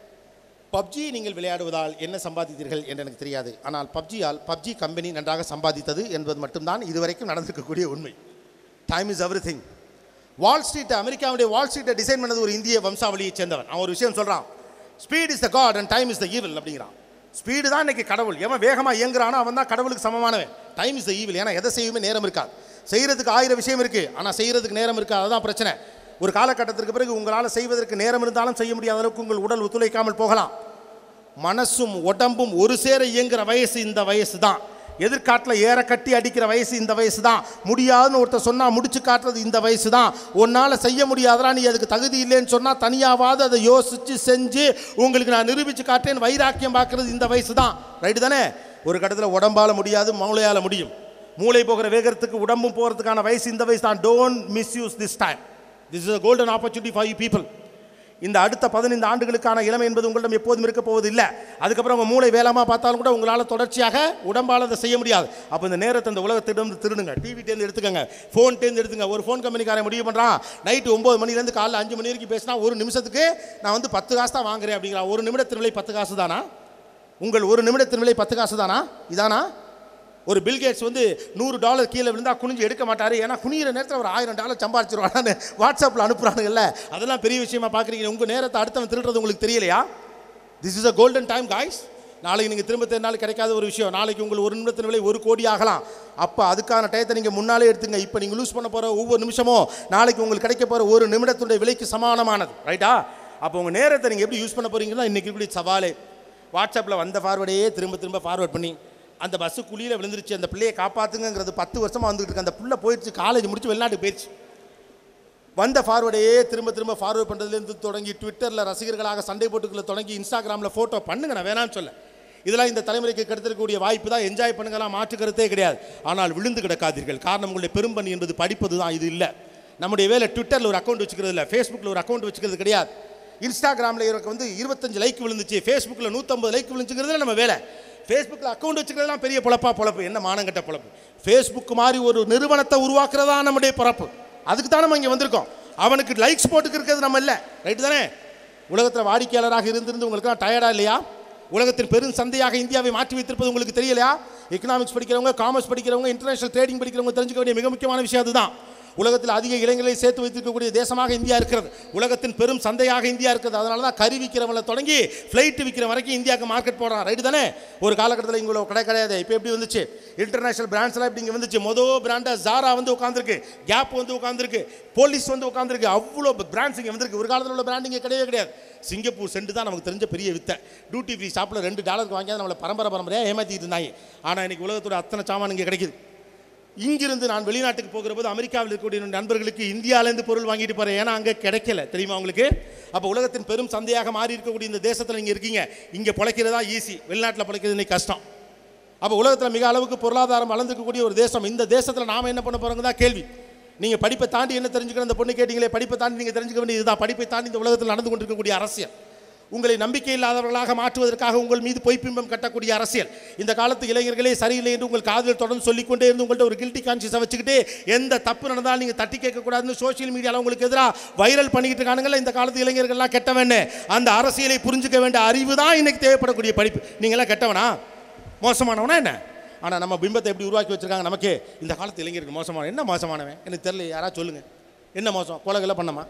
பப்ஜி நீங்கள் விளையாடுவதால் என்ன சம்பாதித்தீர்கள் என்று எனக்கு தெரியாது ஆனால் பப்ஜியால் பப்ஜி கம்பெனி நன்றாக சம்பாதித்தது என்பது மட்டும்தான் இதுவரைக்கும் நடந்திருக்கக்கூடிய உண்மை time is everything Wall Street அமெரிக்காவுடைய வால் ஸ்ட்ரீட்டை டிசைன் பண்ணது ஒரு இந்திய வம்சாவளியை சேர்ந்தவன் அவன் ஒரு விஷயம் சொல்கிறான் speed is the god and time is the evil அப்படிங்கிறான் ஸ்பீடு தான் இன்னைக்கு கடவுள் எவன் வேகமாக இயங்குறானோ அவன் தான் கடவுளுக்கு சமமானவன் டைம் இஸ் த ஈவில் ஏன்னா எதை செய்யுமே நேரம் இருக்காது செய்கிறதுக்கு ஆயிரம் விஷயம் இருக்குது ஆனால் செய்கிறதுக்கு நேரம் இருக்காது அதுதான் பிரச்சனை ஒரு காலகட்டத்திற்கு பிறகு உங்களால் செய்வதற்கு நேரம் இருந்தாலும் செய்ய முடியாத அளவுக்கு உங்கள் உடல் ஒத்துழைக்காமல் போகலாம் மனசும் உடம்பும் ஒரு சேர இயங்குற வயசு இந்த வயசு தான் எதிர்காட்டில் ஏற கட்டி அடிக்கிற வயசு இந்த வயசு தான் முடியாதுன்னு ஒருத்தர் சொன்னால் முடிச்சு காட்டுறது இந்த வயசு தான் உன்னால் செய்ய முடியாதரா நீ அதுக்கு தகுதி இல்லைன்னு சொன்னால் தனியாவது அதை யோசித்து செஞ்சு உங்களுக்கு நான் நிரூபித்து காட்டேன்னு வைராக்கியம் பார்க்குறது இந்த வயசு தான் ரைட்டு தானே ஒரு கட்டத்தில் உடம்பால் முடியாது மூளையால் முடியும் மூளை போகிற வேகத்துக்கு உடம்பும் போகிறதுக்கான வயசு இந்த வயசு தான் don't misuse this time this is a golden opportunity for you people இந்த அடுத்த பதினைந்து ஆண்டுகளுக்கான இளமை என்பது உங்களிடம் எப்போதும் இருக்க போவது இல்லை அதுக்கப்புறம் உங்கள் மூளை வேலாமா பார்த்தாலும் கூட உங்களால் தொடர்ச்சியாக உடம்பால் அதை செய்ய முடியாது அப்போ இந்த நேரத்தை இந்த உலகத்திடம் திருடுங்க டிவிட்டேருந்து எடுத்துக்கங்க ஃபோன்ட்டேருந்து எடுத்துங்க ஒரு ஃபோன் கம்பெனிக்காரன் முடிவு பண்ணுறான் நைட்டு ஒம்பது மணிலேருந்து காலைல அஞ்சு மணி வரைக்கும் பேசினா ஒரு நிமிஷத்துக்கு நான் வந்து பத்து காசு தான் வாங்குறேன் அப்படிங்கிறான் ஒரு நிமிடத்தின் விலை பத்து காசு தானா உங்கள் ஒரு நிமிடத்தின் விலை பத்து காசு தானா இதானா ஒரு பில்கேட்ஸ் வந்து நூறு டாலர் கீழே விழுந்தா குனிஞ்சு எடுக்க மாட்டார் ஏன்னா குனிகிற நேரத்தில் ஒரு ஆயிரம் டாலர் சம்பாரிச்சிருவானு வாட்ஸ்அப்பில் அனுப்புகிறானுங்கல்ல அதெல்லாம் பெரிய விஷயமா பார்க்குறீங்க உங்கள் நேரத்தை அடுத்தவன் திருடுறது உங்களுக்கு தெரியலையா this is a golden time guys நாளைக்கு நீங்கள் திரும்ப தேடினாலும் கிடைக்காத ஒரு விஷயம் நாளைக்கு உங்கள் ஒரு நிமிடத்தின் விலை ஒரு கோடி ஆகலாம் அப்போ அதுக்கான டயத்தை நீங்கள் முன்னாலே எடுத்துங்க இப்போ நீங்கள் லூஸ் பண்ண போகிற ஒவ்வொரு நிமிஷமும் நாளைக்கு உங்களுக்கு கிடைக்க போகிற ஒரு நிமிடத்துடைய விலைக்கு சமானமானது ரைட்டா அப்போ உங்கள் நேரத்தை நீங்கள் எப்படி யூஸ் பண்ண போகிறீங்கன்னா இன்றைக்கி இப்படி சவாலே வாட்ஸ்அப்பில் வந்த ஃபார்வர்டையே திரும்ப திரும்ப ஃபார்வர்ட் பண்ணி அந்த பஸ்ஸு குழியில் விழுந்துருச்சு அந்த பிள்ளையை காப்பாற்றுங்கிறது பத்து வருஷமாக வந்துட்டு இருக்கு அந்த புள்ள போயிடுச்சு காலேஜ் முடிச்சு வெளிநாட்டுக்கு போயிடுச்சு வந்த ஃபார்வர்டையே திரும்ப திரும்ப ஃபார்வர்ட் பண்ணுறதுலேருந்து தொடங்கி ட்விட்டரில் ரசிகர்களாக சண்டை போட்டுக்களை தொடங்கி இன்ஸ்டாகிராமில் ஃபோட்டோ பண்ணுங்க நான் வேணாம்னு சொல்ல இதெல்லாம் இந்த தலைமுறைக்கு கிடைத்திருக்கக்கூடிய வாய்ப்பு தான் என்ஜாய் பண்ணுங்கலாம் மாற்று கருத்தே கிடையாது ஆனால் விழுந்து கிடக்காதீர்கள் காரணம் உங்களுடைய பெரும்பணி என்பது படிப்பது தான் இது இல்லை நம்முடைய வேலை ட்விட்டரில் ஒரு அக்கௌண்ட் வச்சுக்கிறது இல்லை ஃபேஸ்புக்கில் ஒரு அக்கௌண்ட் வச்சுக்கிறது கிடையாது இன்ஸ்டாகிராமில் எனக்கு வந்து இருபத்தஞ்சு லைக் விழுந்துச்சு ஃபேஸ்புக்கில் நூற்றம்பது லைக் விழுந்துச்சுங்கிறதுல நம்ம வேலை ஃபேஸ்புக்கில் அக்கௌண்ட் வச்சுக்கிறதுலாம் பெரிய பொழப்பா பொழப்பு என்ன மானங்கட்ட பொழப்பு ஃபேஸ்புக் மாதிரி ஒரு நிறுவனத்தை உருவாக்குறதா நம்முடைய பொழப்பு அதுக்கு தான் நம்ம இங்கே வந்திருக்கோம் அவனுக்கு லைக்ஸ் போட்டுக்கு இருக்கிறது நம்ம இல்லை ரைட்டு தானே உலகத்தில் வாடிக்கையாளராக இருந்திருந்து உங்களுக்கு டயர்டா இல்லையா உலகத்தின் பெரும் சந்தையாக இந்தியாவை மாற்றி வைத்திருப்பது உங்களுக்கு தெரியலையா எக்கனாமிக்ஸ் படிக்கிறவங்க காமர்ஸ் படிக்கிறவங்க இன்டர்நேஷனல் ட்ரேடிங் படிக்கிறவங்க தெரிஞ்சுக்க வேண்டிய மிக முக்கியமான விஷயம் அதுதான் உலகத்தில் அதிக இளைஞர்களை சேர்த்து வைத்திருக்கக்கூடிய தேசமாக இந்தியா இருக்கிறது உலகத்தின் பெரும் சந்தையாக இந்தியா இருக்கிறது அதனால தான் கறி விற்கிறவங்கள தொடங்கி ஃப்ளைட் விற்கிற வரைக்கும் இந்தியாவுக்கு மார்க்கெட் போடுறான் ரைட்டு தானே ஒரு காலகட்டத்தில் இங்கே கடை கிடையாது இப்போ எப்படி வந்துச்சு இன்டர்நேஷனல் பிராண்ட்ஸ்லாம் இப்படி இங்கே வந்துச்சு மொதல் பிராண்டாக ஜாரா வந்து உட்காந்துருக்கு கேப் வந்து உட்காந்துருக்கு போலீஸ் வந்து உட்காந்துருக்கு அவ்வளோ பிராண்ட்ஸ் இங்கே வந்திருக்கு ஒரு காலத்தில் உள்ள பிராண்ட் இங்கே கிடையவே கிடையாது சிங்கப்பூர் சென்று தான் நமக்கு தெரிஞ்ச பெரிய வித்தை டியூட்டி ஃப்ரீ ஷாப்பில் ரெண்டு டாலருக்கு வாங்கி நம்மளை பரம்பரை பரம்பரையாக ஏமாற்றிட்டு இருந்தாங்க ஆனால் இன்னைக்கு உலகத்தோட அத்தனை சாமான் இங்கே கிடைக்குது இங்கிருந்து நான் வெளிநாட்டுக்கு போகிற போது அமெரிக்காவில் இருக்கக்கூடிய என்னுடைய நண்பர்களுக்கு இந்தியாவிலேருந்து பொருள் வாங்கிட்டு போகிறேன் ஏன்னா அங்கே கிடைக்கல தெரியுமா உங்களுக்கு அப்போ உலகத்தின் பெரும் சந்தையாக மாறி இருக்கக்கூடிய இந்த தேசத்தில் நீங்கள் இருக்கீங்க இங்கே பிழைக்கிறதா ஈஸி வெளிநாட்டில் பிழைக்கிறது இன்னைக்கு கஷ்டம் அப்போ உலகத்தில் மிக அளவுக்கு பொருளாதாரம் வளர்ந்துருக்கக்கூடிய ஒரு தேசம் இந்த தேசத்தில் நாம் என்ன பண்ண போகிறோங்க தான் கேள்வி நீங்கள் படிப்பை தாண்டி என்ன தெரிஞ்சுக்கணும் அந்த பொண்ணு கேட்டீங்களே படிப்பை தாண்டி நீங்கள் தெரிஞ்சுக்க வேண்டியது இதுதான் படிப்பை தாண்டி இந்த உலகத்தில் நடந்து கொண்டிருக்கக்கூடிய அரசியல் உங்களை நம்பிக்கை இல்லாதவர்களாக மாற்றுவதற்காக உங்கள் மீது பொய்ப்பிம்பம் கட்டக்கூடிய அரசியல் இந்த காலத்து இளைஞர்களே சரியில்லை என்று உங்கள் காதல் தொடர்ந்து சொல்லிக்கொண்டே இருந்து உங்கள்ட்ட ஒரு கில்ட்டி கான்சியஸை வச்சுக்கிட்டு எந்த தப்பு நடந்தாலும் நீங்கள் தட்டி கேட்கக்கூடாதுன்னு சோஷியல் மீடியாவில் உங்களுக்கு எதிராக வைரல் பண்ணிக்கிட்டு இருக்கானுங்களே இந்த காலத்து இளைஞர்கள்லாம் கெட்டவன்னு அந்த அரசியலை புரிஞ்சுக்க வேண்டிய அறிவு தான் இன்னைக்கு தேவைப்படக்கூடிய படிப்பு நீங்களாம் கெட்டவனா மோசமானவனா என்ன ஆனால் நம்ம பிம்பத்தை எப்படி உருவாக்கி வச்சிருக்காங்க நமக்கே இந்த காலத்து இளைஞருக்கு மோசமான என்ன மோசமானவன் எனக்கு தெரியல யாராவது சொல்லுங்கள் என்ன மோசம் கொலகெல்லாம் பண்ணமா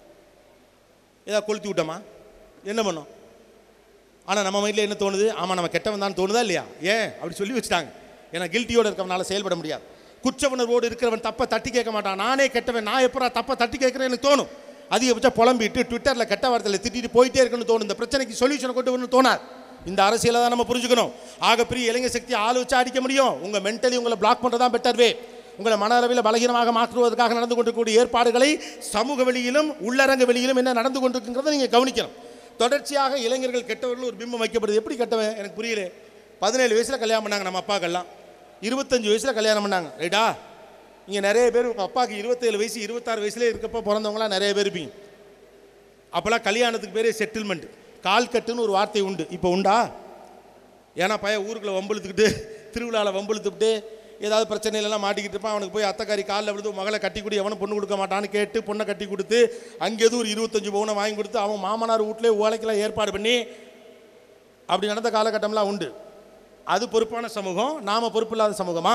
ஏதாவது கொளுத்தி விட்டோமா என்ன பண்ணோம் ஆனால் நம்ம மைண்டில் என்ன தோணுது ஆமாம் நம்ம கெட்டவன் தான் தோணுதா இல்லையா ஏன் அப்படி சொல்லி வச்சுட்டாங்க ஏன்னா கில்ட்டியோடு இருக்கவனால செயல்பட முடியாது குற்ற உணர்வோடு இருக்கிறவன் தப்பை தட்டி கேட்க மாட்டான் நானே கெட்டவன் நான் எப்பரா தப்பை தட்டி கேட்குறேன் எனக்கு தோணும் அதிகபட்சம் புலம்பிட்டு ட்விட்டரில் கெட்ட வார்த்தையில் திட்டிட்டு போயிட்டே இருக்கணும்னு தோணும் இந்த பிரச்சனைக்கு சொல்யூஷனை கொண்டு வரணும்னு தோணாது இந்த அரசியலை தான் நம்ம புரிஞ்சுக்கணும் ஆகப்பெரிய இளைஞர் சக்தி ஆள் வச்சு அடிக்க முடியும் உங்கள் மென்டலி உங்களை பிளாக் பண்ணுறது தான் பெட்டர் வே உங்களை மன அளவில் பலகீனமாக மாற்றுவதற்காக நடந்து கொண்டிருக்கக்கூடிய ஏற்பாடுகளை சமூக வெளியிலும் உள்ளரங்க வெளியிலும் என்ன நடந்து கொண்டிருக்குங்கிறத நீங்கள் கவனிக்கணும் தொடர்ச்சியாக இளைஞர்கள் கெட்டவர்கள் ஒரு பிம்பம் வைக்கப்படுது எப்படி கெட்டவன் எனக்கு புரியல பதினேழு வயசில் கல்யாணம் பண்ணாங்க நம்ம அப்பாக்கெல்லாம் இருபத்தஞ்சு வயசில் கல்யாணம் பண்ணாங்க ரைட்டா இங்கே நிறைய பேர் உங்கள் அப்பாவுக்கு இருபத்தேழு வயசு இருபத்தாறு வயசுலேயே இருக்கப்போ பிறந்தவங்களாம் நிறைய பேர் இருப்பீங்க அப்போல்லாம் கல்யாணத்துக்கு பேரே செட்டில்மெண்ட் கால் கட்டுன்னு ஒரு வார்த்தை உண்டு இப்போ உண்டா ஏன்னா பையன் ஊருக்குள்ளே வம்புழுத்துக்கிட்டு திருவிழாவில் வம்புழுத்துக்கிட்டு ஏதாவது பிரச்சனையிலலாம் மாட்டிக்கிட்டு இருப்பான் அவனுக்கு போய் அத்தைக்காரி காலில் விழுந்து மகளை கட்டி கொடு எவனும் பொண்ணு கொடுக்க மாட்டான்னு கேட்டு பொண்ணை கட்டி கொடுத்து அங்கேருந்து ஒரு இருபத்தஞ்சு பவுனை வாங்கி கொடுத்து அவன் மாமனார் வீட்டிலே ஓலைக்கெல்லாம் ஏற்பாடு பண்ணி அப்படி நடந்த காலகட்டம்லாம் உண்டு அது பொறுப்பான சமூகம் நாம் பொறுப்பில்லாத சமூகமா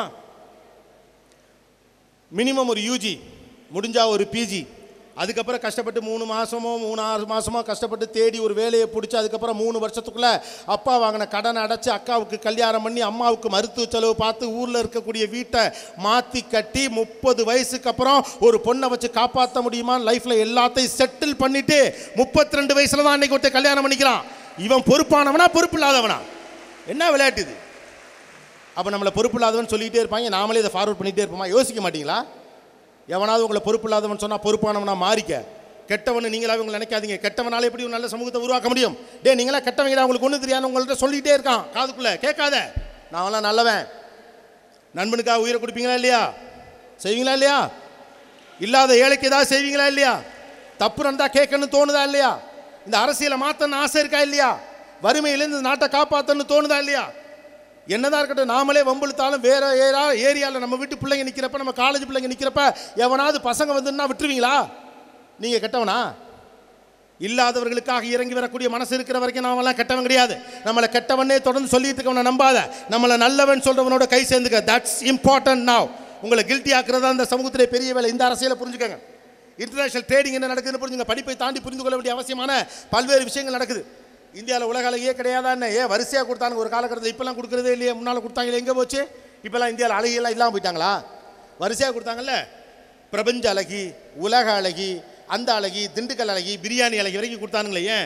மினிமம் ஒரு யூஜி முடிஞ்சா ஒரு பிஜி அதுக்கப்புறம் கஷ்டப்பட்டு மூணு மாதமோ மூணு ஆறு மாதமோ கஷ்டப்பட்டு தேடி ஒரு வேலையை பிடிச்சி அதுக்கப்புறம் மூணு வருஷத்துக்குள்ளே அப்பா வாங்கின கடனை அடைச்சி அக்காவுக்கு கல்யாணம் பண்ணி அம்மாவுக்கு மருத்துவ செலவு பார்த்து ஊரில் இருக்கக்கூடிய வீட்டை மாற்றி கட்டி முப்பது வயசுக்கு அப்புறம் ஒரு பொண்ணை வச்சு காப்பாற்ற முடியுமான்னு லைஃப்பில் எல்லாத்தையும் செட்டில் பண்ணிவிட்டு முப்பத்தி ரெண்டு வயசில் தான் அன்னைக்கு ஒருத்தன் கல்யாணம் பண்ணிக்கிறான் இவன் பொறுப்பானவனா பொறுப்பு இல்லாதவனா என்ன விளையாட்டு இது அப்போ நம்மளை பொறுப்பு இல்லாதவன் சொல்லிகிட்டே இருப்பாங்க நாமளே இதை ஃபார்வர்ட் பண்ணிகிட்டே இருப்போமா யோசிக்க மாட்டீங்களா எவனாவது உங்களை பொறுப்பு இல்லாதவன் சொன்னால் பொறுப்பானவனா மாறிக்க கெட்டவனு நீங்களாவே உங்களை நினைக்காதீங்க கெட்டவனால எப்படி ஒரு நல்ல சமூகத்தை உருவாக்க முடியும் டே நீங்களா கெட்டவங்கடா உங்களுக்கு ஒன்றும் தெரியாது உங்கள்கிட்ட சொல்லிகிட்டே இருக்கான் காதுக்குள்ளே கேட்காத நான்லாம் நல்லவன் நண்பனுக்காக உயிரை கொடுப்பீங்களா இல்லையா செய்வீங்களா இல்லையா இல்லாத ஏழைக்கு ஏதாவது செய்வீங்களா இல்லையா தப்பு நடந்தால் கேட்கணும்னு தோணுதா இல்லையா இந்த அரசியலை மாற்றணும்னு ஆசை இருக்கா இல்லையா வறுமையிலேருந்து இந்த நாட்டை காப்பாற்றணும்னு தோணுதா இல்லையா என்னதான் இருக்கட்டும் நாமளே வம்புழுத்தாலும் வேற ஏரா ஏரியாவில் நம்ம வீட்டு பிள்ளைங்க நிற்கிறப்ப நம்ம காலேஜ் பிள்ளைங்க நிற்கிறப்ப எவனாவது பசங்க வந்துன்னா விட்டுருவீங்களா நீங்கள் கெட்டவனா இல்லாதவர்களுக்காக இறங்கி வரக்கூடிய மனசு இருக்கிற வரைக்கும் நாமெல்லாம் கெட்டவன் கிடையாது நம்மளை கெட்டவனே தொடர்ந்து சொல்லிட்டு இருக்கவனை நம்பாத நம்மளை நல்லவன் சொல்றவனோட கை சேர்ந்துக்க தட்ஸ் இம்பார்ட்டன்ட் நாவ் உங்களை கில்ட்டி ஆக்குறதா இந்த சமூகத்திலே பெரிய வேலை இந்த அரசியலை புரிஞ்சுக்கங்க இன்டர்நேஷனல் ட்ரேடிங் என்ன நடக்குதுன்னு புரிஞ்சுங்க படிப்பை தாண்டி புரிந்து கொள்ள வேண்டிய அவசியமான பல்வேறு விஷயங்கள் நடக்குது இந்தியாவில் உலக அழகியே கிடையாதா என்ன ஏன் வரிசையாக கொடுத்தாங்க ஒரு காலகட்டத்தில் இப்போல்லாம் கொடுக்குறதே இல்லையே முன்னால் கொடுத்தாங்களே எங்கே போச்சு இப்போல்லாம் இந்தியாவில் அழகியெல்லாம் இல்லாமல் போயிட்டாங்களா வரிசையாக கொடுத்தாங்கல்ல பிரபஞ்ச அழகி உலக அழகி அந்த அழகி திண்டுக்கல் அழகி பிரியாணி அழகி வரைக்கும் கொடுத்தானுங்களே ஏன்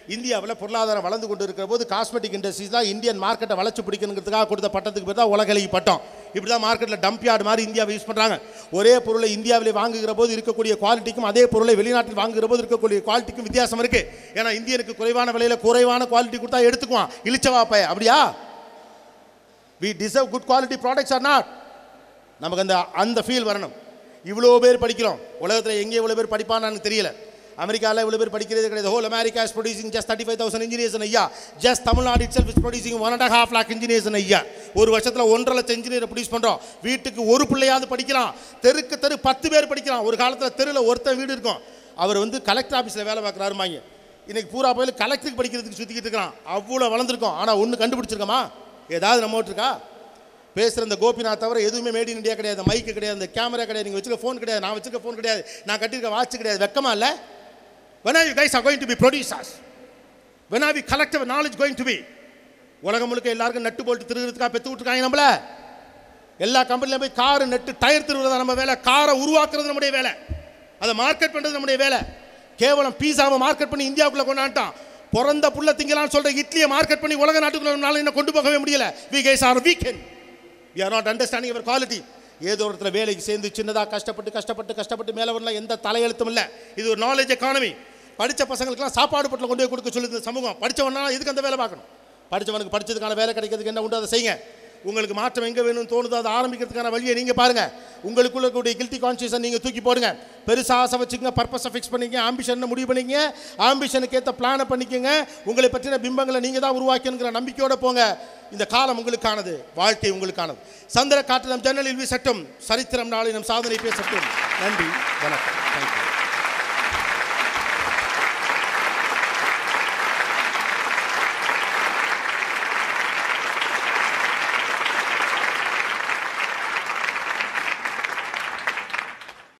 இந்தியாவில் பொருளாதாரம் வளர்ந்து கொண்டு இருக்கிற போது காஸ்மெட்டிக் இண்டஸ்ட்ரீஸ் தான் இந்தியன் மார்க்கெட்டை வளர்ச்சி பிடிக்கணுங்கிறதுக்காக கொடுத்த பட்டத்துக்கு பேர் தான் உலகலகி பட்டம் இப்படி தான் மார்க்கெட்டில் டம்ப் யார்டு மாதிரி இந்தியாவை யூஸ் பண்ணுறாங்க ஒரே பொருளை இந்தியாவிலே வாங்குகிற போது இருக்கக்கூடிய குவாலிட்டிக்கும் அதே பொருளை வெளிநாட்டில் வாங்குகிற போது இருக்கக்கூடிய குவாலிட்டிக்கும் வித்தியாசம் இருக்குது ஏன்னா இந்தியனுக்கு குறைவான விலையில் குறைவான குவாலிட்டி கொடுத்தா எடுத்துக்குவான் இழிச்சவா பைய அப்படியா we deserve good quality products are not நமக்கு அந்த அந்த ஃபீல் வரணும் இவ்வளோ பேர் படிக்கிறோம் உலகத்தில் எங்கே இவ்வளோ பேர் படிப்பான்னு எனக்கு தெரியல அமெரிக்காவில் இவ்வளோ பேர் படிக்கிறது கிடையாது whole America is producing just thirty five thousand engineers ஐயா just Tamil Nadu itself is producing one and half lakh engineers ஐயா ஒரு வருஷத்தில் ஒன்றரை லட்சம் இன்ஜினியர் ப்ரொடியூஸ் பண்ணுறோம் வீட்டுக்கு ஒரு பிள்ளையாவது படிக்கிறான் தெருக்கு தெரு பத்து பேர் படிக்கிறான் ஒரு காலத்தில் தெருவில் ஒருத்தன் வீடு இருக்கும் அவர் வந்து கலெக்டர் ஆஃபீஸில் வேலை பார்க்குறாருமாங்க இன்னைக்கு பூரா போய் கலெக்டருக்கு படிக்கிறதுக்கு சுற்றிக்கிட்டு இருக்கிறான் அவ்வளோ வளர்ந்துருக்கோம் ஆனால் ஒன்று கண்டுபிடிச்சிருக்கோமா ஏதாவது நம்ம இருக்கா பேசுகிற இந்த கோபிநாத் தவிர எதுவுமே மேட் இன் இந்தியா கிடையாது மைக்கு கிடையாது இந்த கேமரா கிடையாது நீங்கள் வச்சுக்க ஃபோன் கிடையாது நான் வச்சுக்க ஃபோன் கிடையாது நான் கட்டிருக்க வாட்ச் கிடையாது வெக்கமா இல்லை when are you guys are going to be producers when are we collective knowledge going to be உலகம் முழுக்க எல்லாருக்கும் நட்டு போட்டு திருகிறதுக்காக பெற்று விட்டுருக்காங்க நம்மள எல்லா கம்பெனிலையும் போய் கார் நட்டு டயர் திருவுறது நம்ம வேலை காரை உருவாக்குறது நம்முடைய வேலை அதை மார்க்கெட் பண்ணுறது நம்முடைய வேலை கேவலம் பீஸாவை மார்க்கெட் பண்ணி இந்தியாவுக்குள்ளே கொண்டாண்டான் பிறந்த புள்ள திங்கலான்னு சொல்கிற இட்லியை மார்க்கெட் பண்ணி உலக நாட்டுக்குள்ள என்ன கொண்டு போகவே முடியல we guys are weekend we are not understanding our quality ஏதோ ஒரு இடத்துல வேலைக்கு சேர்ந்து சின்னதாக கஷ்டப்பட்டு கஷ்டப்பட்டு கஷ்டப்பட்டு மேலே வரல எந்த தலையெழுத்தும் இல்லை இது ஒரு நாலேஜ் எக்கானமி படித்த பசங்களுக்குலாம் சாப்பாடு பட்டில் கொண்டு போய் கொடுக்க சொல்லி இந்த சமூகம் படித்தவனா இதுக்கு அந்த வேலை பார்க்கணும் படித்தவனுக்கு படித்ததுக்கான வேலை கிடைக்கிறதுக்கு என்ன உண்டு அதை செய்யுங்க உங்களுக்கு மாற்றம் எங்கே வேணும்னு தோணுதோ அதை ஆரம்பிக்கிறதுக்கான வழியை நீங்கள் பாருங்கள் உங்களுக்குள்ள இருக்கக்கூடிய கில்ட்டி கான்சியஸை நீங்கள் தூக்கி போடுங்க பெருசாக ஆசை வச்சுக்கங்க பர்பஸை ஃபிக்ஸ் பண்ணிக்கங்க ஆம்பிஷன் முடிவு பண்ணிக்கங்க ஆம்பிஷனுக்கு ஏற்ற பிளானை பண்ணிக்கங்க உங்களை பற்றின பிம்பங்களை நீங்கள் தான் உருவாக்கணுங்கிற நம்பிக்கையோட போங்க இந்த காலம் உங்களுக்கானது வாழ்க்கை உங்களுக்கானது சந்திர காற்று நம் ஜன்னலில் வீசட்டும் சரித்திரம் நாளை நம் சாதனை பேசட்டும் நன்றி வணக்கம் தேங்க்யூ